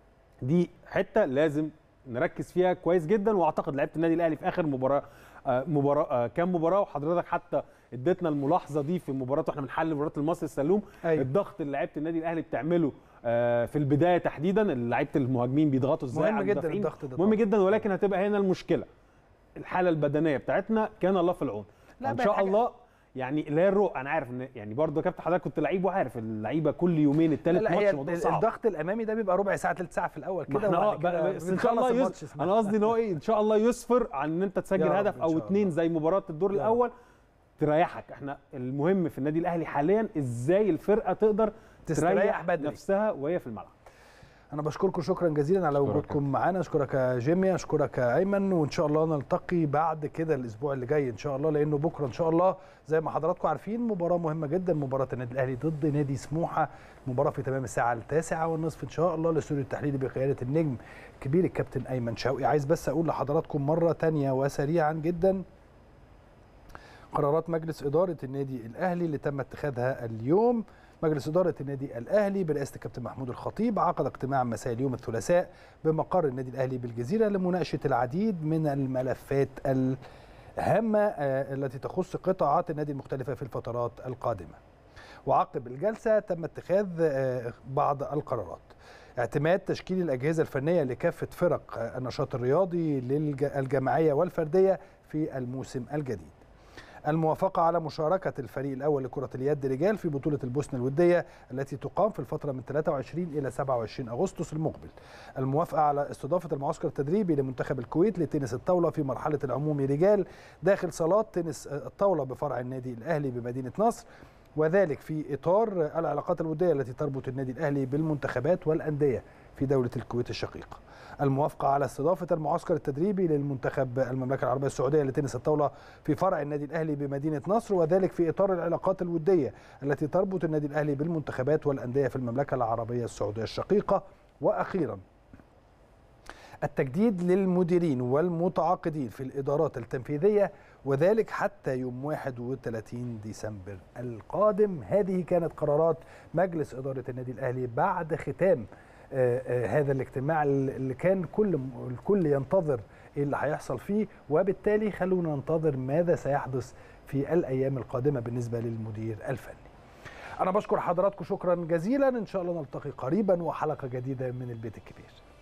دي حته لازم نركز فيها كويس جدا واعتقد لعيبه النادي الاهلي في اخر مباراه آه، مباراه آه، كام مباراه وحضرتك حتى اديتنا الملاحظه دي في مباراه واحنا بنحلل مباراه المصري السلوم أيوة. الضغط اللي لعيبه النادي الاهلي بتعمله آه، في البدايه تحديدا لعيبه المهاجمين بيضغطوا ازاي مهم على جدا المدافعين. الضغط ده مهم طبعاً. جدا ولكن هتبقى هنا المشكله الحاله البدنيه بتاعتنا كان الله في العون لا ان بقى شاء حاجة- الله يعني لا الروح انا عارف ان يعني برضه يا كابتن حضرتك كنت لعيب وعارف اللعيبه كل يومين لا الثالث لا هي ماتش موضوع صعب الضغط الامامي ده بيبقى ربع ساعه ثلث ساعه في الاول ما كده احنا اه وبعد كده بقى- بس ان شاء بنخلص الله الماتش يس... اسمها. انا قصدي ان هو ايه ان شاء الله يسفر عن ان انت تسجل يا رب هدف إن او شاء اتنين الله. زي مباراه الدور يا رب. الاول تريحك احنا المهم في النادي الاهلي حاليا ازاي الفرقه تقدر تستريح تريح بدري. نفسها وهي في الملعب انا بشكركم شكرا جزيلا على أشكرك وجودكم معانا اشكرك يا جيمي اشكرك يا ايمن وان شاء الله نلتقي بعد كده الاسبوع اللي جاي ان شاء الله لانه بكره ان شاء الله زي ما حضراتكم عارفين مباراه مهمه جدا مباراه النادي الاهلي ضد نادي سموحه مباراه في تمام الساعه التاسعة والنصف ان شاء الله للاستوديو التحليلي بقياده النجم الكبير الكابتن ايمن شوقي عايز بس اقول لحضراتكم مره تانية وسريعا جدا قرارات مجلس إدارة النادي الأهلي اللي تم اتخاذها اليوم مجلس إدارة النادي الأهلي برئاسة الكابتن محمود الخطيب عقد اجتماع مساء اليوم الثلاثاء بمقر النادي الأهلي بالجزيرة لمناقشة العديد من الملفات الهامة آه، التي تخص قطاعات النادي المختلفة في الفترات القادمة وعقب الجلسة تم اتخاذ آه، بعض القرارات اعتماد تشكيل الأجهزة الفنية لكافة فرق آه، النشاط الرياضي للجماعية والفردية في الموسم الجديد الموافقة على مشاركة الفريق الأول لكرة اليد رجال في بطولة البوسنة الودية التي تقام في الفترة من 23 إلى 27 أغسطس المقبل الموافقة على استضافة المعسكر التدريبي لمنتخب الكويت لتنس الطاولة في مرحلة العمومي رجال داخل صالات تنس الطاولة بفرع النادي الأهلي بمدينة نصر وذلك في إطار العلاقات الودية التي تربط النادي الأهلي بالمنتخبات والأندية في دولة الكويت الشقيقة الموافقة على استضافة المعسكر التدريبي للمنتخب المملكة العربية السعودية لتنس الطاولة في فرع النادي الأهلي بمدينة نصر وذلك في إطار العلاقات الودية التي تربط النادي الأهلي بالمنتخبات والأندية في المملكة العربية السعودية الشقيقة وأخيرا التجديد للمديرين والمتعاقدين في الإدارات التنفيذية وذلك حتى يوم 31 ديسمبر القادم هذه كانت قرارات مجلس إدارة النادي الأهلي بعد ختام آه، آه، هذا الاجتماع اللي كان كل الكل ينتظر ايه اللي هيحصل فيه وبالتالي خلونا ننتظر ماذا سيحدث في الايام القادمه بالنسبه للمدير الفني. انا بشكر حضراتكم شكرا جزيلا ان شاء الله نلتقي قريبا وحلقه جديده من البيت الكبير.